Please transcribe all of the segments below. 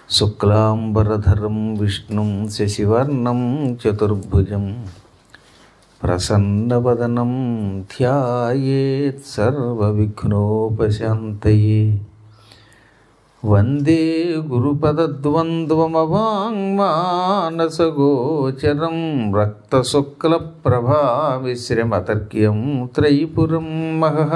శుక్లాంబరధరం విష్ణుం శశివర్ణం చతుర్భుజం ప్రసన్నవదనం ధ్యాయేత్ సర్వవిఘ్నోపశాంతయే వందే గురుపదద్వంద్వమవాङ्మానసగోచరం రక్తశుక్లప్రభామిశ్రమతర్క్యం త్రైపురం మహః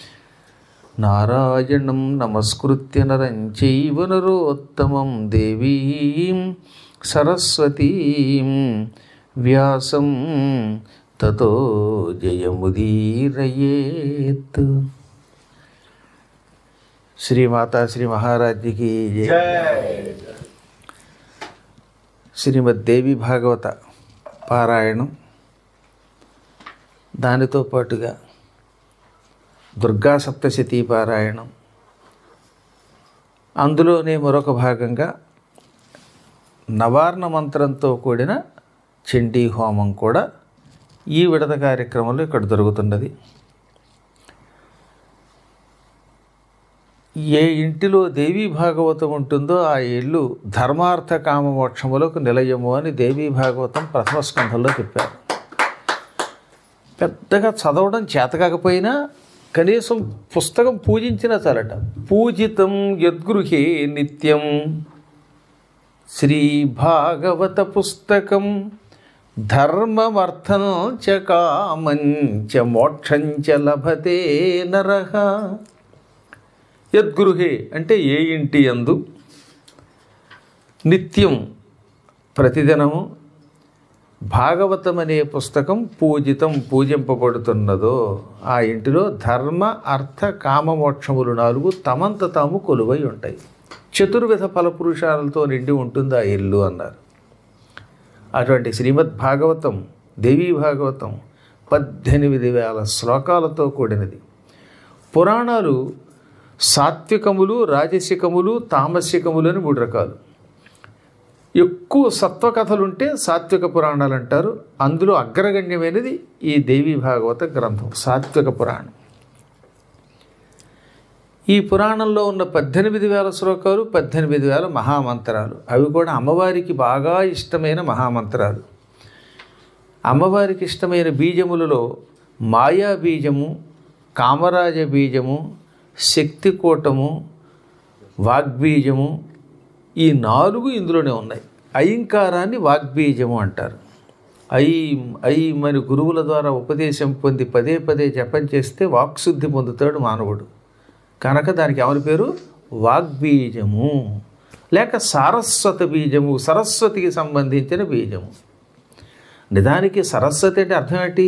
నారాయణం నమస్కృత్య నరం చైవ నరోత్తమం దేవీం సరస్వతీం వ్యాసం తతో జయముదీరయేత్ శ్రీమాతా శ్రీ మహారాజ్యకి జయ శ్రీమద్ దేవి భాగవత పారాయణం దానితో పాటుగా దుర్గా సప్తశతీ పారాయణం అందులోనే మరొక భాగంగా నవార్ణ మంత్రంతో కూడిన చండీ హోమం కూడా ఈ విడత కార్యక్రమంలో ఇక్కడ జరుగుతున్నది ఏ ఇంటిలో దేవీ భాగవతం ఉంటుందో ఆ ఇల్లు ధర్మార్థ కామ మోక్షములకు నిలయము అని దేవీ భాగవతం ప్రథమ స్కంధంలో చెప్పారు పెద్దగా చదవడం చేతకాకపోయినా కనీసం పుస్తకం పూజించినా చాలట పూజితం యద్గృహే నిత్యం శ్రీ భాగవత పుస్తకం ధర్మమర్థం చ కామం చ మోక్షం చ లభతే నరహ యద్గృహే అంటే ఏ ఇంటి యందు నిత్యం ప్రతిదినము భాగవతం అనే పుస్తకం పూజితం పూజింపబడుతున్నదో ఆ ఇంటిలో ధర్మ అర్థ కామమోక్షములు నాలుగు తమంత తాము కొలువై ఉంటాయి చతుర్విధ ఫలపురుషాలతో నిండి ఉంటుంది ఆ ఇల్లు అన్నారు అటువంటి శ్రీమద్ భాగవతం దేవీ భాగవతం పద్దెనిమిది వేల శ్లోకాలతో కూడినది పురాణాలు సాత్వికములు రాజసికములు తామసికములు అని మూడు రకాలు ఎక్కువ సత్వ కథలుంటే సాత్విక పురాణాలు అంటారు అందులో అగ్రగణ్యమైనది ఈ దేవీ భాగవత గ్రంథం సాత్విక పురాణం ఈ పురాణంలో ఉన్న పద్దెనిమిది వేల శ్లోకాలు పద్దెనిమిది వేల మహామంత్రాలు అవి కూడా అమ్మవారికి బాగా ఇష్టమైన మహామంత్రాలు అమ్మవారికి ఇష్టమైన బీజములలో మాయా బీజము కామరాజ బీజము శక్తికూటము వాగ్బీజము ఈ నాలుగు ఇందులోనే ఉన్నాయి ఐంకారాన్ని వాగ్బీజము అంటారు ఐం ఐం అని గురువుల ద్వారా ఉపదేశం పొంది పదే పదే జపం చేస్తే వాక్శుద్ధి పొందుతాడు మానవుడు కనుక దానికి ఎవరి పేరు వాగ్బీజము లేక సారస్వత బీజము సరస్వతికి సంబంధించిన బీజము నిజానికి సరస్వతి అంటే అర్థం ఏంటి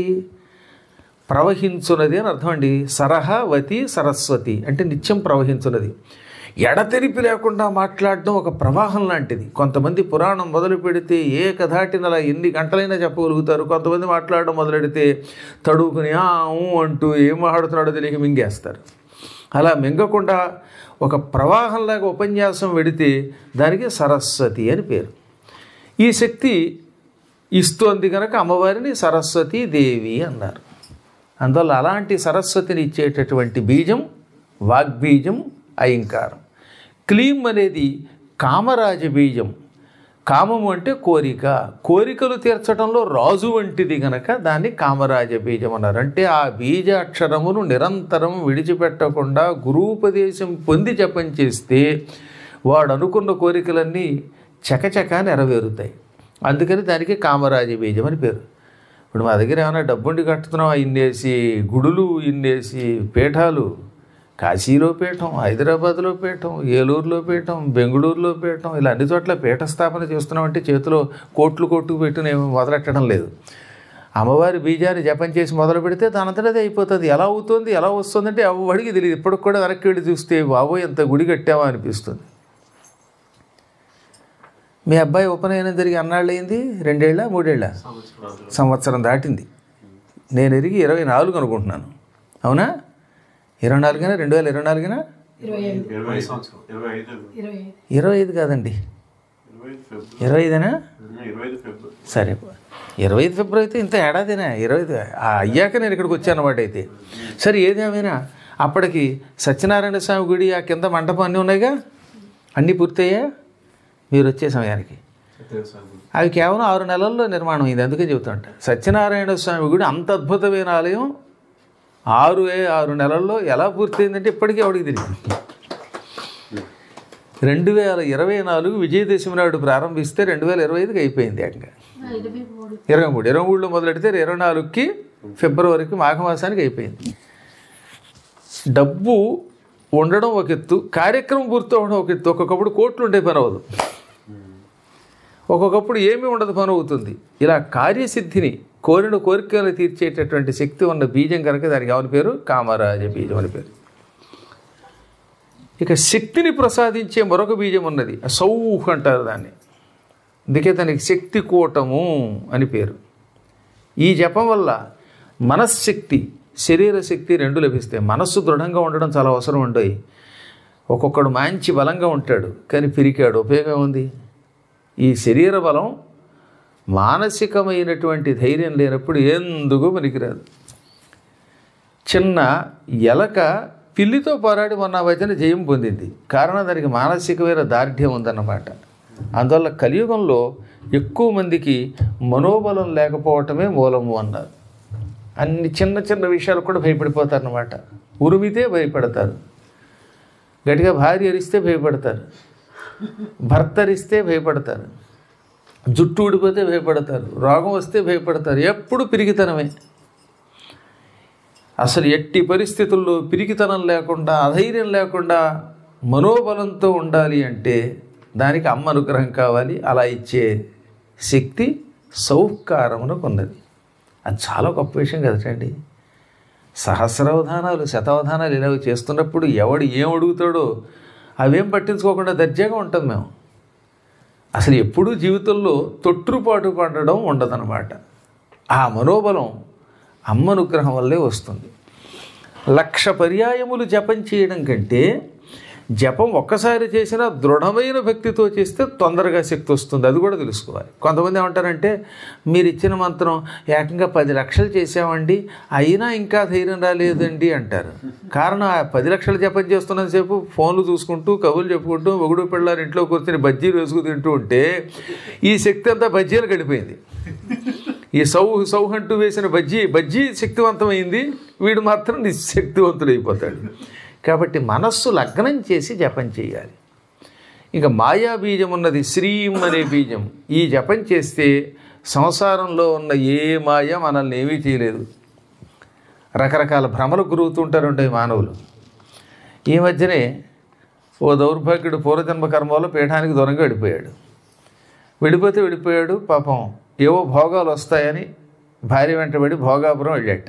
ప్రవహించున్నది అని అర్థం అండి సరహవతి సరస్వతి అంటే నిత్యం ప్రవహించున్నది ఎడతెరిపి లేకుండా మాట్లాడడం ఒక ప్రవాహం లాంటిది కొంతమంది పురాణం మొదలు పెడితే ఏ కథాటినలా ఎన్ని గంటలైనా చెప్పగలుగుతారు కొంతమంది మాట్లాడడం మొదలెడితే తడుకుని ఆ ఊ అంటూ ఏం మాట్లాడుతున్నాడో తెలియక మింగేస్తారు అలా మింగకుండా ఒక ప్రవాహంలాగా ఉపన్యాసం వెడితే దానికి సరస్వతి అని పేరు ఈ శక్తి ఇస్తోంది కనుక అమ్మవారిని సరస్వతి దేవి అన్నారు అందువల్ల అలాంటి సరస్వతిని ఇచ్చేటటువంటి బీజం వాగ్బీజం అయింకారం క్లీం అనేది కామరాజ బీజం కామము అంటే కోరిక కోరికలు తీర్చడంలో రాజు వంటిది గనక దాన్ని కామరాజ బీజం అన్నారు అంటే ఆ బీజ అక్షరమును నిరంతరం విడిచిపెట్టకుండా గురూపదేశం పొంది జపం చేస్తే వాడు అనుకున్న కోరికలన్నీ చకచక నెరవేరుతాయి అందుకని దానికి కామరాజ బీజం అని పేరు ఇప్పుడు మా దగ్గర ఏమైనా డబ్బుండి కట్టుతున్నాం ఇన్నేసి గుడులు ఇన్నేసి పీఠాలు కాశీలో పీఠం హైదరాబాద్లో పీఠం ఏలూరులో పీఠం బెంగళూరులో పీఠం ఇలా అన్ని చోట్ల పీఠ స్థాపన చేస్తున్నామంటే చేతిలో కోట్లు కోట్లు పెట్టుని ఏమి మొదలెట్టడం లేదు అమ్మవారి బీజాన్ని జపం చేసి మొదలు పెడితే దానంతటదే అయిపోతుంది ఎలా అవుతుంది ఎలా వస్తుందంటే ఎవడికి తెలియదు ఇప్పటికి కూడా వెనక్కి వెళ్ళి చూస్తే బాబోయ్ ఎంత గుడి కట్టావా అనిపిస్తుంది మీ అబ్బాయి ఉపనయనం జరిగి అన్నాళ్ళు అయింది రెండేళ్ళ మూడేళ్ళ సంవత్సరం దాటింది నేను ఎరిగి ఇరవై నాలుగు అనుకుంటున్నాను అవునా ఇరవై నాలుగైనా రెండు వేల ఇరవై నాలుగునా ఇరవై సంవత్సరం ఇరవై ఐదు ఇరవై ఐదు కాదండి ఇరవై ఐదు ఫిబ్రవరి ఇరవై ఐదేనా ఇరవై ఐదు ఫిబ్రవరి సరే ఇరవై ఐదు ఫిబ్రవరి అయితే ఇంత ఏడాదినా ఇరవై ఐదు ఆ అయ్యాక నేను ఇక్కడికి వచ్చాను అనమాట అయితే సరే ఏదేమైనా అప్పటికి సత్యనారాయణ స్వామి గుడి ఆ కింద మండపం అన్నీ ఉన్నాయిగా అన్నీ పూర్తయ్యా మీరు వచ్చే సమయానికి తెలుసు అవి కేవలం ఆరు నెలల్లో నిర్మాణం అయింది అందుకే చెబుతుంట సత్యనారాయణ స్వామి గుడి అంత అద్భుతమైన ఆలయం ఆరు ఏ- ఆరు నెలల్లో ఎలా పూర్తయిందంటే ఇప్పటికీ ఎవడికి తెలియదు రెండు వేల ఇరవై నాలుగు విజయదశమి నాడు ప్రారంభిస్తే రెండు వేల ఇరవై ఐదుకి అయిపోయింది ఏకంగా ఇరవై మూడు ఇరవై మూడు ఇరవై మూడులో మొదలెడితే ఇరవై నాలుగుకి ఫిబ్రవరికి మాఘమాసానికి అయిపోయింది డబ్బు ఉండడం ఒక ఎత్తు కార్యక్రమం పూర్తి అవ్వడం ఒక ఎత్తు ఒక్కొక్కప్పుడు కోట్లు ఉండే పని అవ్వదు ఒక్కొక్కప్పుడు ఏమీ ఉండదు పని అవుతుంది ఇలా కార్యసిద్ధిని కోరిన కోరికలు తీర్చేటటువంటి శక్తి ఉన్న బీజం కనుక దానికి ఎవరి పేరు కామరాజ బీజం అని పేరు ఇక శక్తిని ప్రసాదించే మరొక బీజం ఉన్నది సౌహ్ అంటారు దాన్ని అందుకే దానికి శక్తి కూటము అని పేరు ఈ జపం వల్ల మనశ్శక్తి శరీర శక్తి రెండు లభిస్తాయి మనస్సు దృఢంగా ఉండడం చాలా అవసరం ఉంటాయి ఒక్కొక్కడు మంచి బలంగా ఉంటాడు కానీ పిరికాడు ఉపయోగం ఉంది ఈ శరీర బలం మానసికమైనటువంటి ధైర్యం లేనప్పుడు ఎందుకు పనికిరాదు చిన్న ఎలక పిల్లితో పోరాడి మొన్న వచ్చిన జయం పొందింది కారణం దానికి మానసికమైన దార్ఢ్యం ఉందన్నమాట అందువల్ల కలియుగంలో ఎక్కువ మందికి మనోబలం లేకపోవటమే మూలము అన్నారు అన్ని చిన్న చిన్న విషయాలు కూడా భయపడిపోతారన్నమాట ఉరిమితే భయపడతారు గట్టిగా భార్య అరిస్తే భయపడతారు భర్త అరిస్తే భయపడతారు జుట్టు ఊడిపోతే భయపడతారు రోగం వస్తే భయపడతారు ఎప్పుడు పిరిగితనమే అసలు ఎట్టి పరిస్థితుల్లో పిరికితనం లేకుండా అధైర్యం లేకుండా మనోబలంతో ఉండాలి అంటే దానికి అమ్మ అనుగ్రహం కావాలి అలా ఇచ్చే శక్తి సౌకారమునకు ఉన్నది అది చాలా గొప్ప విషయం కదటండి సహస్రావధానాలు శతావధానాలు ఇలా చేస్తున్నప్పుడు ఎవడు ఏం అడుగుతాడో అవేం పట్టించుకోకుండా దర్జాగా ఉంటాం మేము అసలు ఎప్పుడూ జీవితంలో తొట్టుపాటు పడడం ఉండదన్నమాట ఆ మనోబలం అమ్మ అనుగ్రహం వల్లే వస్తుంది లక్ష పర్యాయములు జపం చేయడం కంటే జపం ఒక్కసారి చేసినా దృఢమైన భక్తితో చేస్తే తొందరగా శక్తి వస్తుంది అది కూడా తెలుసుకోవాలి కొంతమంది ఏమంటారంటే మీరు ఇచ్చిన మంత్రం ఏకంగా పది లక్షలు చేసామండి అయినా ఇంకా ధైర్యం రాలేదండి అంటారు కారణం ఆ పది లక్షలు జపం చేస్తున్నంతసేపు ఫోన్లు చూసుకుంటూ కబుర్లు చెప్పుకుంటూ మొగుడు పిల్లలు ఇంట్లో కూర్చొని బజ్జీలు వేసుకు తింటూ ఉంటే ఈ శక్తి అంతా బజ్జీలు గడిపోయింది ఈ సౌ సౌ అంటూ వేసిన బజ్జీ బజ్జీ శక్తివంతమైంది వీడు మాత్రం నిశక్తివంతుడైపోతాడు కాబట్టి మనస్సు లగ్నం చేసి జపం చేయాలి ఇంకా మాయా బీజం ఉన్నది శ్రీం అనే బీజం ఈ జపం చేస్తే సంసారంలో ఉన్న ఏ మాయ మనల్ని ఏమీ చేయలేదు రకరకాల భ్రమలు గురుగుతుంటారు ఉంటాయి మానవులు ఈ మధ్యనే ఓ దౌర్భాగ్యుడు పూర్వజన్మ కర్మ వల్ల పీఠానికి దూరంగా వెళ్ళిపోయాడు వెళ్ళిపోతే వెళ్ళిపోయాడు పాపం ఏవో భోగాలు వస్తాయని భార్య వెంటబడి భోగాపురం వెళ్ళాట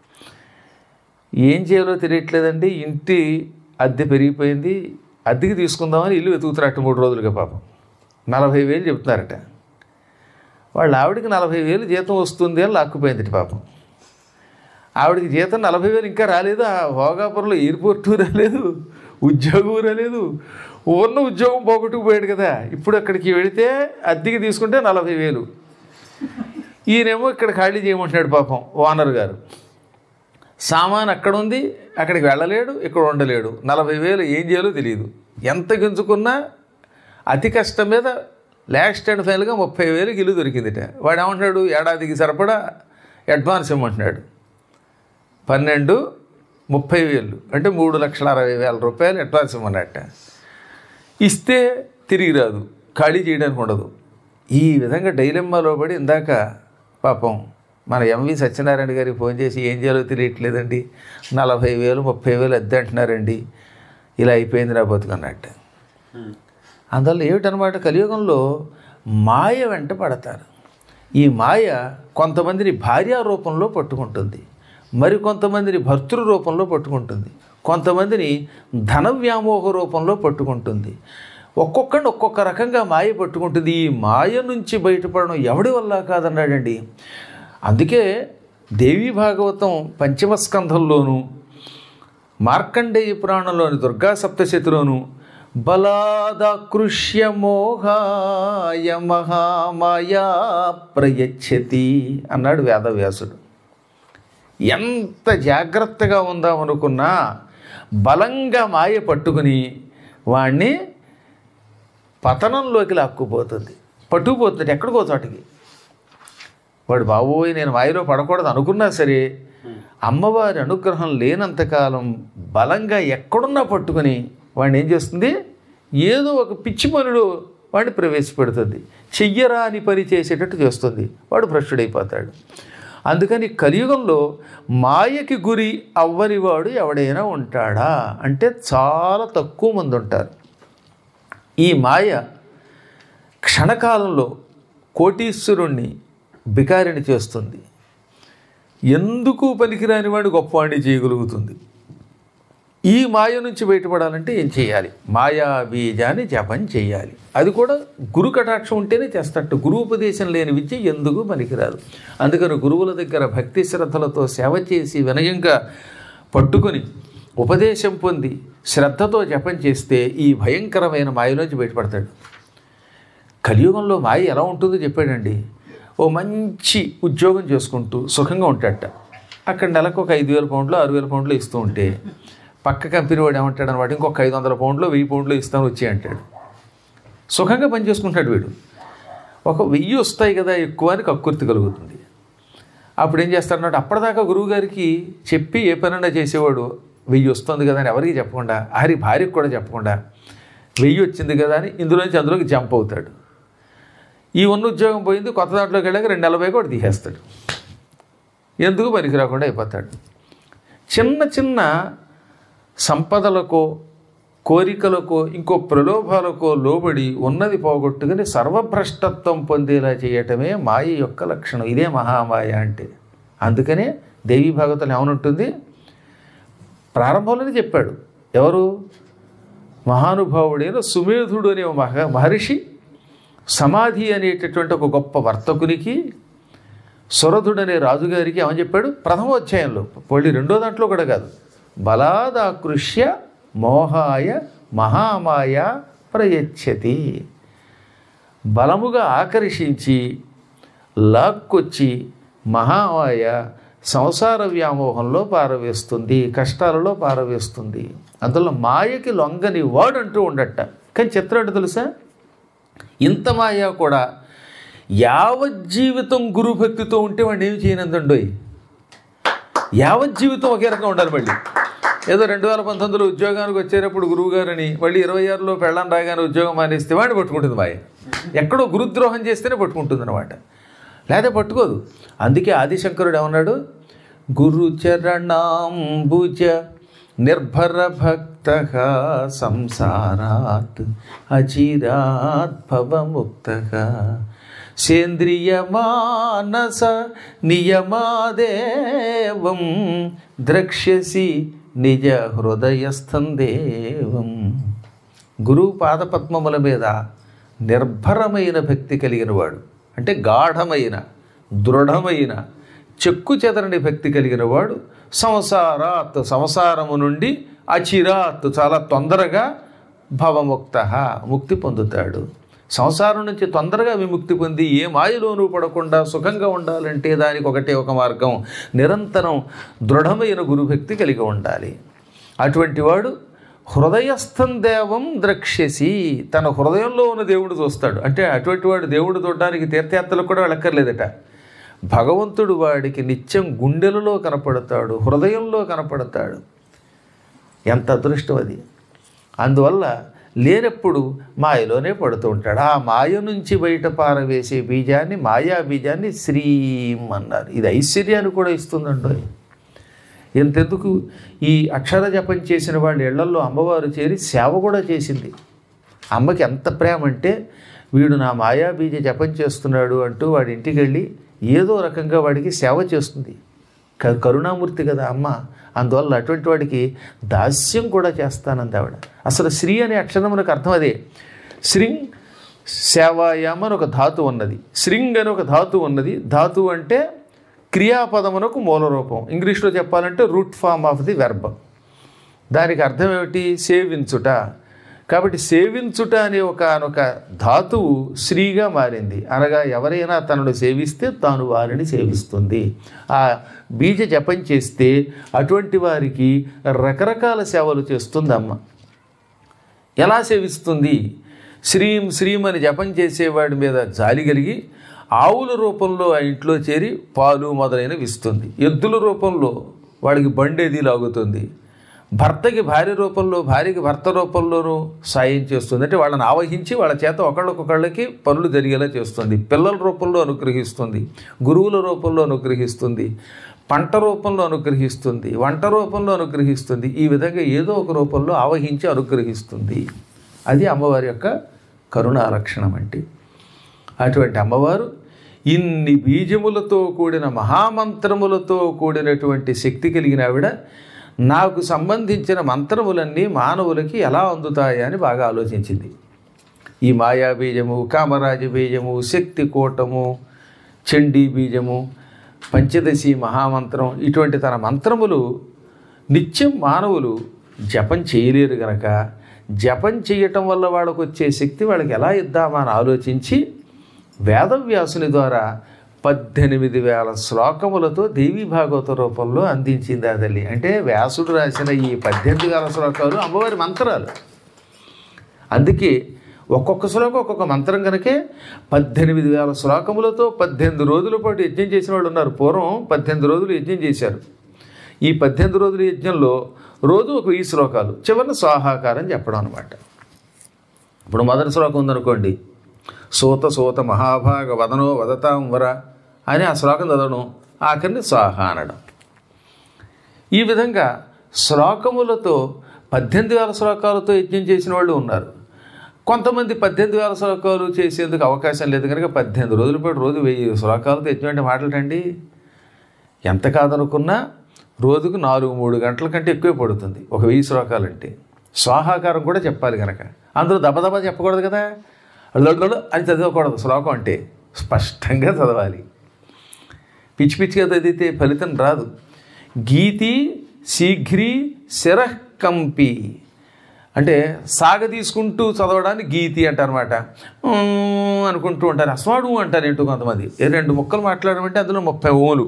ఏం చేయాలో తెలియట్లేదండి ఇంటి అద్దె పెరిగిపోయింది అద్దెకి తీసుకుందామని ఇల్లు వెతుకుతున్నట్టు మూడు రోజులుగా పాపం నలభై వేలు చెప్తున్నారట వాళ్ళ ఆవిడకి నలభై వేలు జీతం వస్తుంది అని లాక్కుపోయింది పాపం ఆవిడకి జీతం నలభై వేలు ఇంకా రాలేదు ఆ భోగాపురంలో ఎయిర్పోర్టు రాలేదు ఉద్యోగం రాలేదు ఉన్న ఉద్యోగం పోగొట్టుకుపోయాడు కదా ఇప్పుడు అక్కడికి వెళితే అద్దెకి తీసుకుంటే నలభై వేలు ఈయనేమో ఇక్కడ ఖాళీ చేయమంటున్నాడు పాపం ఓనర్ గారు సామాన్ అక్కడ ఉంది అక్కడికి వెళ్ళలేడు ఇక్కడ ఉండలేడు నలభై వేలు ఏం చేయాలో తెలియదు ఎంత గింజుకున్నా అతి కష్టం మీద లాస్ట్ అండ్ ఫైనల్గా ముప్పై వేలకు ఇల్లు దొరికిందిట వాడు ఏమంటున్నాడు ఏడాదికి సరిపడా అడ్వాన్స్ ఇవ్వమంటున్నాడు పన్నెండు ముప్పై వేలు అంటే మూడు లక్షల అరవై వేల రూపాయలు అడ్వాన్స్ ఇవ్వమన్నట్ట ఇస్తే తిరిగి రాదు ఖాళీ చేయడానికి ఉండదు ఈ విధంగా డైలెమ్మాలో పడి ఇందాక పాపం మన ఎంవి సత్యనారాయణ గారికి ఫోన్ చేసి ఏం చేయాలో తెలియట్లేదండి నలభై వేలు ముప్పై వేలు అద్దె అంటున్నారండి ఇలా అయిపోయింది నా బతుకన్నట్టు అందువల్ల ఏమిటనమాట కలియుగంలో మాయ వెంట పడతారు ఈ మాయ కొంతమందిని భార్యా రూపంలో పట్టుకుంటుంది మరి కొంతమందిని భర్తృ రూపంలో పట్టుకుంటుంది కొంతమందిని ధన వ్యామోహ రూపంలో పట్టుకుంటుంది ఒక్కొక్కడిని ఒక్కొక్క రకంగా మాయ పట్టుకుంటుంది ఈ మాయ నుంచి బయటపడడం ఎవడి వల్ల కాదన్నాడండి అందుకే దేవీ భాగవతం పంచమ స్కంధంలోను మార్కండేయ పురాణంలోని దుర్గా సప్తశతిలోను బలాదాకృష్య మోహాయ మహామాయా ప్రయచ్చతి అన్నాడు వేదవ్యాసుడు ఎంత జాగ్రత్తగా ఉందామనుకున్నా బలంగా మాయ పట్టుకుని వాణ్ణి పతనంలోకి లాక్కుపోతుంది పట్టుకుపోతుంది ఎక్కడికో చోటికి వాడు బాబోయ్ నేను మాయలో పడకూడదు అనుకున్నా సరే అమ్మవారి అనుగ్రహం లేనంతకాలం బలంగా ఎక్కడున్నా పట్టుకొని వాడిని ఏం చేస్తుంది ఏదో ఒక పిచ్చి పనులు వాడిని ప్రవేశపెడుతుంది చెయ్యరాని పని చేసేటట్టు చేస్తుంది వాడు భ్రష్టుడైపోతాడు అందుకని కలియుగంలో మాయకి గురి అవ్వని వాడు ఎవడైనా ఉంటాడా అంటే చాలా తక్కువ మంది ఉంటారు ఈ మాయ క్షణకాలంలో కోటీశ్వరుణ్ణి బికారిని చేస్తుంది ఎందుకు పనికిరాని వాడు గొప్పవాడిని చేయగలుగుతుంది ఈ మాయ నుంచి బయటపడాలంటే ఏం చేయాలి మాయా బీజాన్ని జపం చేయాలి అది కూడా గురు కటాక్షం ఉంటేనే చేస్తట్టు గురువుపదేశం లేని విద్య ఎందుకు పనికిరాదు అందుకని గురువుల దగ్గర భక్తి శ్రద్ధలతో సేవ చేసి వినయంగా పట్టుకొని ఉపదేశం పొంది శ్రద్ధతో జపం చేస్తే ఈ భయంకరమైన మాయలోంచి బయటపడతాడు కలియుగంలో మాయ ఎలా ఉంటుందో చెప్పాడండి ఓ మంచి ఉద్యోగం చేసుకుంటూ సుఖంగా ఉంటాడట అక్కడ నెలకు ఒక ఐదు వేల పౌండ్లు ఆరు వేల పౌండ్లు ఇస్తూ ఉంటే పక్క కంపెనీ వాడు ఏమంటాడు అనమాట ఇంకొక ఐదు వందల పౌండ్లు వెయ్యి పౌండ్లు ఇస్తాను వచ్చి అంటాడు సుఖంగా పని చేసుకుంటాడు వీడు ఒక వెయ్యి వస్తాయి కదా ఎక్కువ అని కక్కుర్తి కలుగుతుంది అప్పుడు ఏం చేస్తాడన్నట్టు అప్పటిదాకా గురువు గారికి చెప్పి ఏ పనైనా చేసేవాడు వెయ్యి వస్తుంది కదా అని ఎవరికి చెప్పకుండా ఆరి భార్యకు కూడా చెప్పకుండా వెయ్యి వచ్చింది కదా అని ఇందులోంచి అందులోకి జంప్ అవుతాడు ఈ ఉన్న ఉద్యోగం పోయింది కొత్త దాంట్లోకి వెళ్ళాక రెండు నలభై కూడా తీసేస్తాడు ఎందుకు పనికి రాకుండా అయిపోతాడు చిన్న చిన్న సంపదలకో కోరికలకో ఇంకో ప్రలోభాలకో లోబడి ఉన్నది పోగొట్టుకుని సర్వభ్రష్టత్వం పొందేలా చేయటమే మాయ యొక్క లక్షణం ఇదే మహామాయ అంటే అందుకనే దేవీ భాగవతం ఏమనుంటుంది ప్రారంభంలోనే చెప్పాడు ఎవరు మహానుభావుడైన సుమేధుడు అనే ఒక మహ మహర్షి సమాధి అనేటటువంటి ఒక గొప్ప వర్తకునికి సురధుడు అనే రాజుగారికి ఏమని చెప్పాడు ప్రథమ అధ్యాయంలో మళ్ళీ రెండో దాంట్లో కూడా కాదు బలాదాకృష్య మోహాయ మహామాయ ప్రయచ్చతి బలముగా ఆకర్షించి లాక్కొచ్చి మహామాయ సంసార వ్యామోహంలో పారవేస్తుంది కష్టాలలో పారవేస్తుంది అందులో మాయకి లొంగని వాడు అంటూ ఉండట కానీ చిత్రం ఏంటో తెలుసా ఇంత మాయ కూడా యావజ్జీవితం గురుభక్తితో ఉంటే వాడిని ఏమి చేయనందండోయ్ యావజ్జీవితం ఒకే రకంగా ఉండాలి మళ్ళీ ఏదో రెండు వేల పంతొమ్మిదిలో ఉద్యోగానికి వచ్చేటప్పుడు గురువు గారని మళ్ళీ ఇరవై ఆరులో పెళ్ళం రాగానే ఉద్యోగం మానేస్తే వాడిని పట్టుకుంటుంది మాయ ఎక్కడో గురుద్రోహం చేస్తేనే పట్టుకుంటుంది అనమాట లేదా పట్టుకోదు అందుకే ఆదిశంకరుడు ఏమన్నాడు గురుచరణాంబుజ నిర్భర భక్త సంసారాత్ అచిరాత్ భవముక్త సేంద్రియ మానస నియమాదేవం ద్రక్ష్యసి నిజ హృదయస్థం దేవం గురువు పాదపద్మముల మీద నిర్భరమైన భక్తి కలిగిన వాడు అంటే గాఢమైన దృఢమైన చెక్కు చెదరని భక్తి కలిగిన వాడు సంసారాత్ సంసారము నుండి అచిరాత్ చాలా తొందరగా భవముక్త ముక్తి పొందుతాడు సంసారం నుంచి తొందరగా విముక్తి పొంది ఏ మాయలోనూ పడకుండా సుఖంగా ఉండాలంటే దానికి ఒకటే ఒక మార్గం నిరంతరం దృఢమైన గురుభక్తి కలిగి ఉండాలి అటువంటి వాడు హృదయస్థం దేవం ద్రక్ష్యసి తన హృదయంలో ఉన్న దేవుడు చూస్తాడు అంటే అటువంటి వాడు దేవుడు చూడడానికి తీర్థయాత్రలకు కూడా వెళ్ళక్కర్లేదట భగవంతుడు వాడికి నిత్యం గుండెలలో కనపడతాడు హృదయంలో కనపడతాడు ఎంత అదృష్టం అది అందువల్ల లేనప్పుడు మాయలోనే పడుతూ ఉంటాడు ఆ మాయ నుంచి బయట పారవేసే బీజాన్ని మాయా బీజాన్ని శ్రీం అన్నారు ఇది ఐశ్వర్యాన్ని కూడా ఇస్తుందండో ఎంతెందుకు ఈ అక్షర జపం చేసిన వాళ్ళ ఇళ్లలో అమ్మవారు చేరి సేవ కూడా చేసింది అమ్మకి ఎంత ప్రేమ అంటే వీడు నా మాయా బీజ జపం చేస్తున్నాడు అంటూ వాడి ఇంటికి వెళ్ళి ఏదో రకంగా వాడికి సేవ చేస్తుంది క- కరుణామూర్తి కదా అమ్మ అందువల్ల అటువంటి వాడికి దాస్యం కూడా చేస్తానంది ఆవిడ అసలు శ్రీ అనే అక్షరం మనకు అర్థం అదే శ్రింగ్ సేవాయామ అని ఒక ధాతు ఉన్నది శ్రింగ్ అని ఒక ధాతు ఉన్నది ధాతు అంటే క్రియాపదమునకు మూల రూపం ఇంగ్లీష్లో చెప్పాలంటే root form of the verb దానికి అర్థం ఏమిటి సేవించుట కాబట్టి సేవించుట అనే ఒక ఒక ధాతువు శ్రీగా మారింది అనగా ఎవరైనా తనను సేవిస్తే తాను వారిని సేవిస్తుంది ఆ బీజ జపం చేస్తే అటువంటి వారికి రకరకాల సేవలు చేస్తుంది అమ్మ ఎలా సేవిస్తుంది శ్రీం శ్రీం అని జపం చేసేవాడి మీద జాలి కలిగి ఆవుల రూపంలో ఆ ఇంట్లో చేరి పాలు మొదలైనవి ఇస్తుంది ఎద్దుల రూపంలో వాడికి బండేది లాగుతుంది భర్తకి భార్య రూపంలో భార్యకి భర్త రూపంలోనూ సాయం చేస్తుంది అంటే వాళ్ళని ఆవహించి వాళ్ళ చేత ఒకళ్ళకొకళ్ళకి పనులు జరిగేలా చేస్తుంది పిల్లల రూపంలో అనుగ్రహిస్తుంది గురువుల రూపంలో అనుగ్రహిస్తుంది పంట రూపంలో అనుగ్రహిస్తుంది వంట రూపంలో అనుగ్రహిస్తుంది ఈ విధంగా ఏదో ఒక రూపంలో ఆవహించి అనుగ్రహిస్తుంది అది అమ్మవారి యొక్క కరుణా లక్షణం అంటే అటువంటి అమ్మవారు ఇన్ని బీజములతో కూడిన మహామంత్రములతో కూడినటువంటి శక్తి కలిగిన ఆవిడ నాకు సంబంధించిన మంత్రములన్నీ మానవులకి ఎలా అందుతాయా అని బాగా ఆలోచించింది ఈ మాయా బీజము కామరాజ బీజము శక్తి కూటము చండీ బీజము పంచదశి మహామంత్రం ఇటువంటి తన మంత్రములు నిత్యం మానవులు జపం చేయలేరు గనక జపం చేయటం వల్ల వాళ్ళకు వచ్చే శక్తి వాళ్ళకి ఎలా ఇద్దామా అని ఆలోచించి వేదవ్యాసుని ద్వారా పద్దెనిమిది వేల శ్లోకములతో దేవీ భాగవత రూపంలో అందించింది ఆ తల్లి అంటే వ్యాసుడు రాసిన ఈ పద్దెనిమిది వేల శ్లోకాలు అమ్మవారి మంత్రాలు అందుకే ఒక్కొక్క శ్లోకం ఒక్కొక్క మంత్రం కనుకే పద్దెనిమిది వేల శ్లోకములతో పద్దెనిమిది రోజుల పాటు యజ్ఞం చేసిన వాళ్ళు ఉన్నారు పూర్వం పద్దెనిమిది రోజులు యజ్ఞం చేశారు ఈ పద్దెనిమిది రోజుల యజ్ఞంలో రోజు ఒక వెయ్యి శ్లోకాలు చివరిన స్వాహాకారం చెప్పడం అనమాట ఇప్పుడు మొదటి శ్లోకం ఉందనుకోండి సూత సూత మహాభాగ వదనో వదతాం వర అని ఆ శ్లోకం చదవడం ఆఖరిని స్వాహ అనడం ఈ విధంగా శ్లోకములతో పద్దెనిమిది వేల శ్లోకాలతో యజ్ఞం చేసిన వాళ్ళు ఉన్నారు కొంతమంది పద్దెనిమిది వేల శ్లోకాలు చేసేందుకు అవకాశం లేదు కనుక పద్దెనిమిది రోజుల పాటు రోజు వెయ్యి శ్లోకాలతో యజ్ఞం అంటే మాటలండి ఎంత కాదనుకున్నా రోజుకు నాలుగు మూడు గంటల కంటే ఎక్కువే పడుతుంది ఒక వెయ్యి శ్లోకాలంటే స్వాహాకారం కూడా చెప్పాలి కనుక అందులో దబదబ చెప్పకూడదు కదా అల్లడు అని చదవకూడదు శ్లోకం అంటే స్పష్టంగా చదవాలి పిచ్చి పిచ్చిగా చదివితే ఫలితం రాదు గీతి శీఘ్రి శిరః కంపి అంటే సాగ తీసుకుంటూ చదవడాన్ని గీతి అంటారనమాట అనుకుంటూ ఉంటారు అస్వాడు అంటారు ఏంటో కొంతమంది ఏ రెండు ముక్కలు మాట్లాడమంటే అందులో ముప్పై ఓలు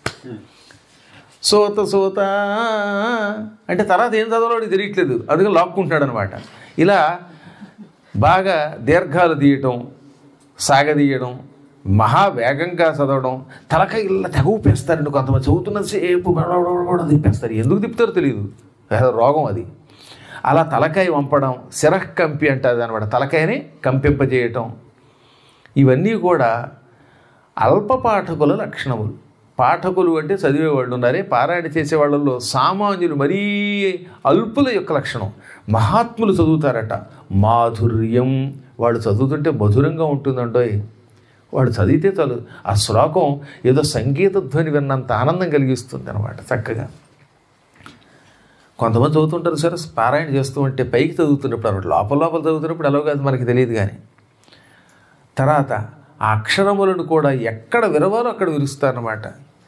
సోత సోత అంటే తర్వాత ఏం చదవాలో తెలియట్లేదు అందుకే లాక్కుంటున్నాడు అనమాట ఇలా బాగా దీర్ఘాలు తీయటం సాగదీయడం మహా వేగంగా చదవడం తలకాయ ఇలా తెగ ఊపేస్తారండి కొంతమంది చదువుతున్న సేపు బడబడబడ తిప్పేస్తారు ఎందుకు తిప్పుతారో తెలియదు ఏదో రోగం అది అలా తలకాయ వంపడం శిరః కంపి అంటుంది అనమాట తలకాయని కంపింపజేయటం ఇవన్నీ కూడా అల్ప పాఠకుల లక్షణములు పాఠకులు అంటే చదివేవాళ్ళు ఉన్నారే పారాయణ చేసే వాళ్ళల్లో సామాన్యులు మరీ అల్పుల యొక్క లక్షణం మహాత్ములు చదువుతారట మాధుర్యం వాళ్ళు చదువుతుంటే మధురంగా ఉంటుందండోయ్ వాడు చదివితే చాలు ఆ శ్లోకం ఏదో సంగీత ధ్వని విన్నంత ఆనందం కలిగిస్తుంది అనమాట చక్కగా కొంతమంది చదువుతుంటారు సరే పారాయణ చేస్తూ ఉంటే పైకి చదువుతున్నప్పుడు అనమాట లోపల లోపల చదువుతున్నప్పుడు ఎలా కాదు మనకి తెలియదు కానీ తర్వాత ఆ అక్షరములను కూడా ఎక్కడ విరవాలో అక్కడ విరుస్తారనమాట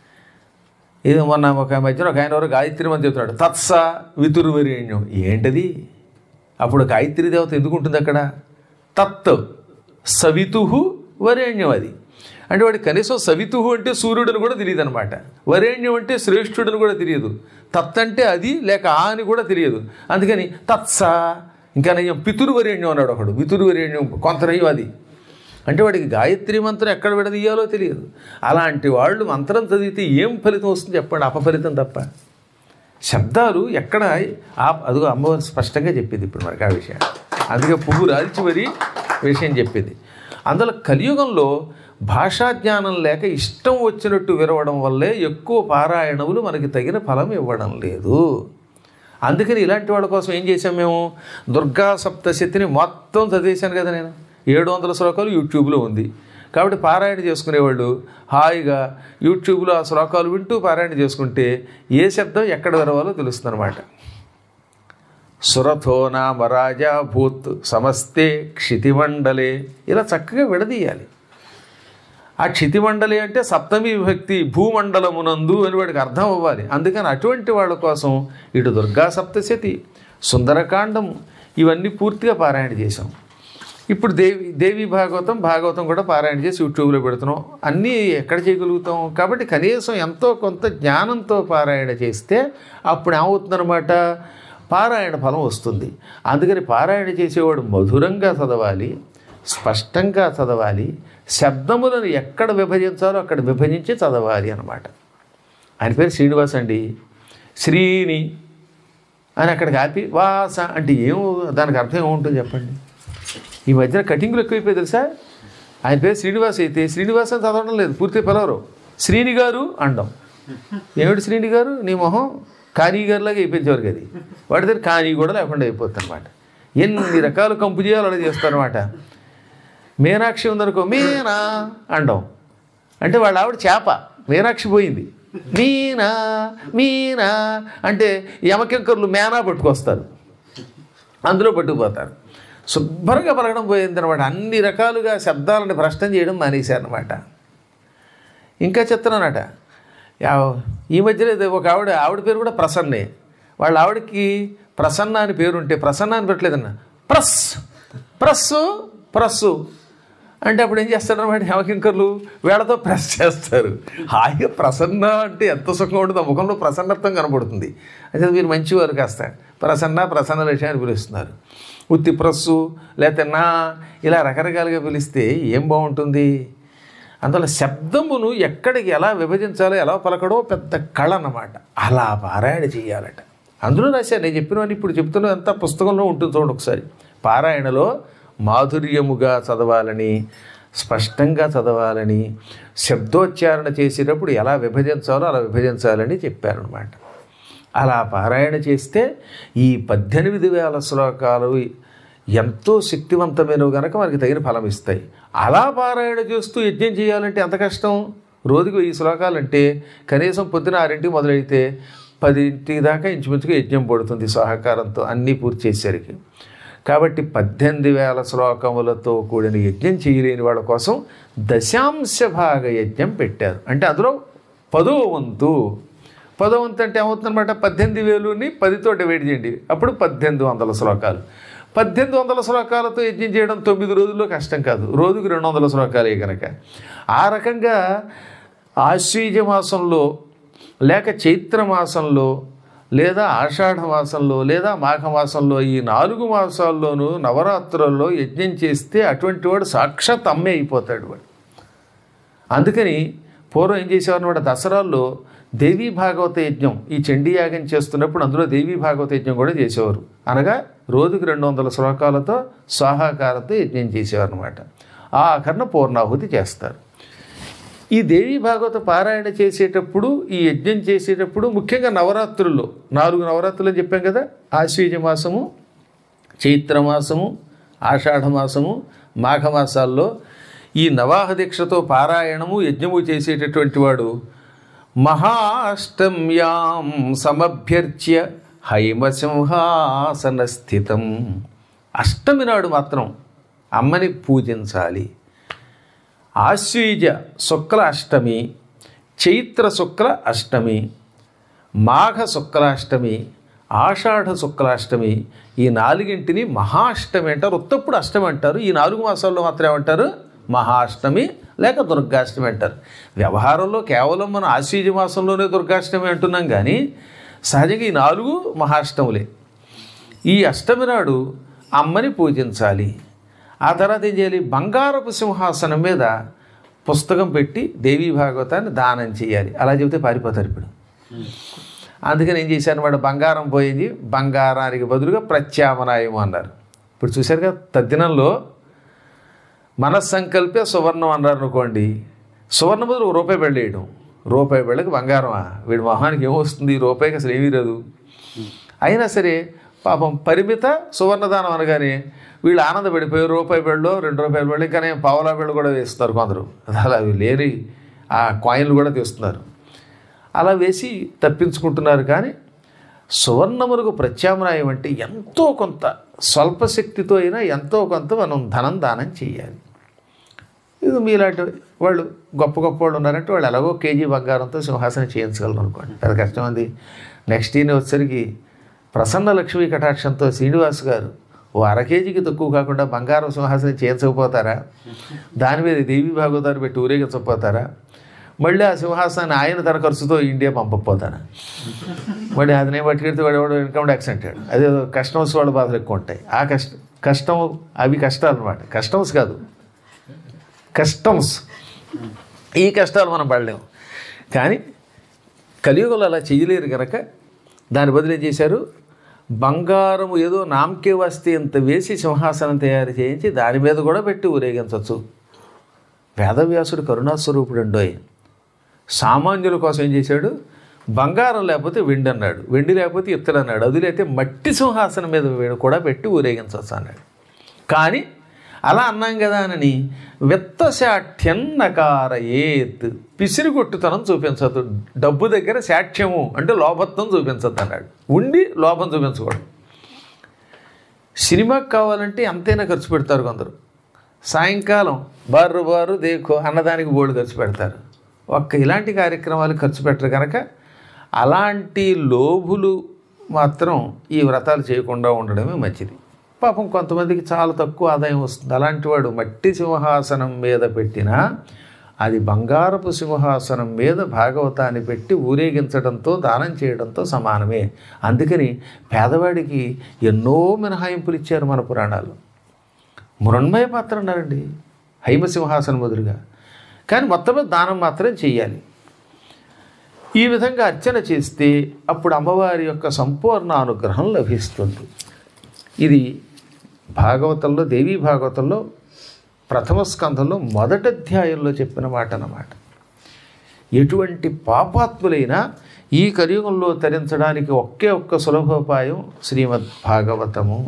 ఇది మొన్న ఒక మధ్యన ఒక ఆయన ఎవరు గాయత్రి మంది చెప్తున్నాడు తత్స వితురువరేణ్యం ఏంటది అప్పుడు గాయత్రి దేవత ఎందుకు ఉంటుంది అక్కడ తత్ సవితు వరేణ్యం అది అంటే వాడి కనీసం సవితు అంటే సూర్యుడని కూడా తెలియదు అనమాట వరేణ్యం అంటే శ్రేష్ఠుడని కూడా తెలియదు తత్ అంటే అది లేక ఆ అని కూడా తెలియదు అందుకని తత్స ఇంకా నయ్యం పితురువరేణ్యం అన్నాడు ఒకడు పితురువరేణ్యం కొంత నయ్యం అది అంటే వాడికి గాయత్రి మంత్రం ఎక్కడ విడదీయాలో తెలియదు అలాంటి వాళ్ళు మంత్రం చదివితే ఏం ఫలితం వస్తుంది చెప్పండి అపఫలితం తప్ప శబ్దాలు ఎక్కడ ఆ అదిగో అమ్మవారు స్పష్టంగా చెప్పింది ఇప్పుడు మనకి ఆ విషయం అందుకే పువ్వు రాల్చి మరీ విషయం చెప్పింది అందులో కలియుగంలో భాషా జ్ఞానం లేక ఇష్టం వచ్చినట్టు విరవడం వల్లే ఎక్కువ పారాయణములు మనకి తగిన ఫలం ఇవ్వడం లేదు అందుకని ఇలాంటి వాళ్ళ కోసం ఏం చేశాం మేము దుర్గా సప్తశతిని మొత్తం చదివేశాను కదా నేను ఏడు వందల శ్లోకాలు యూట్యూబ్లో ఉంది కాబట్టి పారాయణ చేసుకునేవాళ్ళు హాయిగా యూట్యూబ్లో ఆ శ్లోకాలు వింటూ పారాయణ చేసుకుంటే ఏ శబ్దం ఎక్కడ విరవాలో తెలుస్తుంది అనమాట సురథో నామ రాజా భూత్ సమస్తే క్షితిమండలే ఇలా చక్కగా విడదీయాలి ఆ క్షితిమండలి అంటే సప్తమి విభక్తి భూమండలమునందు అని వాడికి అర్థం అవ్వాలి అందుకని అటువంటి వాళ్ళ కోసం ఇటు దుర్గా సప్తశతి సుందరకాండము ఇవన్నీ పూర్తిగా పారాయణ చేశాం ఇప్పుడు దేవి దేవి భాగవతం భాగవతం కూడా పారాయణ చేసి యూట్యూబ్లో పెడుతున్నాం అన్నీ ఎక్కడ చేయగలుగుతాం కాబట్టి కనీసం ఎంతో కొంత జ్ఞానంతో పారాయణ చేస్తే అప్పుడు ఏమవుతుందన్నమాట పారాయణ ఫలం వస్తుంది అందుకని పారాయణ చేసేవాడు మధురంగా చదవాలి స్పష్టంగా చదవాలి శబ్దములను ఎక్కడ విభజించాలో అక్కడ విభజించి చదవాలి అన్నమాట ఆయన పేరు శ్రీనివాస్ అండి శ్రీని అని అక్కడికి ఆపి వాస అంటే ఏం దానికి అర్థం ఏముంటుంది చెప్పండి ఈ మధ్యన కటింగ్లు ఎక్కువైపోయి తెలుసా ఆయన పేరు శ్రీనివాస్ అయితే శ్రీనివాస్ అని చదవడం లేదు పూర్తి పిలవరు శ్రీని గారు అండం ఏమిటి శ్రీని గారు నీ మొహం కానీ గారిలాగా అయిపోయించేవారు అది వాడి దగ్గర కానీ కూడా లేకుండా అయిపోతుంది అనమాట ఎన్ని రకాల కంపు చేయాలో అలా చేస్తారనమాట మీనాక్షి ఉందనుకో మీనా అండం అంటే వాళ్ళ ఆవిడ చేప మీనాక్షి పోయింది మీనా మీనా అంటే యమకింకర్లు మేనా పట్టుకొస్తారు అందులో పట్టుకుపోతారు శుభ్రంగా పలకడం పోయింది అనమాట అన్ని రకాలుగా శబ్దాలను భ్రష్టం చేయడం మానేశారనమాట ఇంకా చెప్తున్నానట యా- ఈ మధ్యలో ఏదో ఒక ఆవిడ ఆవిడ పేరు కూడా ప్రసన్నే వాళ్ళ ఆవిడకి ప్రసన్న అని పేరు ఉంటే ప్రసన్న అని పెట్టలేదన్న ప్రస్ ప్రస్సు ప్రస్సు అంటే అప్పుడు ఏం చేస్తారన్నమాట హేమకింకర్లు వేళతో ప్రెస్ చేస్తారు హాయిగా ప్రసన్న అంటే ఎంత సుఖంగా ఉంటుంది ఆ ముఖంలో ప్రసన్నత్వం కనబడుతుంది అయితే మీరు మంచివారు కాస్త ప్రసన్న ప్రసన్న లక్ష్యం అని పిలుస్తున్నారు ఉత్తి ప్రస్సు లేకపోతే నా ఇలా రకరకాలుగా పిలిస్తే ఏం బాగుంటుంది అందువల్ల శబ్దమును ఎక్కడికి ఎలా విభజించాలో ఎలా పలకడో పెద్ద కళ అన్నమాట అలా పారాయణ చేయాలట అందులో రాశాను నేను చెప్పినవన్నీ ఇప్పుడు చెప్తున్న అంతా పుస్తకంలో ఉంటుంది చూడండి ఒకసారి పారాయణలో మాధుర్యముగా చదవాలని స్పష్టంగా చదవాలని శబ్దోచ్చారణ చేసేటప్పుడు ఎలా విభజించాలో అలా విభజించాలని చెప్పారనమాట అలా పారాయణ చేస్తే ఈ పద్దెనిమిది వేల శ్లోకాలు ఎంతో శక్తివంతమైనవి కనుక మనకి తగిన ఫలం ఇస్తాయి అలా పారాయణ చేస్తూ యజ్ఞం చేయాలంటే ఎంత కష్టం రోజుకు ఈ శ్లోకాలు అంటే కనీసం పొద్దున ఆరింటికి మొదలైతే పదింటి దాకా ఇంచుమించుగా యజ్ఞం పడుతుంది సహకారంతో అన్నీ పూర్తి చేసేసరికి కాబట్టి పద్దెనిమిది వేల శ్లోకములతో కూడిన యజ్ఞం చేయలేని వాళ్ళ కోసం దశాంశ భాగ యజ్ఞం పెట్టారు అంటే అందులో పదో వంతు పదో వంతు అంటే ఏమవుతుందన్నమాట పద్దెనిమిది వేలుని పదితో డివైడ్ చేయండి అప్పుడు పద్దెనిమిది వందల శ్లోకాలు పద్దెనిమిది వందల శ్లోకాలతో యజ్ఞం చేయడం తొమ్మిది రోజుల్లో కష్టం కాదు రోజుకు రెండు వందల శ్లోకాలే కనుక ఆ రకంగా ఆశ్వీజ మాసంలో లేక చైత్ర మాసంలో లేదా ఆషాఢ మాసంలో లేదా మాఘమాసంలో ఈ నాలుగు మాసాల్లోనూ నవరాత్రుల్లో యజ్ఞం చేస్తే అటువంటి వాడు సాక్షాత్ అమ్మే అయిపోతాడు వాడు అందుకని పూర్వం ఏం చేసేవారు అనమాట దసరాల్లో దేవీ భాగవత యజ్ఞం ఈ చండీ యాగం చేస్తున్నప్పుడు అందులో దేవీ భాగవత యజ్ఞం కూడా చేసేవారు అనగా రోజుకి రెండు వందల శ్లోకాలతో స్వాహాకారంతో యజ్ఞం చేసేవారు అనమాట ఆ ఆఖరణ పూర్ణాహుతి చేస్తారు ఈ దేవీ భాగవత పారాయణ చేసేటప్పుడు ఈ యజ్ఞం చేసేటప్పుడు ముఖ్యంగా నవరాత్రుల్లో నాలుగు నవరాత్రులు అని చెప్పాం కదా ఆశ్వీజ మాసము చైత్రమాసము ఆషాఢమాసము మాఘమాసాల్లో ఈ నవాహ దీక్షతో పారాయణము యజ్ఞము చేసేటటువంటి వాడు మహాష్టమ్యాం సమభ్యర్చ్య హైమసింహాసన స్థితం అష్టమి నాడు మాత్రం అమ్మని పూజించాలి ఆశ్వీజ శుక్ల అష్టమి చైత్ర శుక్ల అష్టమి మాఘ శుక్లాష్టమి ఆషాఢ శుక్లాష్టమి ఈ నాలుగింటిని మహాష్టమి అంటారు ఉత్తప్పుడు అష్టమి అంటారు ఈ నాలుగు మాసాల్లో మాత్రం ఏమంటారు మహాష్టమి లేక దుర్గాష్టమి అంటారు వ్యవహారంలో కేవలం మనం ఆశ్వీజ మాసంలోనే దుర్గాష్టమి అంటున్నాం కానీ సహజంగా ఈ నాలుగు మహాష్టములే ఈ అష్టమి నాడు అమ్మని పూజించాలి ఆ తర్వాత ఏం చేయాలి బంగారపు సింహాసనం మీద పుస్తకం పెట్టి దేవీ భాగవతాన్ని దానం చేయాలి అలా చెబితే పారిపోతారు ఇప్పుడు అందుకని ఏం చేశారు వాడు బంగారం పోయింది బంగారానికి బదులుగా ప్రత్యామ్నాయం అన్నారు ఇప్పుడు చూశారు కదా తద్దినంలో మనస్సంకల్పే సువర్ణం అన్నారు అనుకోండి సువర్ణ బదులు ఒక రూపాయి వెళ్ళేయడం రూపాయి వెళ్ళకి బంగారమా వీడి మొహానికి ఏమొస్తుంది రూపాయికి అసలు ఏమీ రాదు అయినా సరే పాపం పరిమిత సువర్ణదానం అనగానే వీళ్ళు ఆనందపడిపోయి రూపాయి బెళ్ళు రెండు రూపాయల బెళ్ళు ఇంకా పావులా బెళ్ళు కూడా వేస్తున్నారు కొందరు అలా అవి లేని ఆ కాయిన్లు కూడా తీస్తున్నారు అలా వేసి తప్పించుకుంటున్నారు కానీ సువర్ణములకు ప్రత్యామ్నాయం అంటే ఎంతో కొంత స్వల్ప శక్తితో అయినా ఎంతో కొంత మనం ధనం దానం చేయాలి ఇది మీలాంటి వాళ్ళు గొప్ప గొప్ప వాళ్ళు ఉన్నారంటే వాళ్ళు ఎలాగో కేజీ బంగారంతో సింహాసనం చేయించగలరు అనుకోండి పెద్ద కష్టం ఉంది నెక్స్ట్ ఈయన వచ్చేసరికి ప్రసన్న లక్ష్మీ కటాక్షంతో శ్రీనివాస్ గారు ఓ అర కేజీకి తక్కువ కాకుండా బంగారం సింహాసనం చేయించకపోతారా దాని మీద దేవి భాగవతాన్ని పెట్టి ఊరేగించకపోతారా మళ్ళీ ఆ సింహాసనాన్ని ఆయన తన ఖర్చుతో ఇండియా పంపకపోతాను మళ్ళీ అతనే పట్టుకెడితే వాడు ఎవడో ఇన్కమ్ ట్యాక్స్ అంటాడు అదే కస్టమర్స్ వాళ్ళ బాధలు ఎక్కువ ఉంటాయి ఆ కష్ట కష్టం అవి కష్టాలు అనమాట కస్టమర్స్ కాదు కస్టమ్స్ ఈ కష్టాలు మనం పడలేము కానీ కలియుగంలో అలా చేయలేరు కనుక దాని బదులు ఏం చేశారు బంగారం ఏదో నామకే వస్తే ఇంత వేసి సింహాసనం తయారు చేయించి దాని మీద కూడా పెట్టి ఊరేగించవచ్చు వేదవ్యాసుడు కరుణాస్వరూపుడు అండోయ్ సామాన్యుల కోసం ఏం చేశాడు బంగారం లేకపోతే వెండి అన్నాడు వెండి లేకపోతే ఇత్తడి అన్నాడు అది లేకపోతే మట్టి సింహాసనం మీద వే- కూడా పెట్టి ఊరేగించవచ్చు అన్నాడు కానీ అలా అన్నాం కదా అని విత్తశాఠ్యం నకారయేత్ పిసిరిగొట్టుతనం చూపించదు డబ్బు దగ్గర శాఠ్యము అంటే లోభత్వం చూపించద్దు అన్నాడు ఉండి లోభం చూపించకూడదు సినిమాకి కావాలంటే ఎంతైనా ఖర్చు పెడతారు కొందరు సాయంకాలం బారు బారు దేకో అన్నదానికి బోర్డు ఖర్చు పెడతారు ఒక్క ఇలాంటి కార్యక్రమాలు ఖర్చు పెట్టరు కనుక అలాంటి లోభులు మాత్రం ఈ వ్రతాలు చేయకుండా ఉండడమే మంచిది పాపం కొంతమందికి చాలా తక్కువ ఆదాయం వస్తుంది అలాంటి వాడు మట్టి సింహాసనం మీద పెట్టినా అది బంగారపు సింహాసనం మీద భాగవతాన్ని పెట్టి ఊరేగించడంతో దానం చేయడంతో సమానమే అందుకని పేదవాడికి ఎన్నో మినహాయింపులు ఇచ్చారు మన పురాణాలు మృణ్మయ పాత్ర అన్నారండి హైమసింహాసనం మొదలుగా కానీ మొత్తం మీద దానం మాత్రం చెయ్యాలి ఈ విధంగా అర్చన చేస్తే అప్పుడు అమ్మవారి యొక్క సంపూర్ణ అనుగ్రహం లభిస్తుంది ఇది భాగవతంలో దేవీ భాగవతంలో ప్రథమ స్కంధంలో మొదటి అధ్యాయంలో చెప్పిన మాట అన్నమాట ఎటువంటి పాపాత్ములైనా ఈ కలియుగంలో తరించడానికి ఒకే ఒక్క సులభోపాయం శ్రీమద్ భాగవతము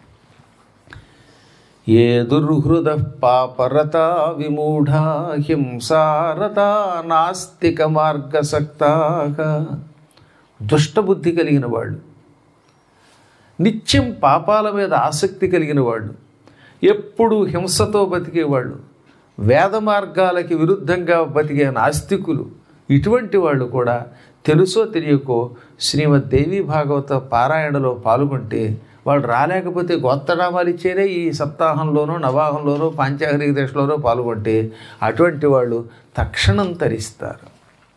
ఏ దుర్హృద పాపరత విమూఢ హింసారత నాస్తిక మార్గసక్తాగా దుష్టబుద్ధి కలిగిన వాళ్ళు నిత్యం పాపాల మీద ఆసక్తి కలిగిన వాళ్ళు ఎప్పుడూ హింసతో బతికేవాళ్ళు వేద మార్గాలకి విరుద్ధంగా బతికే నాస్తికులు ఇటువంటి వాళ్ళు కూడా తెలుసో తెలియకో శ్రీమద్ దేవి భాగవత పారాయణలో పాల్గొంటే వాళ్ళు రాలేకపోతే గోత్తనామాలు ఇచ్చేరే ఈ సప్తాహంలోనో నవాహంలోనో పాంచాహరిక దశలోనో పాల్గొంటే అటువంటి వాళ్ళు తక్షణం తరిస్తారు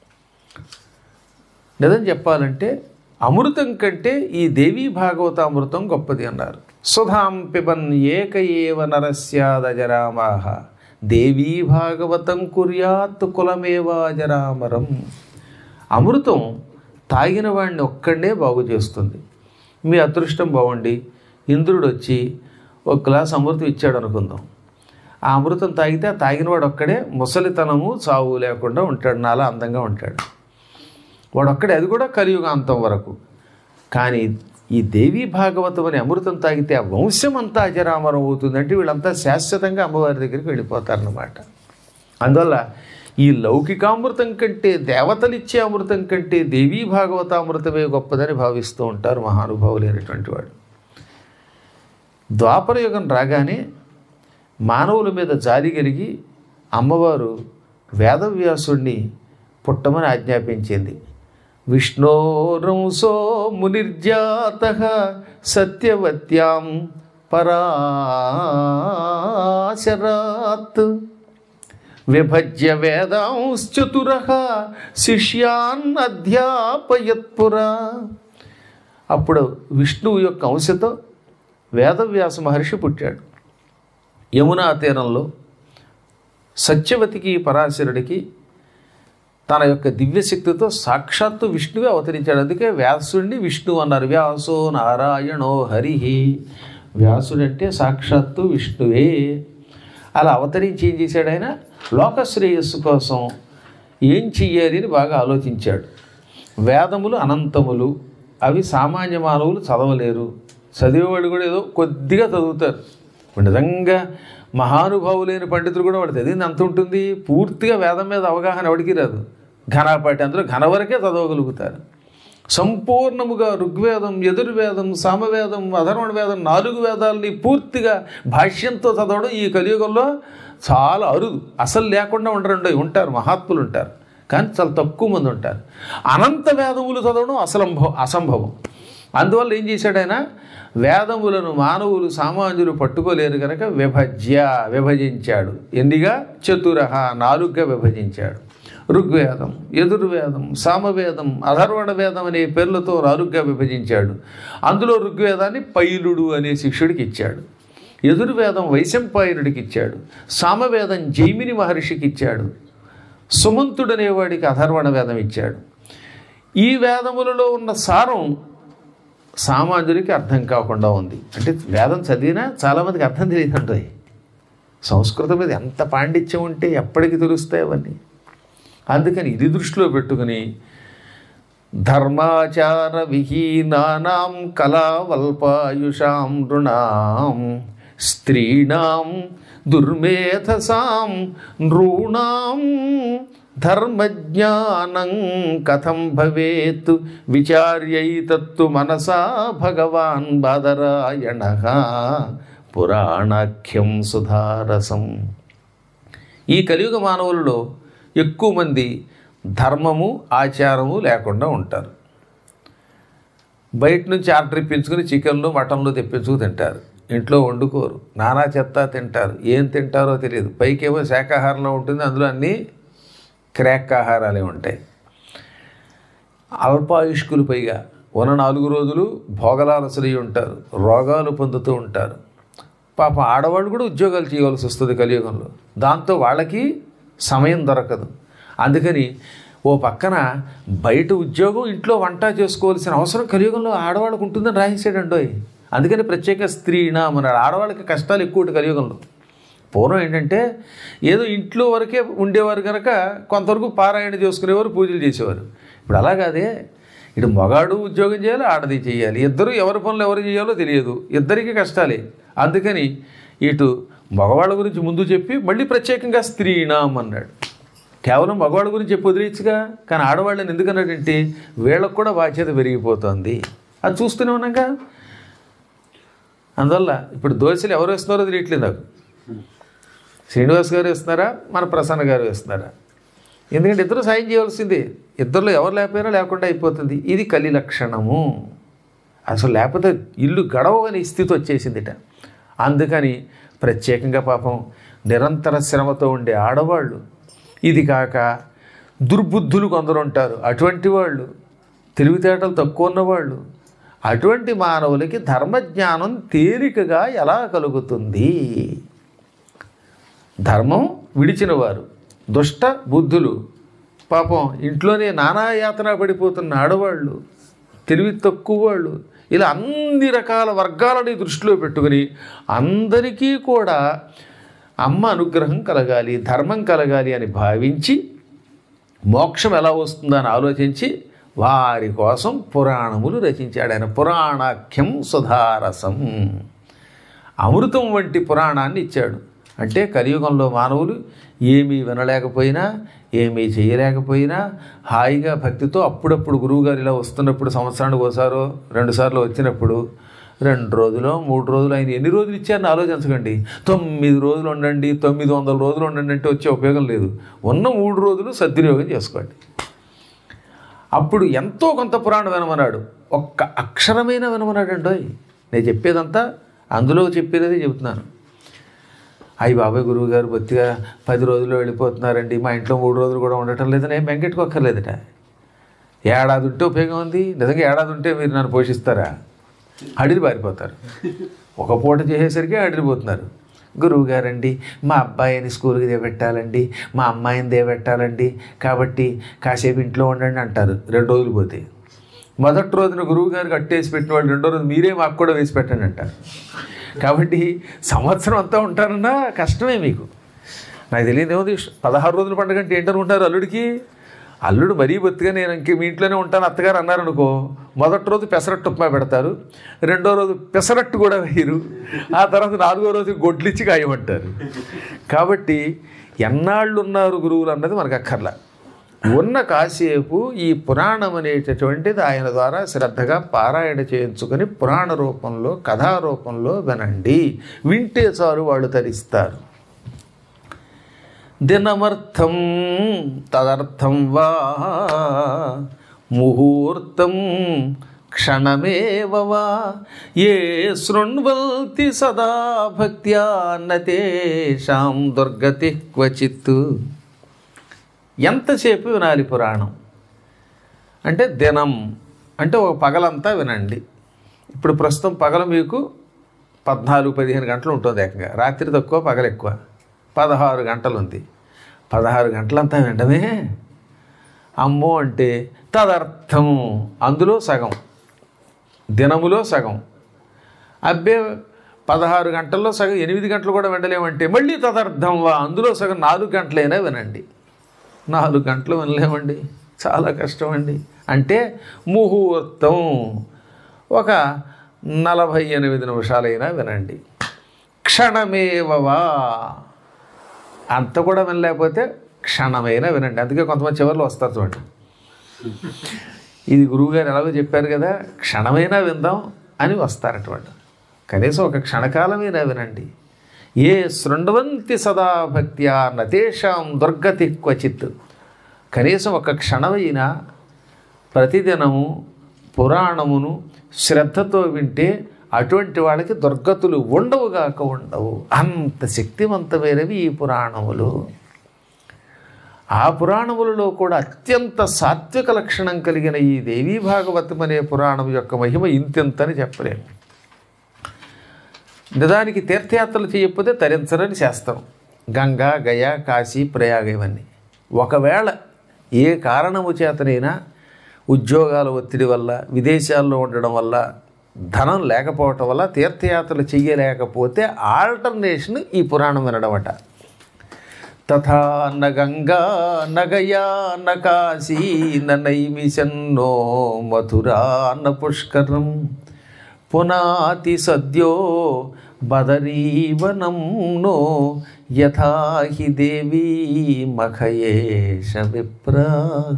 నిజం చెప్పాలంటే అమృతం కంటే ఈ దేవీ భాగవత అమృతం గొప్పది అన్నారు సుధాం పిబన్ ఏక ఏవ నరస్యాదజరామాహ దేవీ భాగవతం కుర్యాత్ కులమేవాజరామరం అమృతం తాగిన వాడిని ఒక్కడే బాగు చేస్తుంది మీ అదృష్టం బాగుండి ఇంద్రుడు వచ్చి ఒక గ్లాస్ అమృతం ఇచ్చాడు అనుకుందాం ఆ అమృతం తాగితే ఆ తాగినవాడు ఒక్కడే ముసలితనము చావు లేకుండా ఉంటాడు నాలా అందంగా ఉంటాడు వాడు ఒక్కడే అది కూడా కలియుగాంతం వరకు కానీ ఈ దేవీ భాగవతం అనే అమృతం తాగితే ఆ వంశం అంతా అజరామరం అవుతుంది అంటే వీళ్ళంతా శాశ్వతంగా అమ్మవారి దగ్గరికి వెళ్ళిపోతారన్నమాట అందువల్ల ఈ లౌకికామృతం కంటే దేవతలు ఇచ్చే అమృతం కంటే దేవీ భాగవత అమృతమే గొప్పదని భావిస్తూ ఉంటారు మహానుభావులైనటువంటి వాడు ద్వాపర యుగం రాగానే మానవుల మీద జాలి కలిగి అమ్మవారు వేదవ్యాసుణ్ణి పుట్టమని ఆజ్ఞాపించింది విష్ణోరంసో మునిర్జాత సత్యవత్యాం పరాశరాత్ విభజ్య వేదాంశ్చతుర శిష్యాన్ అధ్యాపయత్పురా అప్పుడు విష్ణువు యొక్క అంశతో వేదవ్యాస మహర్షి పుట్టాడు యమునా తీరంలో సత్యవతికి పరాశరుడికి తన యొక్క దివ్యశక్తితో సాక్షాత్తు విష్ణువే అవతరించాడు అందుకే వ్యాసుడిని విష్ణువు అన్నారు వ్యాసో నారాయణో హరి వ్యాసుడంటే సాక్షాత్తు విష్ణువే అలా అవతరించి ఏం చేశాడు ఆయన లోకశ్రేయస్సు కోసం ఏం చెయ్యాలి అని బాగా ఆలోచించాడు వేదములు అనంతములు అవి సామాన్య మానవులు చదవలేరు చదివేవాడు కూడా ఏదో కొద్దిగా చదువుతారు ఇప్పుడు నిజంగా మహానుభావులైన పండితులు కూడా వాడు చదివింది అంత ఉంటుంది పూర్తిగా వేదం మీద అవగాహన ఎవడికి రాదు ఘనాపాటి అందులో ఘన వరకే చదవగలుగుతారు సంపూర్ణముగా ఋగ్వేదం యజుర్వేదం సామవేదం అధర్వణ వేదం నాలుగు వేదాలని పూర్తిగా భాష్యంతో చదవడం ఈ కలియుగంలో చాలా అరుదు అసలు లేకుండా ఉండరండి ఉంటారు మహాత్ములు ఉంటారు కానీ చాలా తక్కువ మంది ఉంటారు అనంత వేదములు చదవడం అసలంభవం అసంభవం అందువల్ల ఏం చేశాడు ఆయన వేదములను మానవులు సామాన్యులు పట్టుకోలేరు కనుక విభజ్య విభజించాడు ఎన్నిగా చతురహ నాలుగుగా విభజించాడు ఋగ్వేదం యజుర్వేదం సామవేదం అధర్వణ వేదం అనే పేర్లతో నాలుగుగా విభజించాడు అందులో ఋగ్వేదాన్ని పైలుడు అనే శిష్యుడికి ఇచ్చాడు యజుర్వేదం వైశంపాయనుడికి ఇచ్చాడు సామవేదం జైమిని మహర్షికి ఇచ్చాడు సుమంతుడు అనేవాడికి అధర్వణ వేదం ఇచ్చాడు ఈ వేదములలో ఉన్న సారం సామాన్యుడికి అర్థం కాకుండా ఉంది అంటే వేదం చదివినా చాలామందికి అర్థం తెలియదంటాయి సంస్కృతం మీద ఎంత పాండిత్యం ఉంటే ఎప్పటికి తెలుస్తాయి అవన్నీ అందుకని ఇది దృష్టిలో పెట్టుకుని ధర్మాచార విహీనానాం కళావల్పాయుషాం నృణాం స్త్రీణాం దుర్మేధసాం నృణాం ధర్మజ్ఞానం కథం భవేత్ విచార్యైతత్తు మనసా భగవాన్ బాదరాయణ పురాణాఖ్యం సుధారసం ఈ కలియుగ మానవులలో ఎక్కువ మంది ధర్మము ఆచారము లేకుండా ఉంటారు బయట నుంచి ఆర్డర్ ఇప్పించుకుని చికెన్లు మటన్లు తెప్పించుకు తింటారు ఇంట్లో వండుకోరు నానా చెత్త తింటారు ఏం తింటారో తెలియదు పైకేమో శాకాహారంలో ఉంటుంది అందులో అన్నీ క్రాక్ ఆహారాలే ఉంటాయి అల్పాయుష్కులు పైగా ఉన్న నాలుగు రోజులు భోగలాలసలి ఉంటారు రోగాలు పొందుతూ ఉంటారు పాపం ఆడవాళ్ళు కూడా ఉద్యోగాలు చేయవలసి వస్తుంది కలియుగంలో దాంతో వాళ్ళకి సమయం దొరకదు అందుకని ఓ పక్కన బయట ఉద్యోగం ఇంట్లో వంట చేసుకోవాల్సిన అవసరం కలియుగంలో ఆడవాళ్ళకు ఉంటుందని రాయించాడండోయ్ అందుకని ప్రత్యేక స్త్రీనా మన ఆడవాళ్ళకి కష్టాలు ఎక్కువ ఉంటాయి కలియుగంలో పూర్వం ఏంటంటే ఏదో ఇంట్లో వరకే ఉండేవారు కనుక కొంతవరకు పారాయణ చేసుకునేవారు పూజలు చేసేవారు ఇప్పుడు అలా కాదే ఇటు మగాడు ఉద్యోగం చేయాలి ఆడది చేయాలి ఇద్దరు ఎవరి పనులు ఎవరు చేయాలో తెలియదు ఇద్దరికీ కష్టాలే అందుకని ఇటు మగవాళ్ళ గురించి ముందు చెప్పి మళ్ళీ ప్రత్యేకంగా స్త్రీనాం అన్నాడు కేవలం మగవాళ్ళ గురించి చెప్పి వదిలేచ్చుగా కానీ ఆడవాళ్ళని ఎందుకన్నాడంటే వీళ్ళకు కూడా బాధ్యత పెరిగిపోతుంది అది చూస్తూనే ఉన్నాగా అందువల్ల ఇప్పుడు దోశలు ఎవరు వేస్తున్నారో తెలియట్లేదు నాకు శ్రీనివాస్ గారు వేస్తున్నారా మన ప్రసన్న గారు వేస్తున్నారా ఎందుకంటే ఇద్దరు సాయం చేయవలసిందే ఇద్దరిలో ఎవరు లేకపోయినా లేకుండా అయిపోతుంది ఇది కలి లక్షణము అసలు లేకపోతే ఇల్లు గడవని స్థితి వచ్చేసిందిట అందుకని ప్రత్యేకంగా పాపం నిరంతర శ్రమతో ఉండే ఆడవాళ్ళు ఇది కాక దుర్బుద్ధులు కొందరు ఉంటారు అటువంటి వాళ్ళు తెలివితేటలు తక్కువ ఉన్నవాళ్ళు అటువంటి మానవులకి ధర్మజ్ఞానం తేలికగా ఎలా కలుగుతుంది ధర్మం విడిచిన వారు దుష్ట బుద్ధులు పాపం ఇంట్లోనే నానా యాతన పడిపోతున్న ఆడవాళ్ళు తెలివి తక్కువ వాళ్ళు ఇలా అన్ని రకాల వర్గాలని దృష్టిలో పెట్టుకుని అందరికీ కూడా అమ్మ అనుగ్రహం కలగాలి ధర్మం కలగాలి అని భావించి మోక్షం ఎలా వస్తుందని ఆలోచించి వారి కోసం పురాణములు రచించాడు ఆయన పురాణాఖ్యం సుధారసం అమృతం వంటి పురాణాన్ని ఇచ్చాడు అంటే కలియుగంలో మానవులు ఏమీ వినలేకపోయినా ఏమీ చేయలేకపోయినా హాయిగా భక్తితో అప్పుడప్పుడు గురువుగారు ఇలా వస్తున్నప్పుడు సంవత్సరానికి ఒకసారో రెండుసార్లు వచ్చినప్పుడు రెండు రోజులు మూడు రోజులు ఆయన ఎన్ని రోజులు ఇచ్చారని ఆలోచించకండి తొమ్మిది రోజులు ఉండండి తొమ్మిది వందల రోజులు ఉండండి అంటే వచ్చే ఉపయోగం లేదు ఉన్న మూడు రోజులు సద్వినియోగం చేసుకోండి అప్పుడు ఎంతో కొంత పురాణం వినమన్నాడు ఒక్క అక్షరమైన వినమన్నాడు అండోయ్ నేను చెప్పేదంతా అందులో చెప్పేదే చెబుతున్నాను అయ్యి బాబాయ్ గురువు గారు బొత్తిగా పది రోజుల్లో వెళ్ళిపోతున్నారండి మా ఇంట్లో మూడు రోజులు కూడా ఉండటం లేదని ఏం వెంకట్టుకోక్కర్లేదట ఏడాది ఉంటే ఉపయోగం ఉంది నిజంగా ఏడాది ఉంటే మీరు నన్ను పోషిస్తారా అడిగి పారిపోతారు ఒక పూట చేసేసరికి అడిగిపోతున్నారు గురువు గారండి మా అబ్బాయిని స్కూల్కి దేపెట్టాలండి మా అమ్మాయిని దేపెట్టాలండి కాబట్టి కాసేపు ఇంట్లో ఉండండి అంటారు రెండు రోజులు పోతే మొదటి రోజున గురువు గారికి అట్టేసి పెట్టిన వాళ్ళు రెండో రోజు మీరే మాకు కూడా వేసి పెట్టండి అంటారు కాబట్టి సంవత్సరం అంతా ఉంటారన్నా కష్టమే మీకు నాకు తెలియదు ఏముంది పదహారు రోజుల పండుగ అంటే ఏంటనుకుంటారు అల్లుడికి అల్లుడు మరీ బొత్తిగా నేను ఇంక మీ ఇంట్లోనే ఉంటాను అత్తగారు అన్నారనుకో మొదటి రోజు పెసరట్టు ఉప్మా పెడతారు రెండో రోజు పెసరట్టు కూడా వేయరు ఆ తర్వాత నాలుగో రోజు గొడ్లిచ్చి కాయమంటారు కాబట్టి ఎన్నాళ్ళు ఉన్నారు గురువులు అన్నది మనకు అక్కర్లా ఉన్న కాసేపు ఈ పురాణం అనేటటువంటిది ఆయన ద్వారా శ్రద్ధగా పారాయణ చేయించుకొని పురాణ రూపంలో కథా రూపంలో వినండి వింటే చాలు వాళ్ళు తరిస్తారు దినమర్థం తదర్థం వా ముహూర్తం క్షణమేవ వా ఏ శృణ్వల్తి సదా భక్త్యా నతేషాం దుర్గతి క్వచిత్ ఎంతసేపు వినాలి పురాణం అంటే దినం అంటే ఒక పగలంతా వినండి ఇప్పుడు ప్రస్తుతం పగలు మీకు పద్నాలుగు పదిహేను గంటలు ఉంటుంది ఏకంగా రాత్రి తక్కువ పగలు ఎక్కువ పదహారు గంటలు ఉంది పదహారు గంటలంతా వినడమే అమ్మో అంటే తదర్థం అందులో సగం దినములో సగం అబ్బే పదహారు గంటల్లో సగం ఎనిమిది గంటలు కూడా వినలేమంటే మళ్ళీ తదర్థం వా అందులో సగం నాలుగు గంటలైనా వినండి నాలుగు గంటలు వినలేమండి చాలా కష్టం అండి అంటే ముహూర్తం ఒక నలభై ఎనిమిది నిమిషాలైనా వినండి క్షణమేవవా అంత కూడా వినలేకపోతే క్షణమైనా వినండి అందుకే కొంతమంది చివరిలో వస్తారు చూడండి ఇది గురువుగారు ఎలాగో చెప్పారు కదా క్షణమైనా విందాం అని వస్తారటువంటి కనీసం ఒక క్షణకాలమైనా వినండి ఏ శృణ్వంతి సదా భక్త్యా నతేషాం దుర్గతి క్వచిత్ కనీసం ఒక క్షణమైనా ప్రతిదినము పురాణమును శ్రద్ధతో వింటే అటువంటి వాళ్ళకి దుర్గతులు ఉండవుగాక ఉండవు అంత శక్తివంతమైనవి ఈ పురాణములు ఆ పురాణములలో కూడా అత్యంత సాత్విక లక్షణం కలిగిన ఈ దేవీ భాగవతం అనే పురాణం యొక్క మహిమ ఇంతెంతని చెప్పలేము నిజానికి తీర్థయాత్రలు చేయకపోతే తరించరని శాస్త్రం గంగా గయ కాశీ ప్రయాగ ఇవన్నీ ఒకవేళ ఏ కారణము చేతనైనా ఉద్యోగాల ఒత్తిడి వల్ల విదేశాల్లో ఉండడం వల్ల ధనం లేకపోవటం వల్ల తీర్థయాత్రలు చెయ్యలేకపోతే ఆల్టర్నేషన్ ఈ పురాణం వినడం అట తథా న గంగా నగయా న కాశీ నైమిషన్నో మధురా న పుష్కరం పునాతి సద్యో బదరీవనం నో యథా హి దేవీ మఖయేష విప్రాహ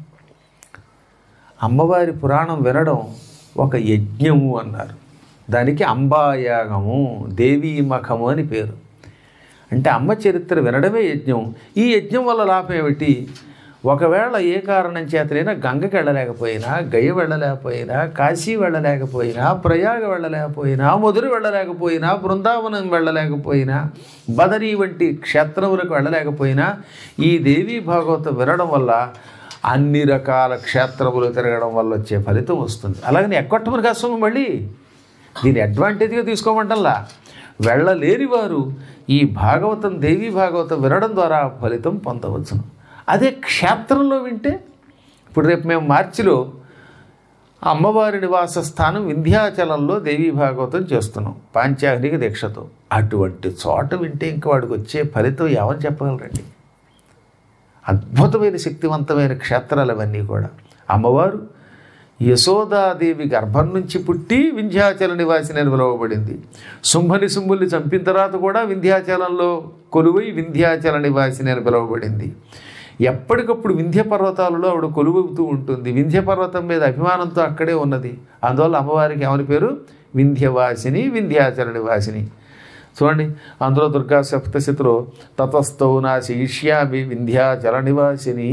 అమ్మవారి పురాణం వినడం ఒక యజ్ఞము అన్నారు దానికి అంబాయాగము దేవీ మఖము అని పేరు అంటే అమ్మ చరిత్ర వినడమే యజ్ఞం ఈ యజ్ఞం వల్ల లాభం ఏమిటి ఒకవేళ ఏ కారణం చేతనైనా గంగకి వెళ్ళలేకపోయినా గయ వెళ్ళలేకపోయినా కాశీ వెళ్ళలేకపోయినా ప్రయాగ వెళ్ళలేకపోయినా మధుర వెళ్ళలేకపోయినా బృందావనం వెళ్ళలేకపోయినా బదరీ వంటి క్షేత్రములకు వెళ్ళలేకపోయినా ఈ దేవీ భాగవతం వినడం వల్ల అన్ని రకాల క్షేత్రములు తిరగడం వల్ల వచ్చే ఫలితం వస్తుంది అలాగని ఎక్కొట్టమని కష్టం మళ్ళీ దీని అడ్వాంటేజ్గా తీసుకోమంటల్లా వెళ్ళలేని వారు ఈ భాగవతం దేవీ భాగవతం వినడం ద్వారా ఫలితం పొందవచ్చును అదే క్షేత్రంలో వింటే ఇప్పుడు రేపు మేము మార్చిలో అమ్మవారి నివాస స్థానం వింధ్యాచలంలో దేవీ భాగవతం చేస్తున్నాం పాంచాగ్నిక దీక్షతో అటువంటి చోట వింటే ఇంక వాడికి వచ్చే ఫలితం ఏమని చెప్పగలరండి అద్భుతమైన శక్తివంతమైన క్షేత్రాలు అవన్నీ కూడా అమ్మవారు యశోదాదేవి గర్భం నుంచి పుట్టి వింధ్యాచల నివాసిని అని పిలువబడింది శుంభని శుంభుల్ని చంపిన తర్వాత కూడా వింధ్యాచలంలో కొలువై వింధ్యాచల నివాసిని అని పిలువబడింది ఎప్పటికప్పుడు వింధ్య పర్వతాలలో ఆవిడ కొలువవుతూ ఉంటుంది వింధ్య పర్వతం మీద అభిమానంతో అక్కడే ఉన్నది అందువల్ల అమ్మవారికి ఏమని పేరు వింధ్యవాసిని వింధ్యాచల నివాసిని చూడండి అందులో దుర్గా సప్తశతిలో తతస్థౌ నా శీష్యామి వింధ్యాచల నివాసిని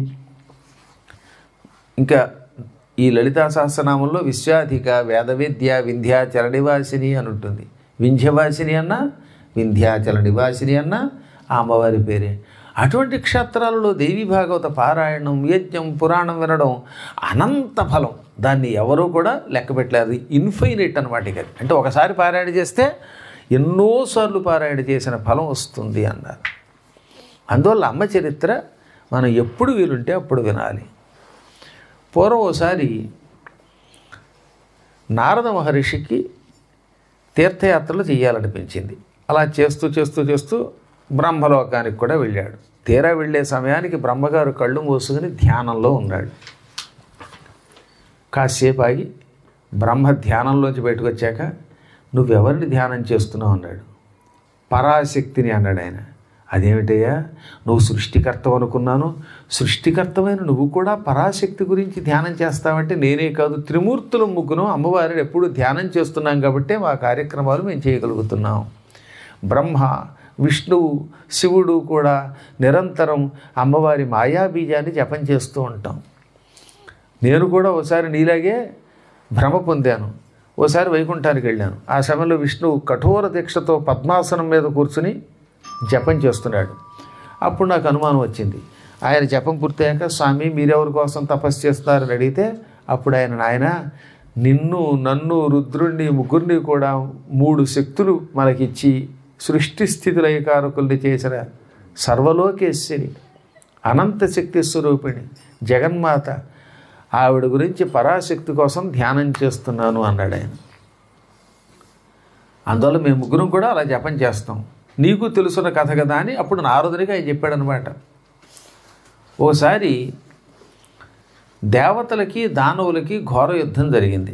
ఇంకా ఈ లలితా సహస్రనామంలో విశ్వాధిక వేదవిద్య వింధ్యాచల నివాసిని అని ఉంటుంది వింధ్యవాసిని అన్న వింధ్యాచల నివాసిని అన్న ఆ అమ్మవారి పేరే అటువంటి క్షేత్రాలలో దేవి భాగవత పారాయణం యజ్ఞం పురాణం వినడం అనంత ఫలం దాన్ని ఎవరూ కూడా లెక్క పెట్టలేదు ఇన్ఫైనైట్ అనమాట ఇక అది. అంటే ఒకసారి పారాయణ చేస్తే ఎన్నోసార్లు పారాయణ చేసిన ఫలం వస్తుంది అన్నారు అందువల్ల అమ్మ చరిత్ర మనం ఎప్పుడు వీలుంటే అప్పుడు వినాలి పూర్వం ఒకసారి నారద మహర్షికి తీర్థయాత్రలు చేయాలనిపించింది అలా చేస్తూ చేస్తూ చేస్తూ బ్రహ్మలోకానికి కూడా వెళ్ళాడు తీరా వెళ్ళే సమయానికి బ్రహ్మగారు కళ్ళు మూసుకుని ధ్యానంలో ఉన్నాడు కాసేపు ఆగి బ్రహ్మ ధ్యానంలోంచి బయటకు వచ్చాక నువ్వెవరిని ధ్యానం చేస్తున్నావు అన్నాడు పరాశక్తిని అన్నాడు ఆయన అదేమిటయ్యా నువ్వు సృష్టికర్త అనుకున్నాను సృష్టికర్తమైన నువ్వు కూడా పరాశక్తి గురించి ధ్యానం చేస్తావంటే నేనే కాదు త్రిమూర్తుల ముగ్గును అమ్మవారిని ఎప్పుడు ధ్యానం చేస్తున్నాం కాబట్టి మా కార్యక్రమాలు మేము చేయగలుగుతున్నాం బ్రహ్మ విష్ణువు శివుడు కూడా నిరంతరం అమ్మవారి మాయాబీజాన్ని జపం చేస్తూ ఉంటాం నేను కూడా ఒకసారి నీలాగే భ్రమ పొందాను ఓసారి వైకుంఠానికి వెళ్ళాను ఆ సమయంలో విష్ణువు కఠోర దీక్షతో పద్మాసనం మీద కూర్చుని జపం చేస్తున్నాడు అప్పుడు నాకు అనుమానం వచ్చింది ఆయన జపం పూర్తయ్యాక స్వామి మీరెవరి కోసం తపస్సు చేస్తున్నారని అడిగితే అప్పుడు ఆయన నాయన నిన్ను నన్ను రుద్రుణ్ణి ముగ్గురిని కూడా మూడు శక్తులు మనకిచ్చి సృష్టి స్థితులైకారకుల్ని చేసిన సర్వలోకేశ్వరి అనంత శక్తి స్వరూపిణి జగన్మాత ఆవిడ గురించి పరాశక్తి కోసం ధ్యానం చేస్తున్నాను అన్నాడు ఆయన అందువల్ల మేము ముగ్గురం కూడా అలా జపం చేస్తాం నీకు తెలుసున్న కథ కదా అని అప్పుడు నారదునికి ఆయన చెప్పాడనమాట ఓసారి దేవతలకి దానవులకి ఘోర యుద్ధం జరిగింది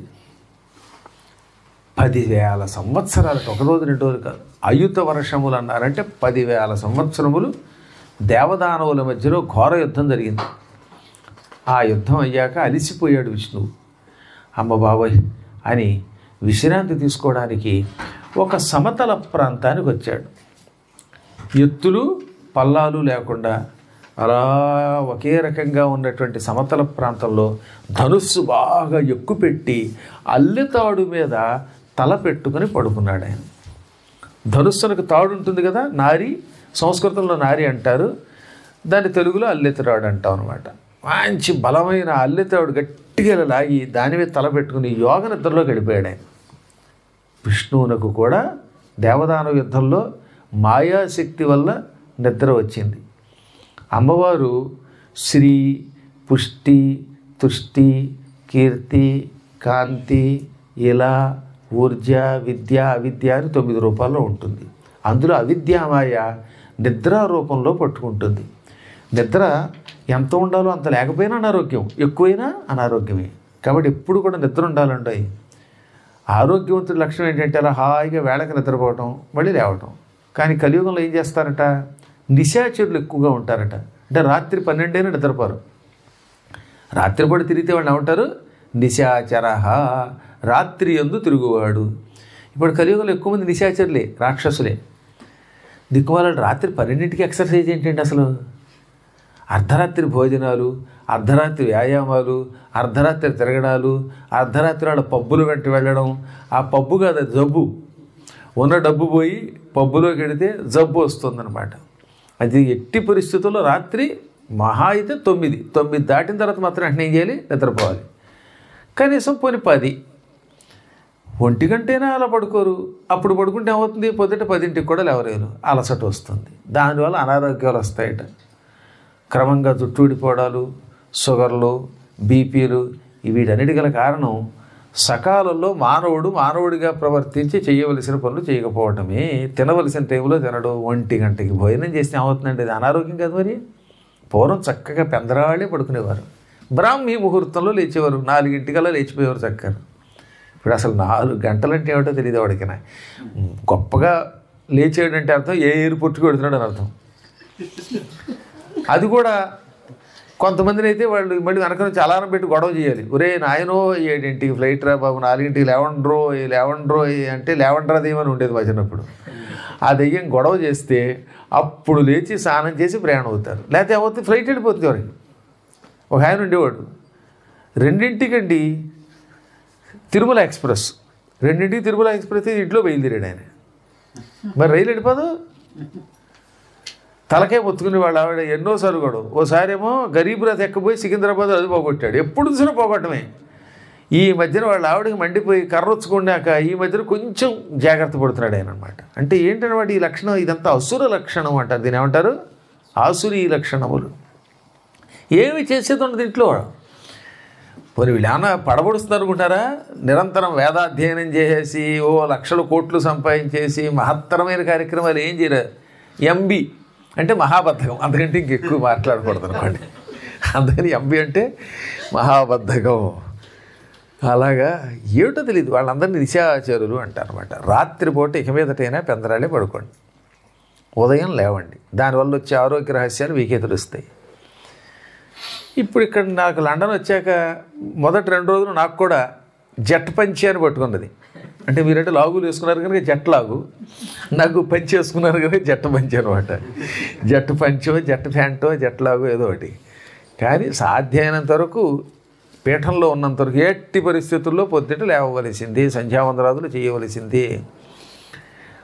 పదివేల సంవత్సరాలకు ఒక రోజు రెండు రోజులు కాదు అయుత వర్షములు అన్నారంటే పదివేల సంవత్సరములు దేవదానవుల మధ్యలో ఘోర యుద్ధం జరిగింది ఆ యుద్ధం అయ్యాక అలిసిపోయాడు విష్ణువు అమ్మ బాబోయ్ అని విశ్రాంతి తీసుకోవడానికి ఒక సమతల ప్రాంతానికి వచ్చాడు ఎత్తులు పల్లాలు లేకుండా అలా ఒకే రకంగా ఉన్నటువంటి సమతల ప్రాంతంలో ధనుస్సు బాగా ఎక్కుపెట్టి అల్లెతాడు మీద తల పెట్టుకొని పడుకున్నాడు ఆయన ధనుస్సునకు తాడు ఉంటుంది కదా నారి సంస్కృతంలో నారి అంటారు దాన్ని తెలుగులో అల్లెతరాడు అంటాం అనమాట మంచి బలమైన అల్లెతాడు గట్టిగా ఇలా లాగి దాని మీద తల పెట్టుకుని యోగ నిద్రలో గడిపాడు ఆయన విష్ణువునకు కూడా దేవదాన యుద్ధంలో మాయాశక్తి వల్ల నిద్ర వచ్చింది అమ్మవారు శ్రీ పుష్టి తుష్టి కీర్తి కాంతి ఇలా ఊర్జ విద్య అవిద్య అని తొమ్మిది రూపాల్లో ఉంటుంది అందులో అవిద్యామాయ నిద్ర రూపంలో పట్టుకుంటుంది నిద్ర ఎంత ఉండాలో అంత లేకపోయినా అనారోగ్యం ఎక్కువైనా అనారోగ్యమే కాబట్టి ఎప్పుడు కూడా నిద్ర ఉండాలండి ఆరోగ్యవంతుడి లక్షణం ఏంటంటే అలా హాయిగా వేళకి నిద్రపోవటం మళ్ళీ లేవటం కానీ కలియుగంలో ఏం చేస్తారట నిశాచరులు ఎక్కువగా ఉంటారట అంటే రాత్రి పన్నెండైనా నిద్రపోరు రాత్రిపూట తిరిగితే వాళ్ళు ఏమంటారు నిశాచరహ రాత్రి ఎందు తిరుగువాడు ఇప్పుడు కలియుగంలో ఎక్కువ మంది నిశాచరులే రాక్షసులే దిక్కుమాలను రాత్రి పన్నెండింటికి ఎక్సర్సైజ్ ఏంటండి అసలు అర్ధరాత్రి భోజనాలు అర్ధరాత్రి వ్యాయామాలు అర్ధరాత్రి తిరగడాలు అర్ధరాత్రి వాళ్ళ పబ్బులు వెంట వెళ్ళడం ఆ పబ్బు కాదు అది జబ్బు ఉన్న డబ్బు పోయి పబ్బులోకి వెడితే జబ్బు వస్తుందన్నమాట అది ఎట్టి పరిస్థితుల్లో రాత్రి మహా అయితే తొమ్మిది తొమ్మిది దాటిన తర్వాత మాత్రం వెంటనే ఏం చేయాలి నిద్రపోవాలి కనీసం పోని పది ఒంటి గంటైనా అలా పడుకోరు అప్పుడు పడుకుంటే ఏమవుతుంది పొద్దుట పదింటికి కూడా లేవలేరు అలసట వస్తుంది దానివల్ల అనారోగ్యాలు వస్తాయట క్రమంగా జుట్టు ఊడిపోవడాలు షుగర్లు బీపీలు వీటన్నిటి గల కారణం సకాలంలో మానవుడు మానవుడిగా ప్రవర్తించి చేయవలసిన పనులు చేయకపోవటమే తినవలసిన టైంలో తినడు ఒంటి గంటకి భోజనం చేస్తే ఏమవుతుందండి ఇది అనారోగ్యం కదా మరి పూర్వం చక్కగా పెందరాళ్ళే పడుకునేవారు బ్రాహ్మీ ముహూర్తంలో లేచేవారు నాలుగింటికల్లా లేచిపోయేవారు చక్కగా ఇప్పుడు అసలు నాలుగు గంటలంటే ఏమిటో తెలియదు వాడికి గొప్పగా లేచేయడంటే అర్థం ఏ ఎయిర్పోర్ట్కి వెడుతున్నాడు అని అర్థం అది కూడా కొంతమందిని అయితే వాళ్ళు మళ్ళీ వెనక నుంచి అలారం పెట్టి గొడవ చేయాలి ఒరే నాయనో ఏడింటికి ఫ్లైట్ రా బాబు నాలుగింటికి లేవండ్రో లేవండ్రో అంటే లేవండ్రా దేమని ఉండేది మా చిన్నప్పుడు ఆ దెయ్యం గొడవ చేస్తే అప్పుడు లేచి స్నానం చేసి ప్రయాణం అవుతారు లేకపోతే ఏమవుతుంది ఫ్లైట్ వెళ్ళిపోతుంది వారికి ఒక ఆయన ఉండేవాడు రెండింటికండి తిరుమల ఎక్స్ప్రెస్ రెండింటికి తిరుమల ఎక్స్ప్రెస్ ఇంట్లో బయలుదేరాడు ఆయన మరి రైలు వెళ్ళిపోదు తలకే మొత్తుకునే వాళ్ళు ఆవిడ ఎన్నోసార్లు కూడా ఓసారి ఏమో గరీబ్ రథ్ ఎక్కబోయి సికింద్రాబాద్ అది పోగొట్టాడు ఎప్పుడు చూసినా పోగొట్టమే ఈ మధ్యన వాళ్ళ ఆవిడకి మండిపోయి కర్రొచ్చుకున్నాక ఈ మధ్యన కొంచెం జాగ్రత్త పడుతున్నాడు ఆయన అనమాట అంటే ఏంటన్నమాట ఈ లక్షణం ఇదంతా అసుర లక్షణం అంటారు దీని ఏమంటారు ఆసురి లక్షణములు ఏమి చేసేది ఉండదు ఇంట్లో పోనీ వీళ్ళు ఏమన్నా పడబడుస్తున్నారు అనుకుంటారా నిరంతరం వేదాధ్యయనం చేసేసి ఓ లక్షల కోట్లు సంపాదించేసి మహత్తరమైన కార్యక్రమాలు ఏం చేయరు ఎంబీ అంటే మహాబద్ధకం అందుకంటే ఇంకెక్కువ మాట్లాడకూడదు అనుకోండి అందుకని ఎంబీ అంటే మహాబద్ధకం అలాగా ఏమిటో తెలియదు వాళ్ళందరినీ నిశాచారులు అంటారనమాట రాత్రిపూట ఇక మీదటైనా పెందరాలే పడుకోండి ఉదయం లేవండి దానివల్ల వచ్చే ఆరోగ్య రహస్యాలు మీకే తెలుస్తాయి ఇప్పుడు ఇక్కడ నాకు లండన్ వచ్చాక మొదటి రెండు రోజులు నాకు కూడా జట్ పంచి అని పట్టుకున్నది అంటే మీరంటే లాగులు వేసుకున్నారు కనుక జట్ లాగు నాకు పంచి వేసుకున్నారు కనుక జట్టు పంచి అనమాట జట్టు పంచో జట్టు ప్యాంటో జట్ లాగు ఏదో ఒకటి కానీ సాధ్యమైనంత వరకు పీఠంలో ఉన్నంత వరకు ఎట్టి పరిస్థితుల్లో పొద్దుట లేవవలసింది సంధ్యావందరాదులు చేయవలసింది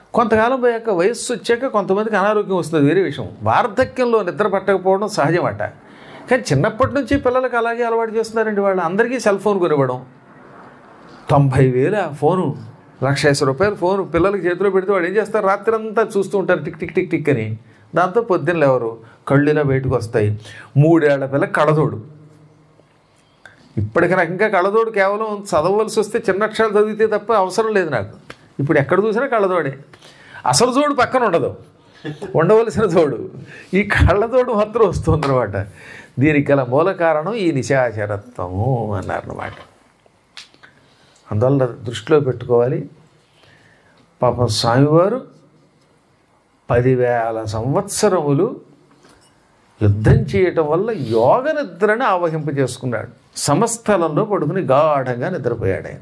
కొంతకాలం పోయాక వయస్సు వచ్చాక కొంతమందికి అనారోగ్యం వస్తుంది వేరే విషయం వార్ధక్యంలో నిద్ర పట్టకపోవడం సహజమట కానీ చిన్నప్పటి నుంచి పిల్లలకు అలాగే అలవాటు చేస్తున్నారండి వాళ్ళు అందరికీ సెల్ ఫోన్ కొనివ్వడం తొంభై వేల ఫోను లక్ష యాభై రూపాయలు ఫోను పిల్లలకి చేతిలో పెడితే వాడు ఏం చేస్తారు రాత్రి అంతా చూస్తూ ఉంటారు టిక్ టిక్ టిక్ టిక్ అని దాంతో పొద్దున్న లేవరు కళ్ళు ఇలా బయటకు వస్తాయి మూడేళ్ల పిల్ల కళదోడు ఇప్పటికి నాకు ఇంకా కళ్ళజోడు కేవలం చదవలసి వస్తే చిన్న అక్షరాలు చదివితే తప్ప అవసరం లేదు నాకు ఇప్పుడు ఎక్కడ చూసినా కళ్ళజోడే అసలు జోడు పక్కన ఉండదు ఉండవలసిన జోడు ఈ కళ్ళజోడు మాత్రం వస్తుంది అనమాట దీనికి గల మూల కారణం ఈ నిశాచరత్వము అన్నారన్నమాట అందువల్ల దృష్టిలో పెట్టుకోవాలి పాపం స్వామివారు పదివేల సంవత్సరములు యుద్ధం చేయటం వల్ల యోగ నిద్రను ఆవహింప చేసుకున్నాడు సమస్థలంలో పడుకుని గాఢంగా నిద్రపోయాడు ఆయన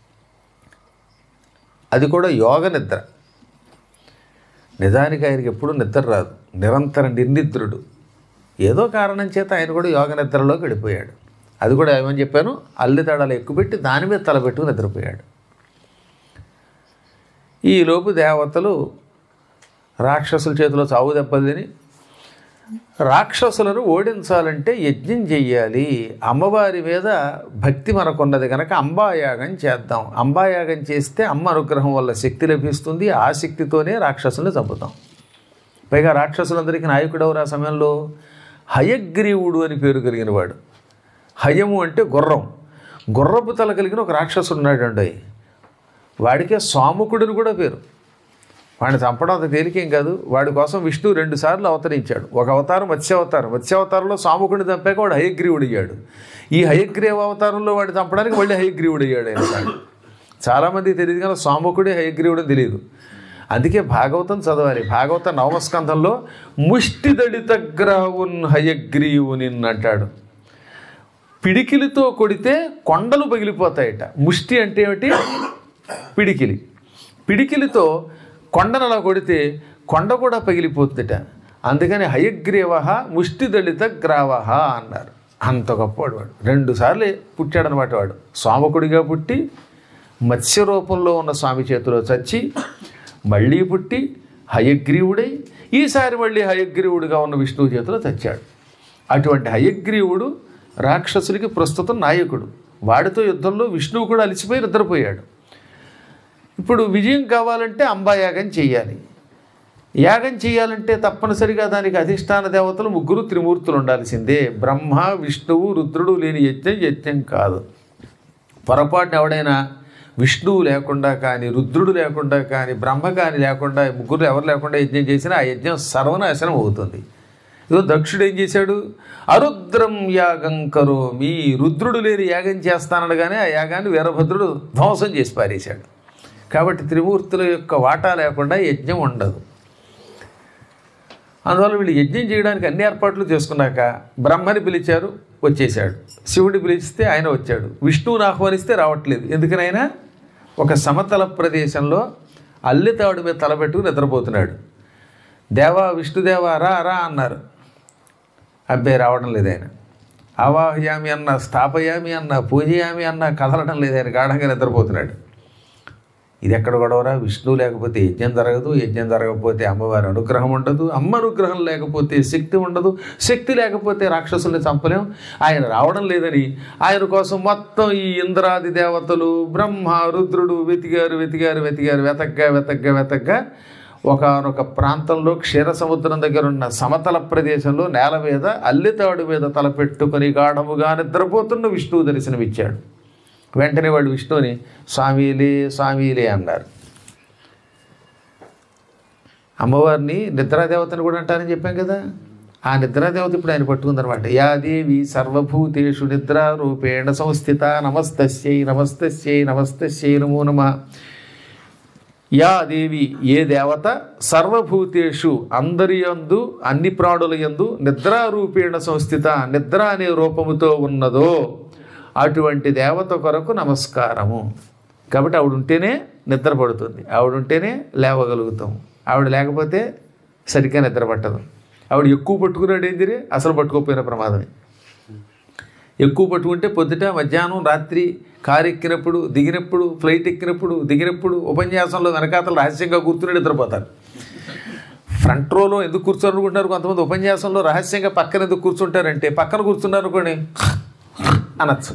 అది కూడా యోగ నిద్ర నిజానికి ఆయనకి ఎప్పుడూ నిద్ర రాదు నిరంతర నిర్నిద్రుడు ఏదో కారణం చేత ఆయన కూడా యోగ నిద్రలోకి వెళ్ళిపోయాడు అది కూడా ఏమని చెప్పాను అల్లి తడాలు ఎక్కుపెట్టి దాని మీద తలపెట్టుకు నిద్రపోయాడు ఈలోపు దేవతలు రాక్షసుల చేతిలో చావు దెబ్బలు తిని రాక్షసులను ఓడించాలంటే యజ్ఞం చెయ్యాలి అమ్మవారి మీద భక్తి మనకున్నది కనుక అంబాయాగం చేద్దాం అంబాయాగం చేస్తే అమ్మ అనుగ్రహం వల్ల శక్తి లభిస్తుంది ఆ శక్తితోనే రాక్షసుల్ని చంపుతాం పైగా రాక్షసులందరికీ నాయకుడు ఎవరు ఆ సమయంలో హయగ్రీవుడు అని పేరు కలిగిన వాడు హయము అంటే గుర్రం గుర్రపు తల కలిగిన ఒక రాక్షసుడు ఉన్నాడండి వాడికే సోముకుడిని కూడా పేరు వాడిని చంపడం అంత తేలికేం కాదు వాడి కోసం విష్ణు రెండు సార్లు అవతరించాడు ఒక అవతారం మత్స్యావతారం మత్స్యావతారంలో సాముకుడిని చంపాక వాడు హయగ్రీవుడు అయ్యాడు ఈ హయగ్రీవ అవతారంలో వాడిని చంపడానికి మళ్ళీ హయగ్రీవుడు అయ్యాడు ఆయన వాడు. చాలామంది తెలియదు కానీ సాముకుడి హయగ్రీవుడు తెలియదు అందుకే భాగవతం చదవాలి భాగవత నవమస్కంధంలో ముష్టి దళిత గ్రావున్ హయగ్రీవునిన్ అంటాడు పిడికిలితో కొడితే కొండలు పగిలిపోతాయట ముష్టి అంటే ఏమిటి పిడికిలి పిడికిలితో కొండను అలా కొడితే కొండ కూడా పగిలిపోతుందట అందుకని హయగ్రీవ ముష్టి దళిత గ్రావ అన్నారు అంత గొప్పవాడు వాడు రెండు సార్లు పుట్టాడనమాట వాడు స్వామకుడిగా పుట్టి మత్స్య రూపంలో ఉన్న స్వామి చేతిలో చచ్చి మళ్ళీ పుట్టి హయగ్రీవుడై ఈసారి మళ్ళీ హయగ్రీవుడిగా ఉన్న విష్ణువు చేతిలో చచ్చాడు అటువంటి హయగ్రీవుడు రాక్షసులకి ప్రస్తుతం నాయకుడు వాడితో యుద్ధంలో విష్ణువు కూడా అలిసిపోయి నిద్రపోయాడు ఇప్పుడు విజయం కావాలంటే అంబాయాగం చేయాలి యాగం చేయాలంటే తప్పనిసరిగా దానికి అధిష్టాన దేవతలు ముగ్గురు త్రిమూర్తులు ఉండాల్సిందే బ్రహ్మ విష్ణువు రుద్రుడు లేని యజ్ఞం యజ్ఞం కాదు పొరపాటున ఎవడైనా విష్ణువు లేకుండా కానీ రుద్రుడు లేకుండా కానీ బ్రహ్మ కానీ లేకుండా ఈ ముగ్గురు ఎవరు లేకుండా యజ్ఞం చేసినా ఆ యజ్ఞం సర్వనాశనం అవుతుంది ఇదో దక్షుడు ఏం చేశాడు అరుద్రం యాగం కరో మీ రుద్రుడు లేని యాగం చేస్తానడగానే ఆ యాగాన్ని వీరభద్రుడు ధ్వంసం చేసి పారేశాడు కాబట్టి త్రిమూర్తుల యొక్క వాటా లేకుండా యజ్ఞం ఉండదు అందువల్ల వీళ్ళు యజ్ఞం చేయడానికి అన్ని ఏర్పాట్లు చేసుకున్నాక బ్రహ్మని పిలిచారు వచ్చేసాడు శివుడిని పిలిస్తే ఆయన వచ్చాడు విష్ణువుని ఆహ్వానిస్తే రావట్లేదు ఎందుకనైనా ఒక సమతల ప్రదేశంలో అల్లితాడు మీద తలపెట్టుకుని నిద్రపోతున్నాడు దేవా విష్ణుదేవా రా రా అన్నారు అబ్బాయి రావడం లేదు ఆయన ఆవాహయామి అన్న స్థాపయామి అన్న పూజయామి అన్న కదలడం లేదు ఆయన గాఢంగా నిద్రపోతున్నాడు ఇది ఎక్కడ గొడవరా విష్ణువు లేకపోతే యజ్ఞం జరగదు యజ్ఞం జరగకపోతే అమ్మవారి అనుగ్రహం ఉండదు అమ్మ అనుగ్రహం లేకపోతే శక్తి ఉండదు శక్తి లేకపోతే రాక్షసుల్ని చంపలేం ఆయన రావడం లేదని ఆయన కోసం మొత్తం ఈ ఇంద్రాది దేవతలు బ్రహ్మ రుద్రుడు వెతిగారు వెతిగారు వెతిగారు వెతగ్గా వెతగ్గా వెతగ్గా ఒకనొక ప్రాంతంలో క్షీర సముద్రం దగ్గర ఉన్న సమతల ప్రదేశంలో నేల మీద అల్లితాడు మీద తలపెట్టుకొని గాఢముగా నిద్రపోతున్న విష్ణువు దర్శనమిచ్చాడు వెంటనే వాళ్ళు విష్ణువుని స్వామిలే స్వామిలే అన్నారు అమ్మవారిని నిద్రాదేవతని కూడా అంటారని చెప్పాం కదా ఆ నిద్రాదేవత ఇప్పుడు ఆయన పట్టుకుందనమాట యా దేవి సర్వభూతేషు నిద్రారూపేణ సంస్థిత నమస్తస్యై నమస్తస్యై నమస్తస్యై నమో నమ యా దేవి ఏ దేవత సర్వభూతేషు అందరి యందు అన్ని ప్రాణుల యందు నిద్రారూపేణ సంస్థిత నిద్ర అనే రూపముతో ఉన్నదో అటువంటి దేవత కొరకు నమస్కారము కాబట్టి ఆవిడ ఉంటేనే నిద్ర పడుతుంది ఆవిడ ఉంటేనే లేవగలుగుతాం ఆవిడ లేకపోతే సరిగ్గా నిద్ర పట్టదు ఆవిడ ఎక్కువ పట్టుకున్నాడు ఏందిరే అసలు పట్టుకోకపోయిన ప్రమాదమే ఎక్కువ పట్టుకుంటే పొద్దుట మధ్యాహ్నం రాత్రి కారు ఎక్కినప్పుడు దిగినప్పుడు ఫ్లైట్ ఎక్కినప్పుడు దిగినప్పుడు ఉపన్యాసంలో వెనకాతలు రహస్యంగా కూర్చుని నిద్రపోతారు ఫ్రంట్ రోలో ఎందుకు కూర్చోరు అనుకుంటున్నారు కొంతమంది ఉపన్యాసంలో రహస్యంగా పక్కన ఎందుకు కూర్చుంటారంటే పక్కన కూర్చున్నారు అనుకోండి అనొచ్చు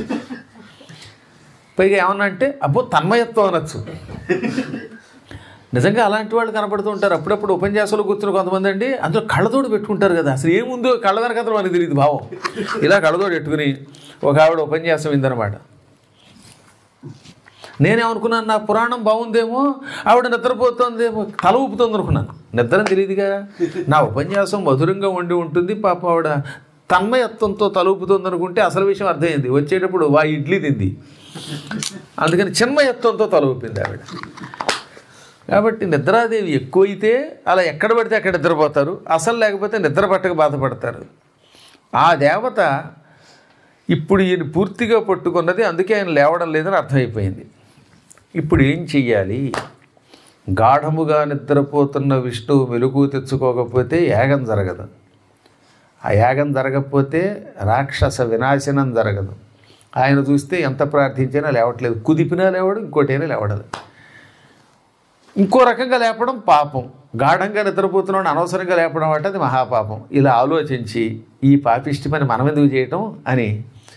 పైగా ఏమన్నా అంటే అబ్బో తన్మయత్వం అనొచ్చు నిజంగా అలాంటి వాళ్ళు కనపడుతూ ఉంటారు అప్పుడప్పుడు ఉపన్యాసాలు కూర్చుని కొంతమంది అండి అందులో కళ్ళతోడు పెట్టుకుంటారు కదా అసలు ఏముందో కళ్ళ వెనకాతలు మనకి తెలియదు భావం ఇలా కళ్ళతోడు పెట్టుకుని ఒక ఆవిడ ఉపన్యాసం ఇందనమాట నేనేమనుకున్నాను నా పురాణం బాగుందేమో ఆవిడ నిద్రపోతుందేమో తల ఊపుతుంది అనుకున్నాను నిద్ర తెలియదుగా నా ఉపన్యాసం మధురంగా ఉండి ఉంటుంది పాప ఆవిడ తన్మయత్వంతో తల ఊపుతుంది అనుకుంటే అసలు విషయం అర్థమైంది వచ్చేటప్పుడు వా ఇడ్లీ తింది అందుకని చిన్మయత్వంతో తల ఊపింది ఆవిడ కాబట్టి నిద్రాదేవి ఎక్కువైతే అలా ఎక్కడ పడితే అక్కడ నిద్రపోతారు అసలు లేకపోతే నిద్ర పట్టక బాధపడతారు ఆ దేవత ఇప్పుడు ఈయన పూర్తిగా పట్టుకున్నది అందుకే ఆయన లేవడం లేదని అర్థమైపోయింది ఇప్పుడు ఏం చెయ్యాలి గాఢముగా నిద్రపోతున్న విష్ణువు మెలుగు తెచ్చుకోకపోతే యాగం జరగదు ఆ యాగం జరగకపోతే రాక్షస వినాశనం జరగదు ఆయన చూస్తే ఎంత ప్రార్థించినా లేవట్లేదు కుదిపినా లేవడు ఇంకోటైనా లేవడదు ఇంకో రకంగా లేపడం పాపం గాఢంగా నిద్రపోతున్నాడు అనవసరంగా లేపడం అంటే అది మహాపాపం ఇలా ఆలోచించి ఈ పాపిష్టి పని మనం ఎందుకు చేయటం అని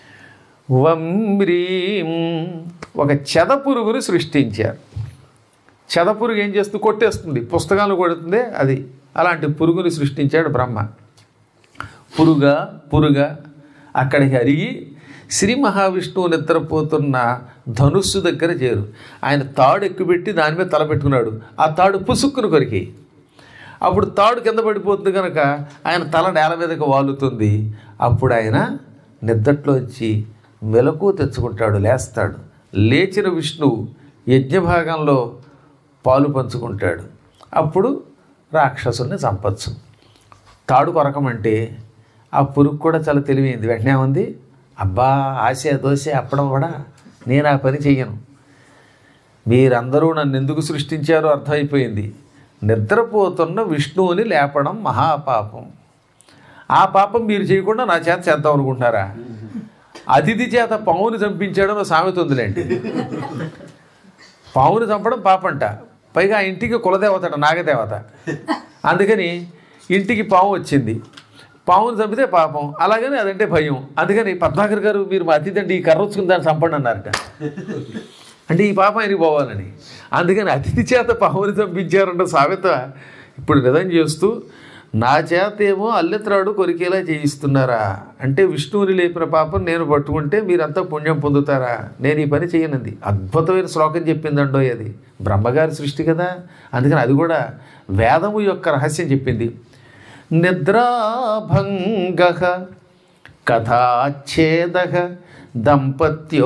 వంబ్రీం ఒక చెద పురుగుని సృష్టించారు చెద పురుగు ఏం చేస్తూ కొట్టేస్తుంది పుస్తకాలు కొడుతుంది అది అలాంటి పురుగుని సృష్టించాడు బ్రహ్మ పురుగ పురుగ అక్కడికి అరిగి శ్రీ మహావిష్ణువు నిద్రపోతున్న ధనుస్సు దగ్గర చేరు ఆయన తాడు ఎక్కుపెట్టి దాని మీద తల పెట్టుకున్నాడు ఆ తాడు పుసుక్కును కొరికి అప్పుడు తాడు కింద పడిపోతుంది కనుక ఆయన తల నేల మీదకి వాలుతుంది అప్పుడు ఆయన నిద్దట్లోంచి మెలకు తెచ్చుకుంటాడు లేస్తాడు లేచిన విష్ణువు యజ్ఞభాగంలో పాలు పంచుకుంటాడు అప్పుడు రాక్షసుల్ని చంపచ్చు తాడు కొరకమంటే ఆ పురుగు కూడా చాలా తెలివైంది వెంటనే ఉంది అబ్బా ఆశ దోశ అప్పడం కూడా నేను ఆ పని చెయ్యను మీరందరూ నన్ను ఎందుకు సృష్టించారో అర్థమైపోయింది నిద్రపోతున్న విష్ణువుని లేపడం మహాపాపం ఆ పాపం మీరు చేయకుండా నా చేత చేద్దాం అనుకుంటున్నారా అతిథి చేత పావుని చంపించాడని ఒక సామెత ఉందిలేండి పావుని చంపడం పాపంట పైగా ఆ ఇంటికి కులదేవతట నాగదేవత అందుకని ఇంటికి పాము వచ్చింది పావుని చంపితే పాపం అలాగని అదంటే భయం అందుకని పద్మాకర్ గారు మీరు మా అతిథి అండి ఈ కర్ర వచ్చుకుని దాన్ని చంపండి అన్నారట అంటే ఈ పాపం ఆయనకి పోవాలని అందుకని అతిథి చేత పావుని చంపించారంట సామెత ఇప్పుడు నిజం చేస్తూ నా చేత ఏమో అల్లెత్రాడు కొరికేలా చేయిస్తున్నారా అంటే విష్ణువుని లేపిన పాపం నేను పట్టుకుంటే మీరంతా పుణ్యం పొందుతారా నేను ఈ పని చేయనంది అద్భుతమైన శ్లోకం చెప్పిందండో అది బ్రహ్మగారి సృష్టి కదా అందుకని అది కూడా వేదము యొక్క రహస్యం చెప్పింది నిద్రాభంగ కథాచ్ఛేద దంపత్యో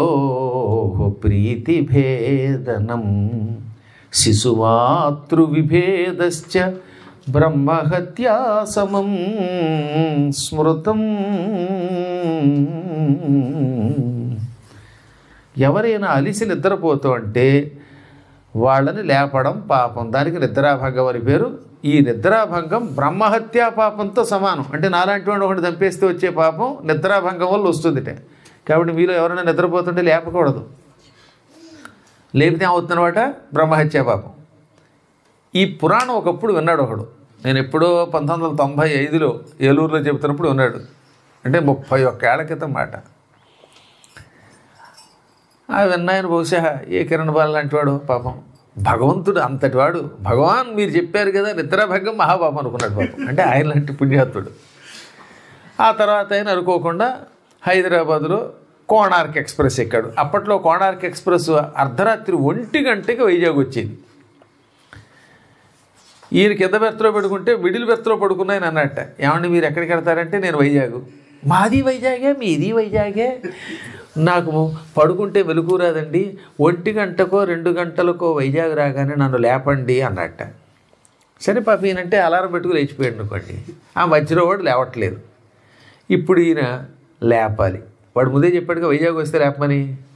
ప్రీతిభేదనం శిశుమాతృవిభేదశ్చ బ్రహ్మహత్యా సమం స్మృతం ఎవరైనా అలిసి నిద్రపోతూ అంటే వాళ్ళని లేపడం పాపం దానికి నిద్రాభంగం అని పేరు ఈ నిద్రాభంగం బ్రహ్మహత్యా పాపంతో సమానం అంటే నాలాంటి వాడు ఒకటి చంపేస్తే వచ్చే పాపం నిద్రాభంగం వల్ల వస్తుందిట కాబట్టి మీలో ఎవరైనా నిద్రపోతుంటే లేపకూడదు లేపితే అవుతున్నమాట బ్రహ్మహత్యా పాపం ఈ పురాణం ఒకప్పుడు విన్నాడు ఒకడు నేను ఎప్పుడో పంతొమ్మిది వందల తొంభై ఐదులో ఏలూరులో చెబుతున్నప్పుడు విన్నాడు అంటే ముప్పై ఒక్క ఏళ్ల క్రితం మాట ఆ విన్నాయన బహుశా ఏ కిరణ్ బాల లాంటి వాడు పాపం భగవంతుడు అంతటి వాడు భగవాన్ మీరు చెప్పారు కదా నిద్రాభంగం మహాపాపం అనుకున్నాడు పాపం అంటే ఆయన లాంటి పుణ్యాత్తుడు ఆ తర్వాత ఆయన అనుకోకుండా హైదరాబాద్లో కోణార్క్ ఎక్స్ప్రెస్ ఎక్కాడు అప్పట్లో కోణార్క్ ఎక్స్ప్రెస్ అర్ధరాత్రి ఒంటి గంటకి వైజాగ్ వచ్చేది ఈయన కింద బెర్త్లో పెట్టుకుంటే మిడిల్ బెర్త్లో పడుకున్నాయని అన్నట్ట ఏమండి మీరు ఎక్కడికి వెళ్తారంటే నేను వైజాగ్ మాది వైజాగే మీది వైజాగే నాకు పడుకుంటే వెలుగు రాదండి ఒంటి గంటకో రెండు గంటలకో వైజాగ్ రాగానే నన్ను లేపండి అన్నట్ట సరే పాప ఈయనంటే అలారం పెట్టుకుని లేచిపోయాడు అనుకోండి ఆ మధ్యలో వాడు లేవట్లేదు ఇప్పుడు ఈయన లేపాలి వాడు ముందే చెప్పాడుగా వైజాగ్ వస్తే లేపమని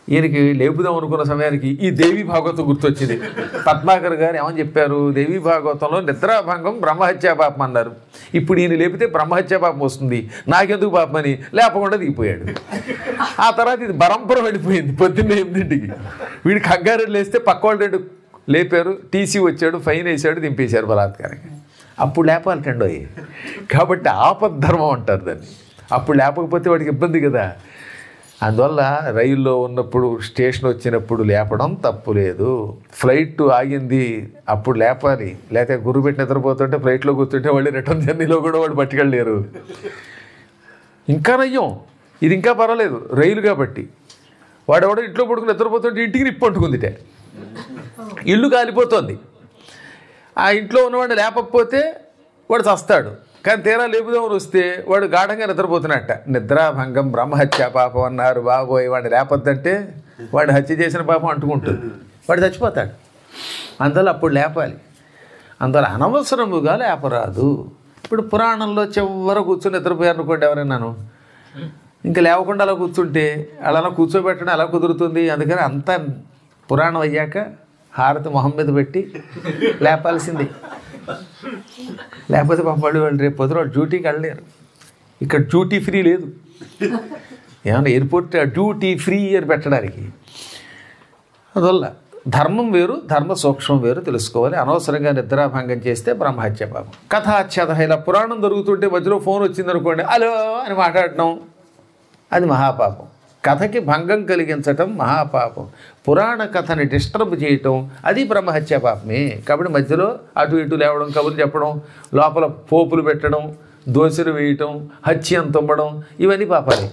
ఈయనకి లేపుదాం అనుకున్న సమయానికి ఈ దేవి భాగవతం గుర్తొచ్చింది పద్మాకర్ గారు ఏమని చెప్పారు దేవి భాగవతంలో నిద్రాభంగం బ్రహ్మహత్యా పాపం అన్నారు ఇప్పుడు ఈయన లేపితే బ్రహ్మహత్యా పాపం వస్తుంది నాకెందుకు పాపం అని లేపకుండా దిగిపోయాడు ఆ తర్వాత ఇది బరంపురం వెళ్ళిపోయింది పొద్దున్న ఎనిమిదింటికి వీడికి కంగారెడ్డి లేస్తే పక్క వాళ్ళు రెండు లేపారు టీసీ వచ్చాడు ఫైన్ వేసాడు దింపేశారు బలాత్కారంగా అప్పుడు లేపాలటండో కాబట్టి ఆపద్ధర్మం అంటారు దాన్ని అప్పుడు లేపకపోతే వాడికి ఇబ్బంది కదా అందువల్ల రైల్లో ఉన్నప్పుడు స్టేషన్ వచ్చినప్పుడు లేపడం తప్పు లేదు ఫ్లైట్ ఆగింది అప్పుడు లేపాలి లేకపోతే గురు పెట్టి నిద్రపోతుంటే ఫ్లైట్లో కూర్చుంటే వాళ్ళు రిటర్న్ జర్నీలో కూడా వాడు పట్టుకెళ్ళలేరు ఇంకా నయ్యం ఇది ఇంకా పర్వాలేదు రైలు కాబట్టి వాడెవడో ఇంట్లో పడుకుని నిద్రపోతుంటే ఇంటికి నిప్పు అంటుకుందిటే ఇల్లు కాలిపోతుంది ఆ ఇంట్లో ఉన్నవాడిని లేపకపోతే వాడు చస్తాడు కానీ తీరా లేపుదామని వస్తే వాడు గాఢంగా నిద్రపోతున్నట్ట నిద్రాభంగం బ్రహ్మహత్య పాపం అన్నారు బాబోయ్ వాడిని లేపొద్దంటే వాడు హత్య చేసిన పాపం అంటుకుంటుంది వాడు చచ్చిపోతాడు అందువల్ల అప్పుడు లేపాలి అందువల్ల అనవసరముగా లేపరాదు ఇప్పుడు పురాణంలో చివర కూర్చొని నిద్రపోయారు అనుకోండి ఎవరైనాను ఇంకా లేవకుండా అలా కూర్చుంటే అలా కూర్చోబెట్టడం ఎలా కుదురుతుంది అందుకని అంతా పురాణం అయ్యాక హారతి మొహం మీద పెట్టి లేపాల్సింది లేకపోతే పాపం వాళ్ళు వాళ్ళు రేపు పొద్దున వాళ్ళు డ్యూటీకి వెళ్ళలేరు ఇక్కడ డ్యూటీ ఫ్రీ లేదు ఏమన్నా ఎయిర్పోర్ట్ డ్యూటీ ఫ్రీ అని పెట్టడానికి అందువల్ల ధర్మం వేరు ధర్మ సూక్ష్మం వేరు తెలుసుకోవాలి అనవసరంగా నిద్రాభంగం చేస్తే బ్రహ్మహత్య పాపం కథాచ్యత ఇలా పురాణం దొరుకుతుంటే మధ్యలో ఫోన్ వచ్చింది అనుకోండి హలో అని మాట్లాడటం అది మహాపాపం కథకి భంగం కలిగించటం మహాపాపం పురాణ కథని డిస్టర్బ్ చేయటం అది బ్రహ్మహత్య పాపమే కాబట్టి మధ్యలో అటు ఇటు లేవడం కబుర్లు చెప్పడం లోపల పోపులు పెట్టడం దోశలు వేయటం హత్యం తుమ్మడం ఇవన్నీ పాపాలే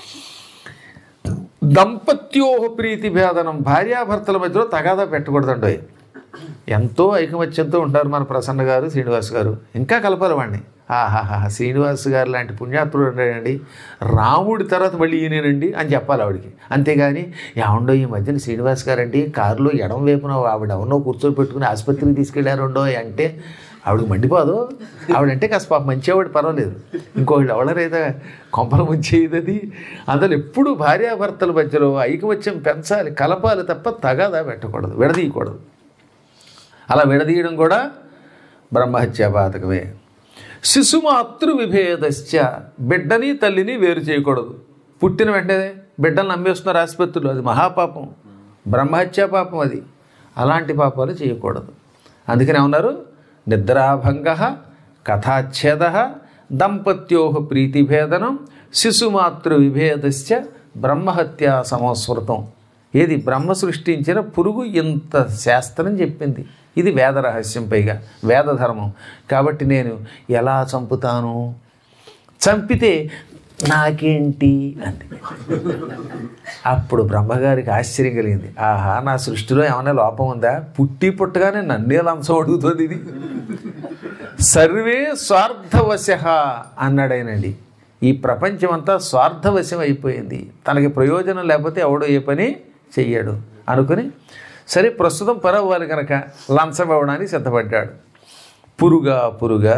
దంపత్యోహ ప్రీతి భేదనం భార్యాభర్తల మధ్యలో తగాదా పెట్టకూడదండి ఎంతో ఐకమత్యంతో ఉంటారు మన ప్రసన్న గారు శ్రీనివాస్ గారు ఇంకా కలపాలి వాడిని ఆహాహా శ్రీనివాస్ గారు లాంటి పుణ్యాత్ముడు ఉన్నాడండి రాముడి తర్వాత మళ్ళీ ఈయనేనండి అని చెప్పాలి ఆవిడికి అంతేగాని ఏమండో ఈ మధ్యన శ్రీనివాస్ గారండి కారులో ఎడం వైపున ఆవిడ ఎవరినో కూర్చోబెట్టుకుని ఆసుపత్రికి తీసుకెళ్ళారుండో అంటే ఆవిడకి మండిపోదు ఆవిడంటే కాస్త పాప మంచివాడు పర్వాలేదు ఇంకొకళ్ళు ఎవడరైతే కొంపల ముంచేది అది అందులో ఎప్పుడు భార్యాభర్తల మధ్యలో ఐకమత్యం పెంచాలి కలపాలి తప్ప తగాదా పెట్టకూడదు విడదీయకూడదు అలా విడదీయడం కూడా బ్రహ్మహత్యా పాతకమే శిశుమాతృ విభేదశ్చ బిడ్డని తల్లిని వేరు చేయకూడదు పుట్టిన వెంటనే బిడ్డలను నమ్మేస్తున్నారు ఆసుపత్రులు అది మహాపాపం బ్రహ్మహత్యా పాపం అది అలాంటి పాపాలు చేయకూడదు అందుకని ఏమన్నారు నిద్రాభంగ కథాచ్ఛేద దంపత్యో ప్రీతిభేదనం శిశుమాతృ విభేదశ్చ బ్రహ్మహత్యా సంస్మృతం ఏది బ్రహ్మ సృష్టించిన పురుగు ఇంత శాస్త్రం చెప్పింది ఇది వేద రహస్యం పైగా వేదధర్మం కాబట్టి నేను ఎలా చంపుతాను చంపితే నాకేంటి అంది అప్పుడు బ్రహ్మగారికి ఆశ్చర్యం కలిగింది ఆహా నా సృష్టిలో ఏమైనా లోపం ఉందా పుట్టి పుట్టగానే నన్నే లంచం అడుగుతుంది ఇది సర్వే స్వార్థవశ అన్నాడైనండి ఈ ప్రపంచం అంతా స్వార్థవశం అయిపోయింది తనకి ప్రయోజనం లేకపోతే ఎవడో ఏ పని చెయ్యడు అనుకుని సరే ప్రస్తుతం పరవ్వాలి కనుక లంచం ఇవ్వడానికి సిద్ధపడ్డాడు పురుగా పురుగా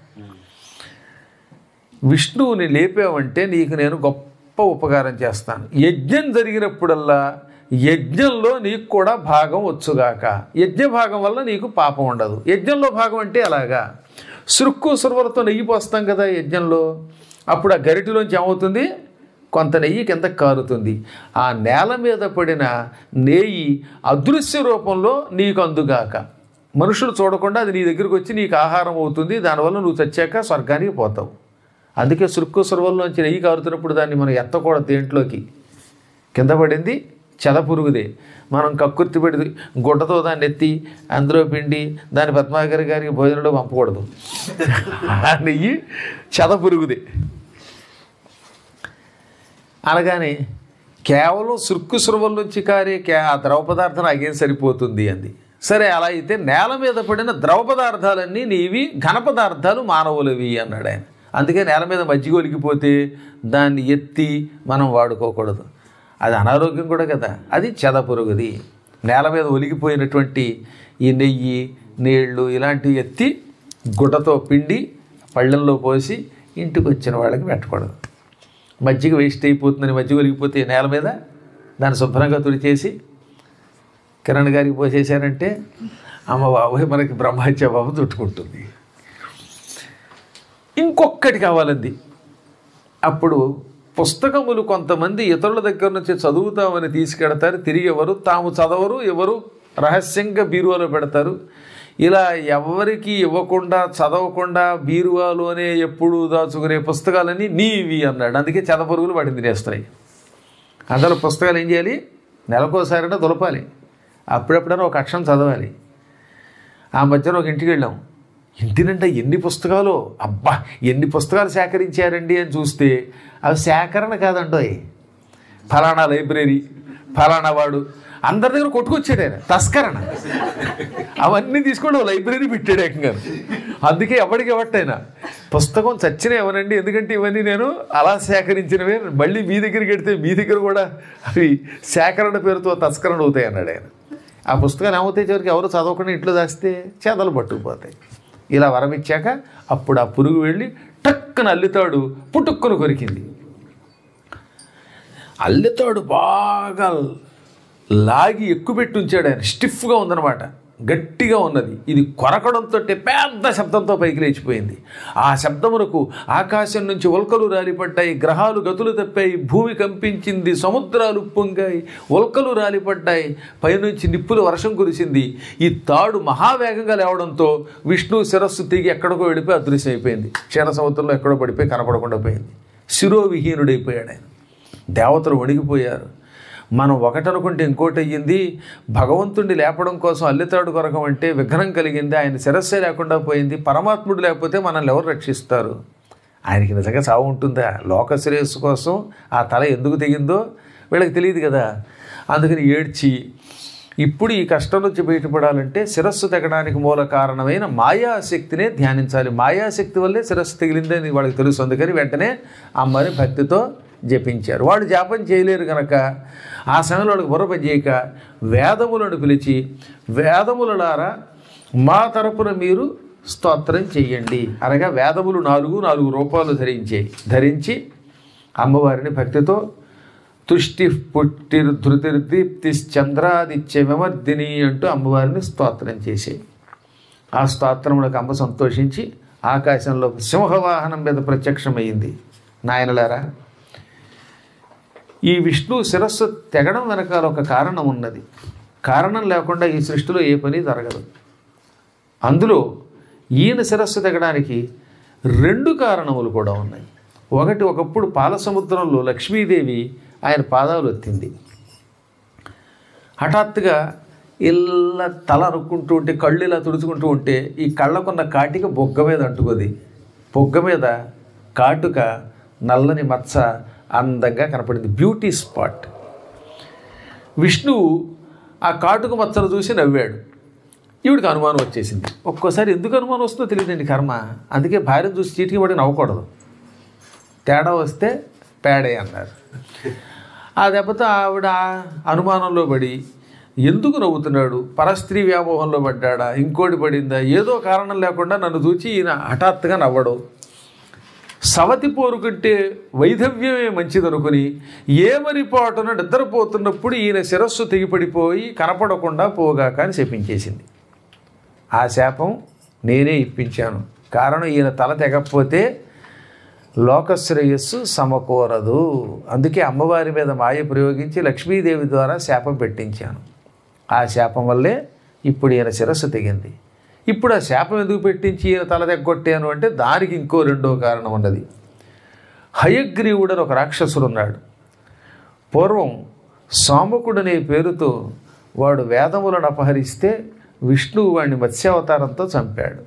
విష్ణువుని లేపావంటే నీకు నేను గొప్ప ఉపకారం చేస్తాను యజ్ఞం జరిగినప్పుడల్లా యజ్ఞంలో నీకు కూడా భాగం వచ్చుగాక యజ్ఞ భాగం వల్ల నీకు పాపం ఉండదు యజ్ఞంలో భాగం అంటే అలాగా సురుక్కు సురవలతో నెయ్యి పోస్తాం కదా యజ్ఞంలో అప్పుడు ఆ గరిటిలోంచి ఏమవుతుంది కొంత నెయ్యి కింద కారుతుంది ఆ నేల మీద పడిన నెయ్యి అదృశ్య రూపంలో నీకు అందుగాక మనుషులు చూడకుండా అది నీ దగ్గరికి వచ్చి నీకు ఆహారం అవుతుంది దానివల్ల నువ్వు చచ్చాక స్వర్గానికి పోతావు అందుకే సురుక్కు సురవల్లోంచి నెయ్యి కారుతున్నప్పుడు దాన్ని మనం ఎత్తకూడదు దేంట్లోకి కింద పడింది చెద పురుగుదే మనం కక్కుర్తి పెడి గుడ్డతో దాన్ని ఎత్తి అందులో పిండి దాని పద్మాకర్ గారికి భోజనంలో పంపకూడదు ఆ నెయ్యి చెద పురుగుదే అనగానే కేవలం సుర్కు సురవల నుంచి కారే కే ఆ ద్రవ పదార్థం అగేం సరిపోతుంది అంది సరే అలా అయితే నేల మీద పడిన ద్రవ పదార్థాలన్నీ నీవి ఘన పదార్థాలు మానవులవి అన్నాడు ఆయన అందుకే నేల మీద మజ్జిగ ఒలికిపోతే దాన్ని ఎత్తి మనం వాడుకోకూడదు అది అనారోగ్యం కూడా కదా అది చెద పురుగుది నేల మీద ఒలిగిపోయినటువంటి ఈ నెయ్యి నీళ్లు ఇలాంటివి ఎత్తి గుడ్డతో పిండి పళ్ళెంలో పోసి ఇంటికి వచ్చిన వాళ్ళకి పెట్టకూడదు మజ్జిగ వేస్ట్ అయిపోతుందని మజ్జిగ ఒలిగిపోతే నేల మీద దాన్ని శుభ్రంగా తుడిచేసి కిరణ్ గారికి పోసేశారంటే అమ్మ బాబోయ్ మనకి బ్రహ్మహత్య బాబు చుట్టుకుంటుంది ఇంకొక్కటి కావాలంది అప్పుడు పుస్తకములు కొంతమంది ఇతరుల దగ్గర నుంచి చదువుతామని తీసుకెడతారు తిరిగి ఎవరు తాము చదవరు ఎవరు రహస్యంగా బీరువాలో పెడతారు ఇలా ఎవరికి ఇవ్వకుండా చదవకుండా బీరువాలోనే ఎప్పుడు దాచుకునే పుస్తకాలన్నీ నీవి అన్నాడు అందుకే చదపరుగులు వాటిని తినేస్తున్నాయి అందులో పుస్తకాలు ఏం చేయాలి నెలకోసారైనా దులపాలి అప్పుడప్పుడైనా ఒక అక్షరం చదవాలి ఆ మధ్యన ఒక ఇంటికి వెళ్ళాం ఇంటి నిండా ఎన్ని పుస్తకాలు అబ్బా ఎన్ని పుస్తకాలు సేకరించారండి అని చూస్తే అవి సేకరణ కాదండోయ్ ఫలానా లైబ్రరీ ఫలానా వాడు అందరి దగ్గర కొట్టుకొచ్చాడు ఆయన తస్కరణ అవన్నీ తీసుకొని ఓ లైబ్రరీ పెట్టాడు ఏకంగా అందుకే ఎవరికి ఎవట్టైనా పుస్తకం చచ్చిన ఎవరండి ఎందుకంటే ఇవన్నీ నేను అలా సేకరించినవే మళ్ళీ మీ దగ్గరికి వెడితే మీ దగ్గర కూడా అవి సేకరణ పేరుతో తస్కరణ అవుతాయి అన్నాడు ఆయన ఆ పుస్తకాలు ఏమవుతాయి చివరికి ఎవరు చదవకుండా ఇంట్లో దాస్తే చేతలు పట్టుకుపోతాయి ఇలా వరమిచ్చాక అప్పుడు ఆ పురుగు వెళ్ళి టక్కున అల్లితాడు పుట్టుక్కును కొరికింది అల్లితాడు బాగా లాగి ఎక్కుపెట్టి ఉంచాడు ఆయన స్టిఫ్గా ఉందన్నమాట గట్టిగా ఉన్నది ఇది కొరకడంతో పెద్ద శబ్దంతో పైకి లేచిపోయింది ఆ శబ్దమునకు ఆకాశం నుంచి ఉల్కలు రాలిపడ్డాయి గ్రహాలు గతులు తప్పాయి భూమి కంపించింది సముద్రాలు పొంగాయి ఉల్కలు రాలిపడ్డాయి పైనుంచి నిప్పులు వర్షం కురిసింది ఈ తాడు మహావేగంగా లేవడంతో విష్ణు శిరస్సు తిరిగి ఎక్కడికో వెళ్ళిపోయి అదృశ్యం అయిపోయింది క్షీర సముద్రంలో ఎక్కడో పడిపోయి కనపడకుండా పోయింది శిరోవిహీనుడైపోయాడు ఆయన దేవతలు వణిగిపోయారు మనం ఒకటనుకుంటే ఇంకోటి అయ్యింది భగవంతుడిని లేపడం కోసం అల్లితాడు కొరకం అంటే విఘ్నం కలిగింది ఆయన శిరస్సే లేకుండా పోయింది పరమాత్ముడు లేకపోతే మనల్ని ఎవరు రక్షిస్తారు ఆయనకి నిజంగా సావు ఉంటుందా లోక శ్రేయస్సు కోసం ఆ తల ఎందుకు తెగిందో వీళ్ళకి తెలియదు కదా అందుకని ఏడ్చి ఇప్పుడు ఈ కష్టం నుంచి బయటపడాలంటే శిరస్సు తెగడానికి మూల కారణమైన మాయాశక్తినే ధ్యానించాలి మాయాశక్తి వల్లే శిరస్సు తగిలిందని వాళ్ళకి తెలుసు అందుకని వెంటనే అమ్మని భక్తితో జపించారు వాళ్ళు జాపం చేయలేరు గనక ఆ సమయంలో వాళ్ళకి బుర్ర పని చేయక వేదములను పిలిచి వేదములలారా మా తరపున మీరు స్తోత్రం చెయ్యండి అనగా వేదములు నాలుగు నాలుగు రూపాలు ధరించే ధరించి అమ్మవారిని భక్తితో తుష్టి పుట్టిర్ ధృతిర్దీప్తి చంద్రాదిత్య విమర్దిని అంటూ అమ్మవారిని స్తోత్రం చేసే ఆ స్తోత్రములకు అమ్మ సంతోషించి ఆకాశంలో సింహవాహనం మీద ప్రత్యక్షమైంది నాయనలారా ఈ విష్ణు శిరస్సు తెగడం వెనకాల ఒక కారణం ఉన్నది కారణం లేకుండా ఈ సృష్టిలో ఏ పని జరగదు అందులో ఈయన శిరస్సు తెగడానికి రెండు కారణములు కూడా ఉన్నాయి ఒకటి ఒకప్పుడు పాల సముద్రంలో లక్ష్మీదేవి ఆయన పాదాలు ఎత్తింది హఠాత్తుగా ఇలా తల అనుకుంటూ ఉంటే కళ్ళు ఇలా తుడుచుకుంటూ ఉంటే ఈ కళ్ళకున్న కాటిక బొగ్గ మీద అంటుకుంది బొగ్గ మీద కాటుక నల్లని మచ్చ అందంగా కనపడింది బ్యూటీ స్పాట్ విష్ణువు ఆ కాటుక మచ్చను చూసి నవ్వాడు ఈవిడికి అనుమానం వచ్చేసింది ఒక్కోసారి ఎందుకు అనుమానం వస్తుందో తెలియదండి కర్మ అందుకే భార్యను చూసి చీటికి పడి నవ్వకూడదు తేడా వస్తే పేడే అన్నారు ఆ దెబ్బతో ఆవిడ అనుమానంలో పడి ఎందుకు నవ్వుతున్నాడు పరస్త్రీ వ్యామోహంలో పడ్డాడా ఇంకోటి పడిందా ఏదో కారణం లేకుండా నన్ను చూచి ఈయన హఠాత్తుగా నవ్వడం సవతి పోరు కంటే వైధవ్యమే మంచిదనుకుని ఏమరిపాటున నిద్రపోతున్నప్పుడు ఈయన శిరస్సు తెగిపడిపోయి కనపడకుండా పోగాక అని శపించేసింది ఆ శాపం నేనే ఇప్పించాను కారణం ఈయన తల తెగకపోతే లోకశ్రేయస్సు సమకూరదు అందుకే అమ్మవారి మీద మాయ ప్రయోగించి లక్ష్మీదేవి ద్వారా శాపం పెట్టించాను ఆ శాపం వల్లే ఇప్పుడు ఈయన శిరస్సు తెగింది ఇప్పుడు ఆ శాపం ఎందుకు పెట్టించి ఈయన తల తెగ్గొట్టాను అంటే దానికి ఇంకో రెండో కారణం ఉన్నది హయగ్రీవుడని ఒక రాక్షసుడు ఉన్నాడు పూర్వం సోమకుడనే పేరుతో వాడు వేదములను అపహరిస్తే విష్ణువు వాడిని మత్స్యావతారంతో చంపాడు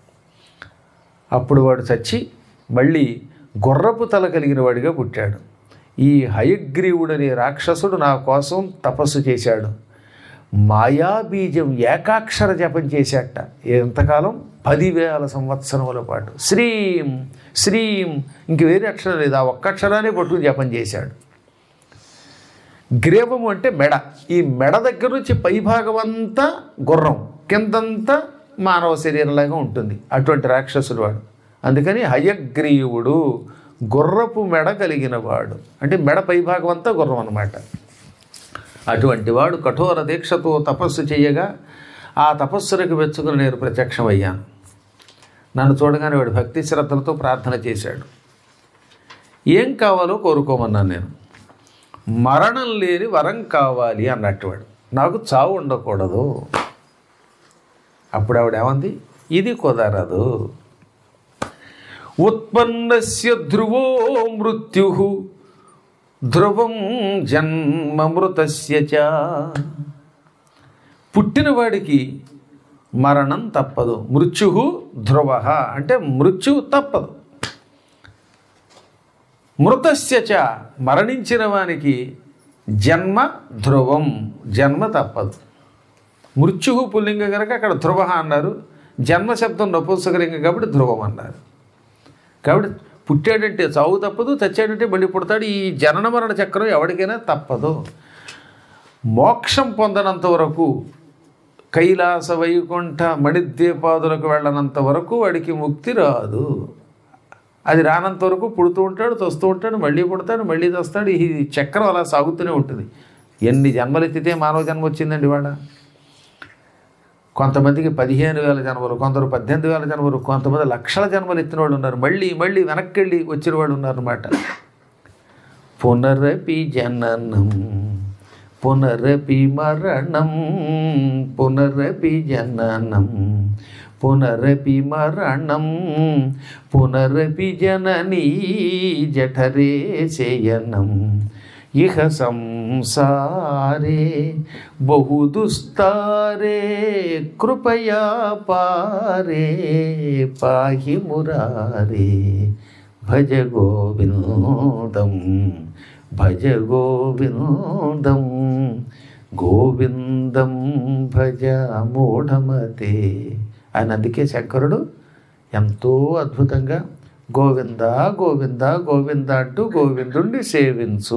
అప్పుడు వాడు చచ్చి మళ్ళీ గుర్రపు తల కలిగిన వాడిగా పుట్టాడు ఈ హయగ్రీవుడనే రాక్షసుడు నా కోసం తపస్సు చేశాడు మాయాబీజం ఏకాక్షర జపం చేశాట ఎంతకాలం పదివేల సంవత్సరముల పాటు శ్రీం శ్రీం ఇంక వేరే అక్షరం లేదు ఆ ఒక్క అక్షరాన్ని పట్టుకుని జపం చేశాడు గ్రీవము అంటే మెడ ఈ మెడ దగ్గర నుంచి పైభాగం అంతా గుర్రం కిందంతా మానవ శరీరంలాగా ఉంటుంది అటువంటి రాక్షసుడు వాడు అందుకని హయగ్రీవుడు గుర్రపు మెడ కలిగిన వాడు అంటే మెడ పైభాగం అంతా గుర్రం అనమాట అటువంటి వాడు కఠోర దీక్షతో తపస్సు చేయగా ఆ తపస్సులకు మెచ్చుకుని నేను ప్రత్యక్షమయ్యాను నన్ను చూడగానే వాడు భక్తి శ్రద్ధలతో ప్రార్థన చేశాడు ఏం కావాలో కోరుకోమన్నాను నేను మరణం లేని వరం కావాలి అన్నట్టు వాడు నాకు చావు ఉండకూడదు అప్పుడు ఆవిడ ఏమంది ఇది కుదరదు ఉత్పన్నస్య ధ్రువో మృత్యు ధ్రువం జన్మమృతస్య చ పుట్టినవాడికి మరణం తప్పదు మృత్యు ధ్రువ అంటే మృత్యువు తప్పదు మృతస్య చ మరణించిన వానికి జన్మ ధ్రువం జన్మ తప్పదు మృత్యు పుల్లింగ కనుక అక్కడ ధ్రువ అన్నారు జన్మ శబ్దం నపుంసకలింగం కాబట్టి ధ్రువం అన్నారు కాబట్టి పుట్టాడంటే చావు తప్పదు చచ్చాడంటే మళ్ళీ పుడతాడు ఈ జనన మరణ చక్రం ఎవరికైనా తప్పదు మోక్షం పొందనంత వరకు కైలాస వైకుంఠ మణిద్వీపాదులకు వెళ్ళనంత వరకు వాడికి ముక్తి రాదు అది రానంత వరకు పుడుతూ ఉంటాడు తొస్తూ ఉంటాడు మళ్ళీ పుడతాడు మళ్ళీ తస్తాడు ఈ చక్రం అలా సాగుతూనే ఉంటుంది ఎన్ని జన్మలు ఎత్తితే మానవ జన్మ వచ్చిందండి వాడ కొంతమందికి పదిహేను వేల జన్మలు కొందరు పద్దెనిమిది వేల జన్మలు కొంతమంది లక్షల జన్మలు ఎత్తిన వాళ్ళు ఉన్నారు మళ్ళీ మళ్ళీ వెనక్కి వెళ్ళి వచ్చిన వాళ్ళు ఉన్నారన్నమాట పునరపి జననం పునరపి మరణం పునరపి జననం పునరపి మరణం పునరపి జననీ జఠరే శయనం ఇహ సంసారే బహుదుస్తారే కృపయా పారే పాహి మురారే భజ గోవిందం భజ గోవిందం గోవిందం భజ మూఢమతే అని అందుకే శంకరుడు ఎంతో అద్భుతంగా గోవింద గోవింద గోవింద అంటూ గోవిందుణ్ణి సేవించు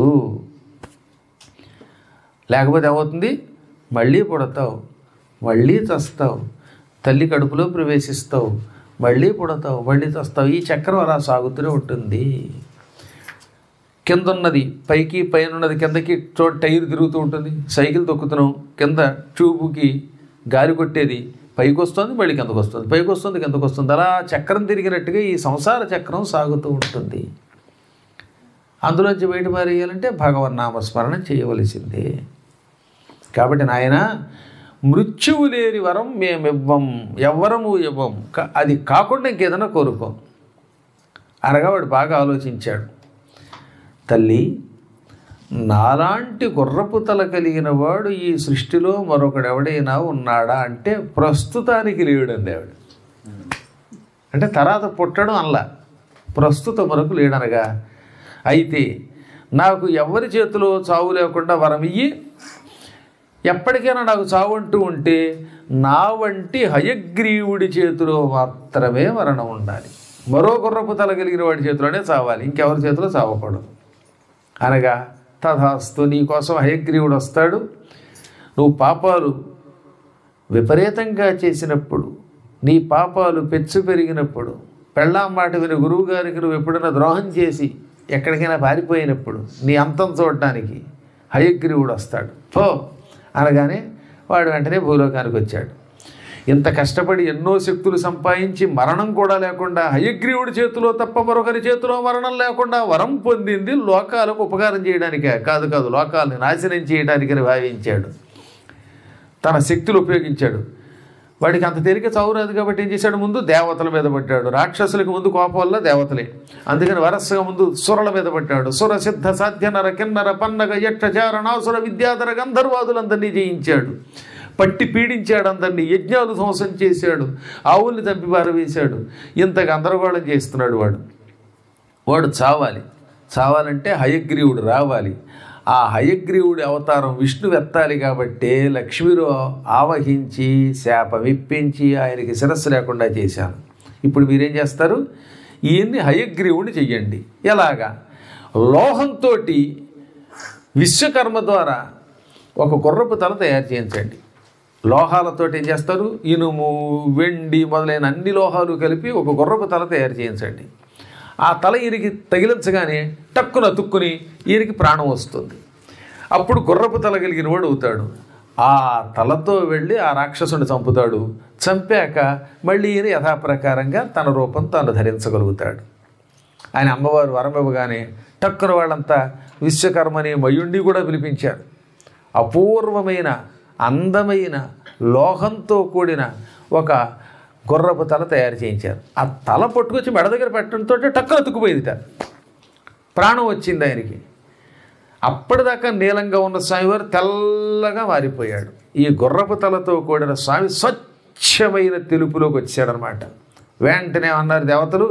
లేకపోతే ఏమవుతుంది మళ్ళీ పుడతావు మళ్ళీ చస్తావు తల్లి కడుపులో ప్రవేశిస్తావు మళ్ళీ పుడతావు మళ్ళీ చస్తావు ఈ చక్రం అలా సాగుతూనే ఉంటుంది కింద ఉన్నది పైకి పైన ఉన్నది కిందకి చో టైర్ తిరుగుతూ ఉంటుంది సైకిల్ తొక్కుతున్నాం కింద ట్యూబ్కి గాలి కొట్టేది పైకి వస్తుంది మళ్ళీ కిందకు వస్తుంది పైకి వస్తుంది కిందకు వస్తుంది అలా చక్రం తిరిగినట్టుగా ఈ సంసార చక్రం సాగుతూ ఉంటుంది అందులోంచి బయట పారేయాలంటే భగవన్ నామస్మరణ చేయవలసిందే కాబట్టి నాయన మృత్యువు లేని వరం మేమివ్వం ఎవ్వరము ఇవ్వం కా- అది కాకుండా ఇంకేదైనా కోరుకోం అనగా వాడు బాగా ఆలోచించాడు తల్లి నాలాంటి గుర్రపు తల కలిగిన వాడు ఈ సృష్టిలో మరొకడు ఎవడైనా ఉన్నాడా అంటే ప్రస్తుతానికి లేడండి ఆవిడ అంటే తర్వాత పుట్టడం అనలా ప్రస్తుత మరొక లేడనగా అయితే నాకు ఎవరి చేతిలో చావు లేకుండా వరం ఇయ్యి ఎప్పటికైనా నాకు చావు అంటూ ఉంటే నా వంటి హయగ్రీవుడి చేతిలో మాత్రమే మరణం ఉండాలి మరో గుర్రపు తల కలిగిన వాడి చేతిలోనే చావాలి ఇంకెవరి చేతిలో చావకూడదు అనగా తథాస్తు నీ కోసం హయగ్రీవుడు వస్తాడు నువ్వు పాపాలు విపరీతంగా చేసినప్పుడు నీ పాపాలు పెచ్చు పెరిగినప్పుడు పెళ్ళాం మాట విని గురువు గారికి నువ్వు ఎప్పుడైనా ద్రోహం చేసి ఎక్కడికైనా పారిపోయినప్పుడు నీ అంతం చూడటానికి హయగ్రీవుడు వస్తాడు పో అనగానే వాడు వెంటనే భూలోకానికి వచ్చాడు ఇంత కష్టపడి ఎన్నో శక్తులు సంపాదించి మరణం కూడా లేకుండా హయగ్రీవుడి చేతిలో తప్ప మరొకరి చేతిలో మరణం లేకుండా వరం పొందింది లోకాలకు ఉపకారం చేయడానికే కాదు కాదు లోకాలని నాశనం చేయడానికని భావించాడు తన శక్తులు ఉపయోగించాడు వాడికి అంత తేలిక చౌరాదు కాబట్టి ఏం చేశాడు ముందు దేవతల మీద పడ్డాడు రాక్షసులకు ముందు కోపం వల్ల దేవతలే అందుకని వరసగా ముందు సురల మీద పడ్డాడు సుర సిద్ధ సాధ్య నర కిన్నర పన్నగ యక్ష చారణాసుర విద్యాధర గంధర్వాదులందరినీ జయించాడు పట్టి పీడించాడు అందరినీ యజ్ఞాలు ధ్వంసం చేశాడు ఆవుల్ని చంపి పారవేశాడు ఇంత గందరగోళం చేస్తున్నాడు వాడు వాడు చావాలి చావాలంటే హయగ్రీవుడు రావాలి ఆ హయగ్రీవుడి అవతారం విష్ణు ఎత్తాలి కాబట్టి లక్ష్మిలో ఆవహించి శాప విప్పించి ఆయనకి శిరస్సు లేకుండా చేశాను ఇప్పుడు మీరేం చేస్తారు ఈయన్ని హయగ్రీవుడిని చెయ్యండి ఎలాగా లోహంతో విశ్వకర్మ ద్వారా ఒక గుర్రపు తల తయారు చేయించండి లోహాలతో ఏం చేస్తారు ఇనుము వెండి మొదలైన అన్ని లోహాలు కలిపి ఒక గుర్రపు తల తయారు చేయించండి ఆ తల ఈయనకి తగిలించగానే టక్కున తుక్కుని ఈయనకి ప్రాణం వస్తుంది అప్పుడు గుర్రపు తల కలిగిన వాడు అవుతాడు ఆ తలతో వెళ్ళి ఆ రాక్షసుని చంపుతాడు చంపాక మళ్ళీ ఈయన యథాప్రకారంగా తన రూపం తాను ధరించగలుగుతాడు ఆయన అమ్మవారు వరం ఇవ్వగానే టక్కున వాళ్ళంతా విశ్వకర్మని మయుణ్ణి కూడా పిలిపించారు అపూర్వమైన అందమైన లోహంతో కూడిన ఒక గుర్రపు తల తయారు చేయించారు ఆ తల పట్టుకొచ్చి మెడ దగ్గర పెట్టడంతో టక్కున తుక్కుపోయిందిట ప్రాణం వచ్చింది ఆయనకి అప్పటిదాకా నీలంగా ఉన్న స్వామివారు తెల్లగా మారిపోయాడు ఈ గుర్రపు తలతో కూడిన స్వామి స్వచ్ఛమైన తెలుపులోకి వచ్చాడనమాట వెంటనే అన్నారు దేవతలు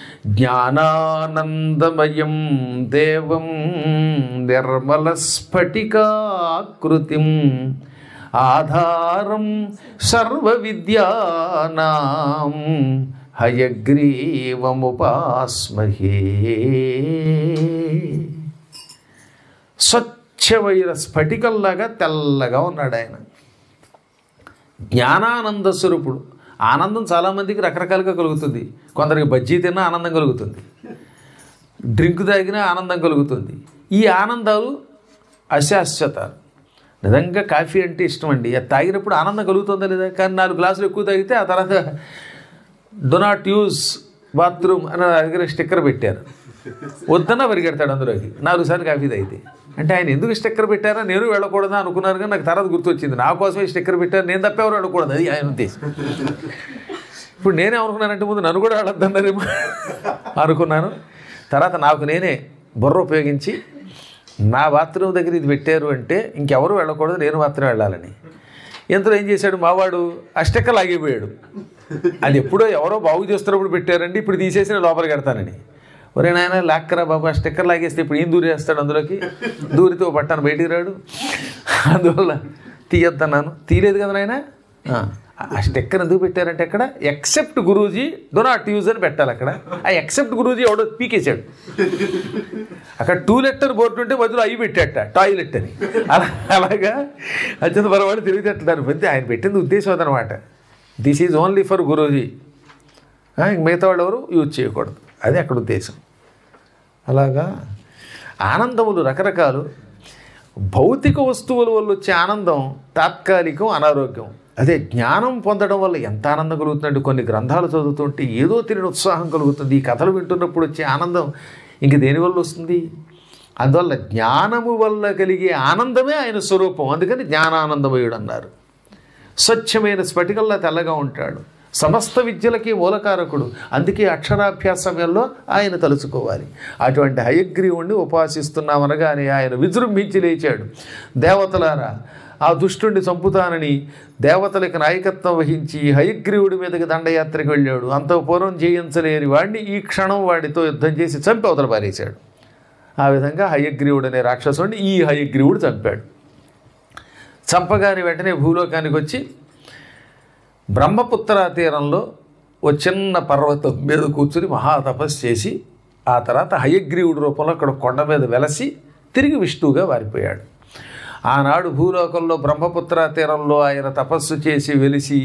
జ్ఞానానందమయం దేవం నిర్మల స్ఫటికాకృతిం ఆధారం సర్వ విద్యానాం హయగ్రీవముపాస్మహే స్వచ్ఛమైన స్ఫటికల్లాగా తెల్లగా ఉన్నాడు ఆయన జ్ఞానానంద స్వరూపుడు ఆనందం చాలామందికి రకరకాలుగా కలుగుతుంది కొందరికి బజ్జీ తిన్నా ఆనందం కలుగుతుంది డ్రింక్ తాగినా ఆనందం కలుగుతుంది ఈ ఆనందాలు అశాశ్వతాలు నిజంగా కాఫీ అంటే ఇష్టం అండి అది తాగినప్పుడు ఆనందం కలుగుతుందా లేదా కానీ నాలుగు గ్లాసులు ఎక్కువ తాగితే ఆ తర్వాత డో నాట్ యూజ్ బాత్రూమ్ అని నా దగ్గర స్టిక్కర్ పెట్టారు వద్దన్నా పరిగెడతాడు అందులోకి నాలుగు సార్లు కాఫీ తాగితే అంటే ఆయన ఎందుకు స్టిక్కర్ పెట్టారా నేను వెళ్ళకూడదా అనుకున్నారు కానీ నాకు తర్వాత గుర్తొచ్చింది నా కోసమే స్టిక్కర్ పెట్టారు నేను తప్పేవారు వెళ్ళకూడదు అది ఆయన ఉద్దేశం ఇప్పుడు నేనే అనుకున్నానంటే ముందు నన్ను కూడా వెళ్ళొద్దన్నారేమో అనుకున్నాను తర్వాత నాకు నేనే బుర్ర ఉపయోగించి నా బాత్రూమ్ దగ్గర ఇది పెట్టారు అంటే ఇంకెవరు వెళ్ళకూడదు నేను మాత్రమే వెళ్ళాలని ఇంతలో ఏం చేశాడు మావాడు ఆ స్టిక్కర్ లాగిపోయాడు అది ఎప్పుడో ఎవరో బాగు చేస్తున్నప్పుడు పెట్టారండి ఇప్పుడు తీసేసి నేను లోపలికి పెడతానని ఒరే నాయన లాక్కరా బాబు ఆ స్టిక్కర్ లాగేస్తే ఇప్పుడు ఏం దూరేస్తాడు అందులోకి దూరితో పట్టాను బయటికి రాడు అందువల్ల తీయొద్దన్నాను తీయలేదు కదా నాయన ఆ స్టిక్కర్ ఎందుకు పెట్టారంటే అక్కడ except Guruji do not use అని పెట్టాలి అక్కడ ఆ ఎక్సెప్ట్ గురూజీ ఎవడో పీకేశాడు అక్కడ టూ లెటర్ బోర్డు ఉంటే మధ్యలో అవి పెట్టాట టాయిలెట్ అని అలా అలాగా అత్యంత పరవాడు తెలివితేటలు దాని పెద్ద ఆయన పెట్టింది ఉద్దేశం అదనమాట this is only for Guruji ఇంక మిగతా వాళ్ళు ఎవరు యూజ్ చేయకూడదు అది అక్కడ ఉద్దేశం అలాగా ఆనందములు రకరకాలు భౌతిక వస్తువుల వల్ల వచ్చే ఆనందం తాత్కాలికం అనారోగ్యం అదే జ్ఞానం పొందడం వల్ల ఎంత ఆనందం కలుగుతుందంటే కొన్ని గ్రంథాలు చదువుతుంటే ఏదో తెలియని ఉత్సాహం కలుగుతుంది ఈ కథలు వింటున్నప్పుడు వచ్చే ఆనందం ఇంక దేనివల్ల వస్తుంది అందువల్ల జ్ఞానము వల్ల కలిగే ఆనందమే ఆయన స్వరూపం అందుకని జ్ఞానానందమయుడు అన్నారు స్వచ్ఛమైన స్ఫటికల్లా తెల్లగా ఉంటాడు సమస్త విద్యలకి మూలకారకుడు అందుకే అక్షరాభ్యాస సమయంలో ఆయన తలుచుకోవాలి అటువంటి హయగ్రీవుణ్ణి ఉపాసిస్తున్నామనగానే ఆయన విజృంభించి లేచాడు దేవతలారా ఆ దుష్టుణ్ణి చంపుతానని దేవతలకు నాయకత్వం వహించి హయగ్రీవుడి మీదకి దండయాత్రకు వెళ్ళాడు అంత పూర్వం జయించలేని వాడిని ఈ క్షణం వాడితో యుద్ధం చేసి చంపి అవతల పారేశాడు ఆ విధంగా హయగ్రీవుడు అనే రాక్షసుడిని ఈ హయగ్రీవుడు చంపాడు చంపగాని వెంటనే భూలోకానికి వచ్చి బ్రహ్మపుత్ర తీరంలో ఓ చిన్న పర్వతం మీద కూర్చుని మహాతపస్సు చేసి ఆ తర్వాత హయగ్రీవుడి రూపంలో అక్కడ కొండ మీద వెలసి తిరిగి విష్ణువుగా వారిపోయాడు ఆనాడు భూలోకంలో బ్రహ్మపుత్ర తీరంలో ఆయన తపస్సు చేసి వెలిసి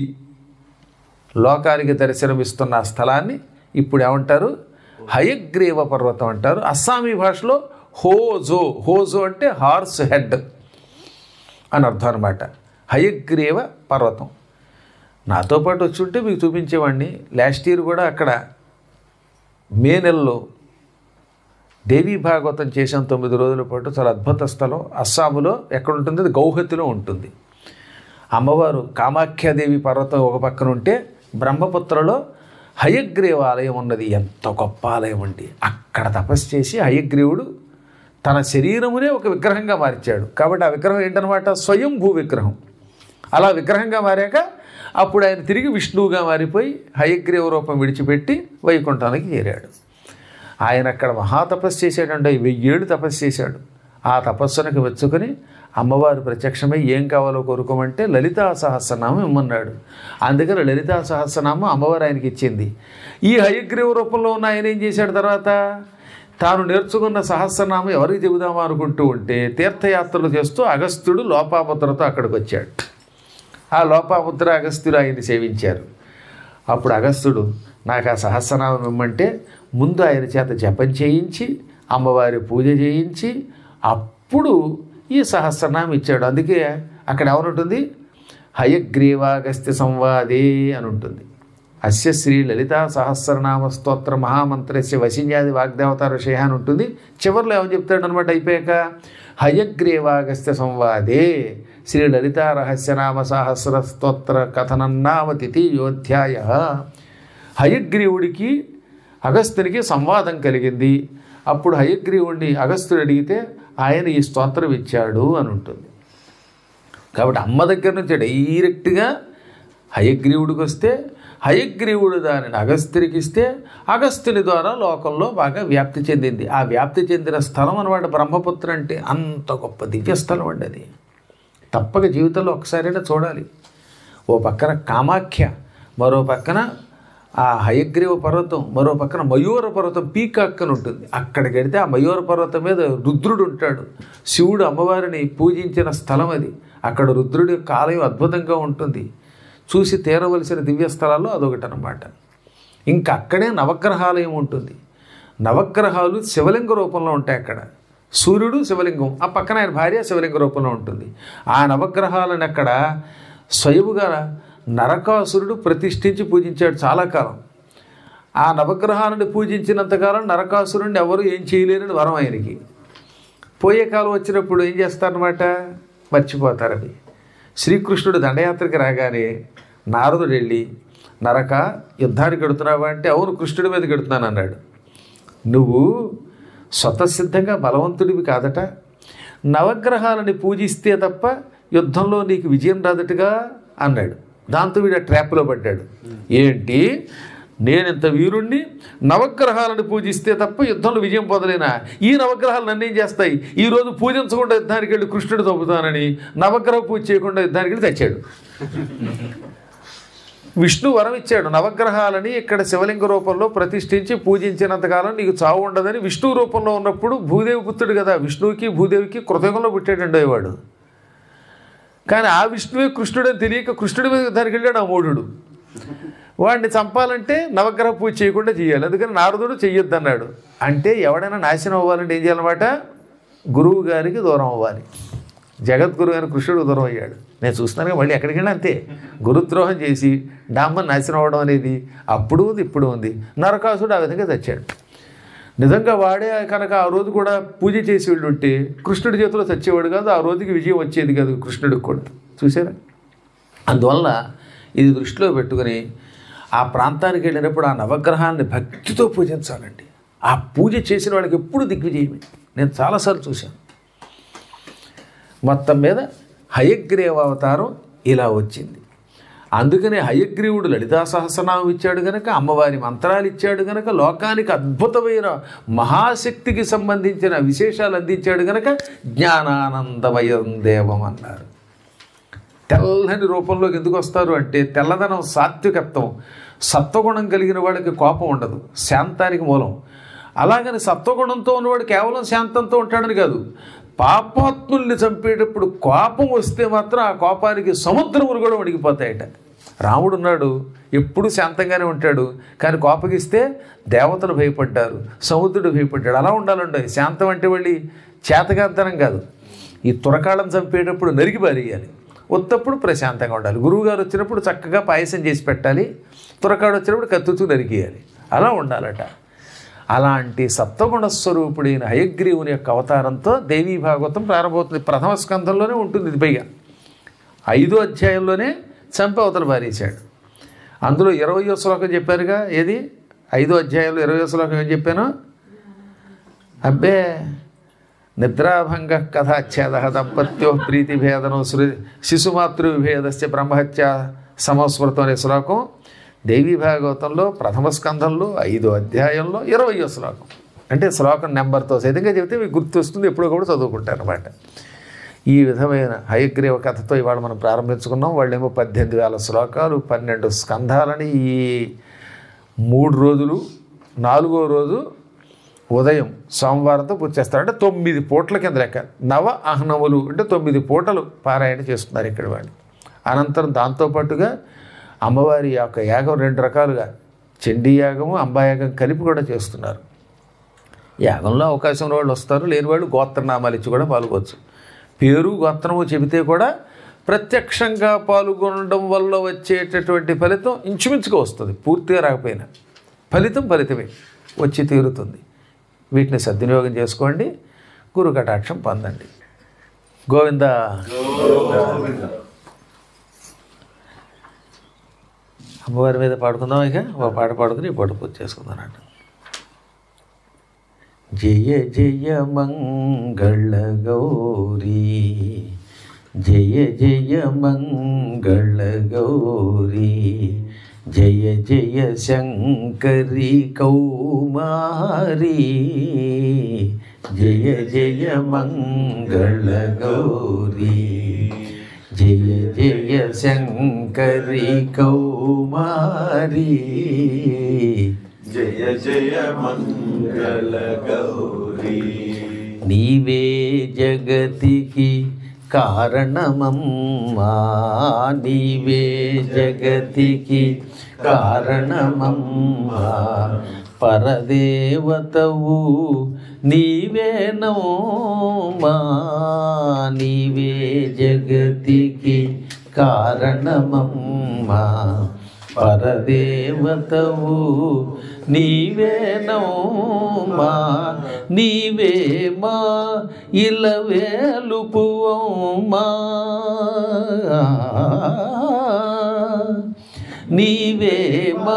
లోకానికి దర్శనమిస్తున్న ఆ స్థలాన్ని ఇప్పుడు ఏమంటారు హయగ్రీవ పర్వతం అంటారు అస్సామీ భాషలో హోజో హోజో అంటే హార్స్ హెడ్ అని అర్థం అనమాట హయగ్రీవ పర్వతం నాతో పాటు వచ్చి ఉంటే మీకు చూపించేవాడిని లాస్ట్ ఇయర్ కూడా అక్కడ మే నెలలో దేవీ భాగవతం చేసాం తొమ్మిది రోజుల పాటు చాలా అద్భుత స్థలం అస్సాములో ఎక్కడ ఉంటుంది అది గౌహతిలో ఉంటుంది అమ్మవారు కామాఖ్యాదేవి పర్వతం ఒక పక్కన ఉంటే బ్రహ్మపుత్రలో హయగ్రీవ ఆలయం ఉన్నది ఎంత గొప్ప ఆలయం అండి అక్కడ తపస్సు చేసి హయగ్రీవుడు తన శరీరమునే ఒక విగ్రహంగా మార్చాడు కాబట్టి ఆ విగ్రహం ఏంటనమాట స్వయంభూ విగ్రహం అలా విగ్రహంగా మారాక అప్పుడు ఆయన తిరిగి విష్ణువుగా మారిపోయి హయగ్రీవ రూపం విడిచిపెట్టి వైకుంఠానికి చేరాడు ఆయన అక్కడ మహాతపస్సు చేశాడంటే వెయ్యేళ్ళు తపస్సు చేశాడు ఆ తపస్సునకు మెచ్చుకొని అమ్మవారు ప్రత్యక్షమై ఏం కావాలో కోరుకోమంటే లలితా సహస్రనామం ఇమ్మన్నాడు అందుకని లలితా సహస్రనామం అమ్మవారు ఆయనకి ఇచ్చింది ఈ హయగ్రీవ రూపంలో ఉన్న ఆయన ఏం చేశాడు తర్వాత తాను నేర్చుకున్న సహస్రనామం ఎవరికి చెబుదామా అనుకుంటూ ఉంటే తీర్థయాత్రలు చేస్తూ అగస్త్యుడు లోపాముద్రతో అక్కడికి వచ్చాడు ఆ లోపాముద్ర అగస్త్యుడు ఆయన్ని సేవించారు అప్పుడు అగస్త్యుడు నాకు ఆ సహస్రనామం ఇమ్మంటే ముందు ఆయన చేత జపం చేయించి అమ్మవారి పూజ చేయించి అప్పుడు ఈ సహస్రనామం ఇచ్చాడు అందుకే అక్కడ ఎవరుంటుంది హయగ్రీవాగస్త్య సంవాదే అని ఉంటుంది అస్య శ్రీ లలితా సహస్రనామ స్తోత్ర మహామంత్రస్య వశిన్యాది వాగ్దేవతార విషయ అని ఉంటుంది చివరిలో ఏమని చెప్తాడు అనమాట అయిపోయాక హయగ్రీవాగస్త్య సంవాదే శ్రీ లలితా రహస్యనామ సహస్ర స్తోత్ర కథనన్నామ తిథియోధ్యాయ హయగ్రీవుడికి అగస్త్యునికి సంవాదం కలిగింది అప్పుడు హయగ్రీవుడిని అగస్త్యుడు అడిగితే ఆయన ఈ స్తోత్రం ఇచ్చాడు అని ఉంటుంది కాబట్టి అమ్మ దగ్గర నుంచి డైరెక్ట్గా హయగ్రీవుడికి వస్తే హయగ్రీవుడు దానిని అగస్త్యునికి ఇస్తే అగస్త్యుని ద్వారా లోకంలో బాగా వ్యాప్తి చెందింది ఆ వ్యాప్తి చెందిన స్థలం అనమాట బ్రహ్మపుత్ర అంటే అంత గొప్ప దివ్య స్థలం అండి అది తప్పక జీవితంలో ఒకసారైనా చూడాలి ఓ పక్కన కామాఖ్య మరో పక్కన ఆ హయగ్రీవ పర్వతం మరో పక్కన మయూర పర్వతం పీకాక్ అని ఉంటుంది అక్కడికి వెడితే ఆ మయూర పర్వతం మీద రుద్రుడు ఉంటాడు శివుడు అమ్మవారిని పూజించిన స్థలం అది అక్కడ రుద్రుడి యొక్క ఆలయం అద్భుతంగా ఉంటుంది చూసి తీరవలసిన దివ్య స్థలాల్లో అదొకటి అనమాట ఇంకా అక్కడే నవగ్రహాలయం ఉంటుంది నవగ్రహాలు శివలింగ రూపంలో ఉంటాయి అక్కడ సూర్యుడు శివలింగం ఆ పక్కన ఆయన భార్య శివలింగ రూపంలో ఉంటుంది ఆ నవగ్రహాలను అక్కడ స్వయముగా నరకాసురుడు ప్రతిష్ఠించి పూజించాడు చాలా కాలం ఆ నవగ్రహాలను పూజించినంతకాలం నరకాసురుడిని ఎవరు ఏం చేయలేరని వరం ఆయనకి పోయే కాలం వచ్చినప్పుడు ఏం చేస్తారనమాట మర్చిపోతారు అవి శ్రీకృష్ణుడు దండయాత్రకి రాగానే నారదుడు వెళ్ళి నరక యుద్ధానికి ఎడుతున్నావా అంటే అవును కృష్ణుడి మీదకి ఎడుతున్నాను అన్నాడు నువ్వు స్వతసిద్ధంగా బలవంతుడివి కాదట నవగ్రహాలని పూజిస్తే తప్ప యుద్ధంలో నీకు విజయం రాదటగా అన్నాడు దాంతో వీడు ఆ ట్రాప్లో పడ్డాడు ఏంటి నేనింత వీరుణ్ణి నవగ్రహాలను పూజిస్తే తప్ప యుద్ధంలో విజయం పొందలేనా ఈ నవగ్రహాలు నన్నేం చేస్తాయి ఈ రోజు పూజించకుండా యుద్ధానికి వెళ్ళి కృష్ణుడు తప్పుతానని నవగ్రహ పూజ చేయకుండా యుద్ధానికి వెళ్ళి తెచ్చాడు విష్ణు వరం ఇచ్చాడు నవగ్రహాలని ఇక్కడ శివలింగ రూపంలో ప్రతిష్ఠించి పూజించినంతకాలం నీకు చావు ఉండదని విష్ణు రూపంలో ఉన్నప్పుడు భూదేవి పుత్రుడు కదా విష్ణువుకి భూదేవికి కృతయుగంలో పుట్టాడండి వాడు కానీ ఆ విష్ణువే కృష్ణుడని తెలియక కృష్ణుడి మీద దానికి వెళ్ళాడు ఆ మూఢుడు వాడిని చంపాలంటే నవగ్రహ పూజ చేయకుండా చేయాలి అందుకని నారదుడు చెయ్యొద్దన్నాడు అంటే ఎవడైనా నాశనం అవ్వాలంటే ఏం చేయాలన్నమాట గురువు గారికి దూరం అవ్వాలి జగద్గురు అయిన కృష్ణుడు దూరం అయ్యాడు నేను చూస్తున్నాను మళ్ళీ ఎక్కడికి వెళ్ళినా అంతే గురుద్రోహం చేసి డామ్మని నాశనం అవ్వడం అనేది అప్పుడు ఉంది ఇప్పుడు ఉంది నరకాసుడు ఆ విధంగా తెచ్చాడు నిజంగా వాడే కనుక ఆ రోజు కూడా పూజ చేసి వెళ్ళుంటే కృష్ణుడి చేతిలో చచ్చేవాడు కాదు ఆ రోజుకి విజయం వచ్చేది కాదు కృష్ణుడికి కూడా చూసారా అందువల్ల ఇది దృష్టిలో పెట్టుకుని ఆ ప్రాంతానికి వెళ్ళినప్పుడు ఆ నవగ్రహాన్ని భక్తితో పూజించాలండి ఆ పూజ చేసిన వాళ్ళకి ఎప్పుడు దిగ్విజయమే నేను చాలాసార్లు చూశాను మొత్తం మీద హయగ్రీవ అవతారం ఇలా వచ్చింది అందుకనే హయగ్రీవుడు లలితా సహస్రనామం ఇచ్చాడు గనక అమ్మవారి మంత్రాలు ఇచ్చాడు గనక లోకానికి అద్భుతమైన మహాశక్తికి సంబంధించిన విశేషాలు అందించాడు గనక జ్ఞానానందమయం దేవం అన్నారు తెల్లని రూపంలోకి ఎందుకు వస్తారు అంటే తెల్లదనం సాత్వికత్వం సత్వగుణం కలిగిన వాడికి కోపం ఉండదు శాంతానికి మూలం అలాగని సత్వగుణంతో ఉన్నవాడు కేవలం శాంతంతో ఉంటాడని కాదు పాపాత్ముల్ని చంపేటప్పుడు కోపం వస్తే మాత్రం ఆ కోపానికి సముద్రములు కూడా వణిగిపోతాయట రాముడు ఉన్నాడు ఎప్పుడు శాంతంగానే ఉంటాడు కానీ కోపగిస్తే దేవతలు భయపడ్డారు సముద్రుడు భయపడ్డాడు అలా ఉండాలండి శాంతం అంటే వెళ్ళి చేతకాంతనం కాదు ఈ తురకాళ్ళం చంపేటప్పుడు నరికి పారేయాలి ఉత్తప్పుడు ప్రశాంతంగా ఉండాలి గురువుగారు వచ్చినప్పుడు చక్కగా పాయసం చేసి పెట్టాలి తురకాడు వచ్చినప్పుడు కత్తుతూ నరికేయాలి అలా ఉండాలట అలాంటి సప్తగుణ స్వరూపుడైన హయగ్రీవుని యొక్క అవతారంతో దేవీ భాగవతం ప్రారంభమవుతుంది ప్రథమ స్కంధంలోనే ఉంటుంది ఇది పైగా ఐదో అధ్యాయంలోనే చంపి అవతల పారేశాడు అందులో ఇరవయో శ్లోకం చెప్పారుగా ఏది ఐదో అధ్యాయంలో ఇరవయో శ్లోకం ఏం చెప్పాను అబ్బే నిద్రాభంగ కథాచ్ఛేద దంపత్యో ప్రీతిభేదనం సృ శిశుమాతృ విభేదస్య బ్రహ్మహత్య సమస్మృతం అనే శ్లోకం దేవీ భాగవతంలో ప్రథమ స్కంధంలో ఐదో అధ్యాయంలో ఇరవయో శ్లోకం అంటే శ్లోకం నెంబర్తో సైతంగా చెబితే మీకు గుర్తు వస్తుంది ఎప్పుడో కూడా చదువుకుంటారు అనమాట ఈ విధమైన హయగ్రీవ కథతో ఇవాళ మనం ప్రారంభించుకున్నాం వాళ్ళేమో పద్దెనిమిది వేల శ్లోకాలు పన్నెండు స్కంధాలని ఈ మూడు రోజులు నాలుగో రోజు ఉదయం సోమవారంతో పూర్తి చేస్తారు అంటే తొమ్మిది పూటల కింద లెక్క నవ అహ్నములు అంటే తొమ్మిది పూటలు పారాయణ చేస్తున్నారు ఇక్కడ వాళ్ళు అనంతరం దాంతోపాటుగా అమ్మవారి యొక్క యాగం రెండు రకాలుగా చండీ యాగము అంబాయాగం కలిపి కూడా చేస్తున్నారు యాగంలో అవకాశం ఉన్న వాళ్ళు వస్తారు లేని వాళ్ళు గోత్రనామాలు ఇచ్చి కూడా పాల్గొచ్చు పేరు గోత్రము చెబితే కూడా ప్రత్యక్షంగా పాల్గొనడం వల్ల వచ్చేటటువంటి ఫలితం ఇంచుమించుగా వస్తుంది పూర్తిగా రాకపోయినా ఫలితం ఫలితమే వచ్చి తీరుతుంది వీటిని సద్వినియోగం చేసుకోండి గురు కటాక్షం పొందండి గోవింద అమ్మవారి మీద పాడుకుందాం ఇక ఒక పాట పాడుకుని ఈ పూట పూజ చేసుకుందాం అన్నట్టు జయ జయ మంగళ గౌరీ జయ జయ మంగళ గౌరీ జయ జయ శంకరి కౌమారీ జయ జయ మంగళ గౌరీ జయ జయ శంకరి కౌమారీ జయ జయ మంగళ గౌరీ నీవే జగతికి కారణమమ్మా నీవే జగతికి కారణమమ్మా పరదేవతవు నీవేనమ్మా నీవే జగతికి కారణమమ్మా పరదేవతవు నీవేనమ్మా నీవే మా ఇలవేలుపువమ్మా నీవే మా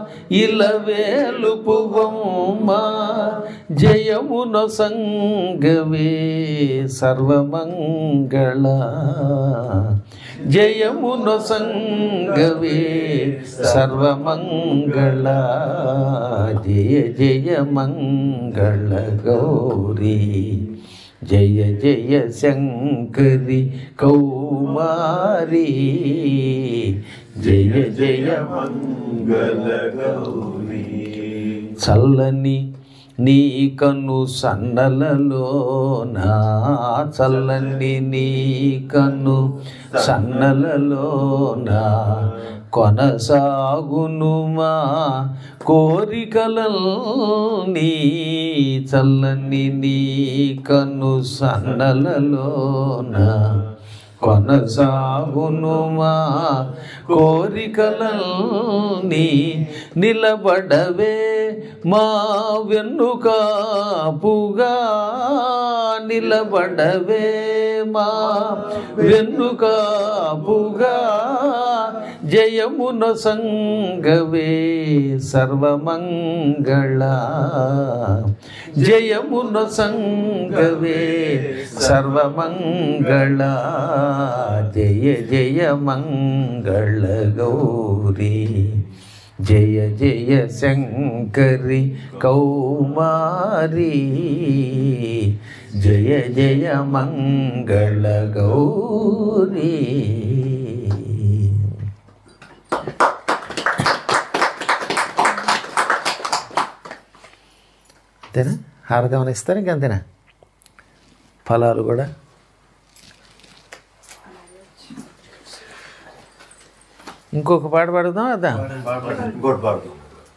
ఇలవేలుపువమ్మా జయమున సంగవే సర్వమంగళ జయమున సంగవే సర్వమంగళ జయ జయ మంగళ గౌరీ జయ జయ శంకరి కౌమారీ జయ జయ మంగళ గౌరీ చల్లని నీ కన్ను సన్నలలోనా చల్లని నీ కన్ను సన్నలలోనా కొనసాగును మా కోరికలన్నీ చల్లని నీ కన్ను సన్నలలోనా కొనసాగును మా కోరికలన్నీ నిలబడవే మా వెన్నుకాపుగా నిలబడవే మా వెన్నుకాపుగా జయమున సంగవే సర్వమంగళ జయమున సంగవే సర్వమంగళ జయ జయ మంగళ గౌరీ జయ జయ శంకరి కౌమారీ జయ జయ మంగళ గౌరీ అంతేనా హారతి ఏమైనా ఇస్తారు ఇంకంతేనా ఫలాలు కూడా ఇంకొక పాట పాడుదాం అదా ఇంకోటి పాడుతాం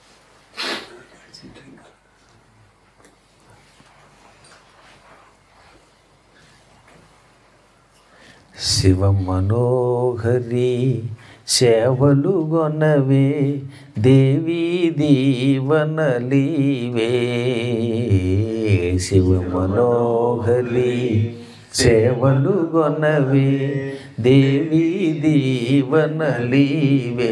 శివ మనోహరి సేవలు గొనవే దేవీ దీవనలీవే శివ మనోహరి సేవలు గొనవే దేవీ దీవనలీవే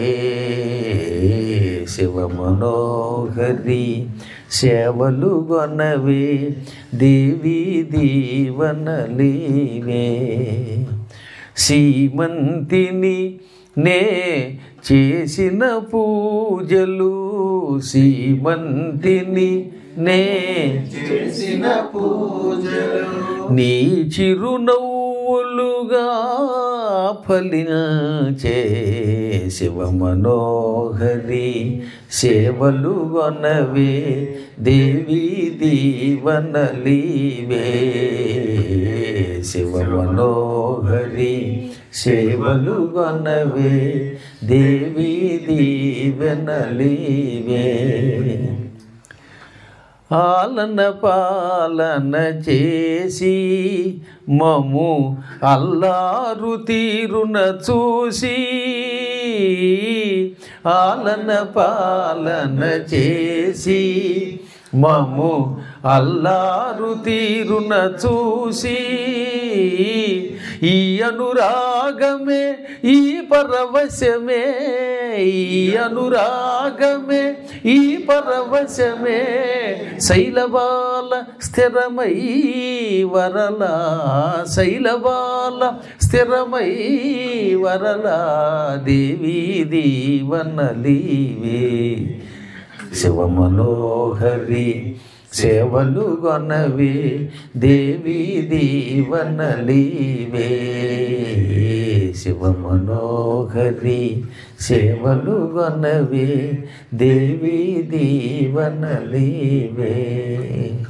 శివ మనోహరి సేవలు గొనవే దేవీ దీవనలీవే సీమంతిని నే చేసిన పూజలు సీమంతిని నే చేసిన పూజలు నీ చిరునవ్వులుగా ఫలించే శివ మనోహరి సేవలు గొనవే దేవీ దీవనలీవే శివ మనోహరి సేవలు గొనవే దేవీ దీవెనలీవే ఆలన పాలన చేసి మము అల్లారు తీరున చూసి ఆలన పాలన చేసి మము అల్లారు తీరున చూసి ఈ అనురాగమే ఈ పరవశమే ఈ అనురాగమే ఈ పరవశమే శైలబాల స్థిరమై వరలా శైలబాల స్థిరమై వరలా దేవీ దీవనలీవే శివమనోహరి సేవలు గొనవే దేవి దీవనలీవే శివమనోహరి సేవలు గొనవే దేవి దీవనలీవే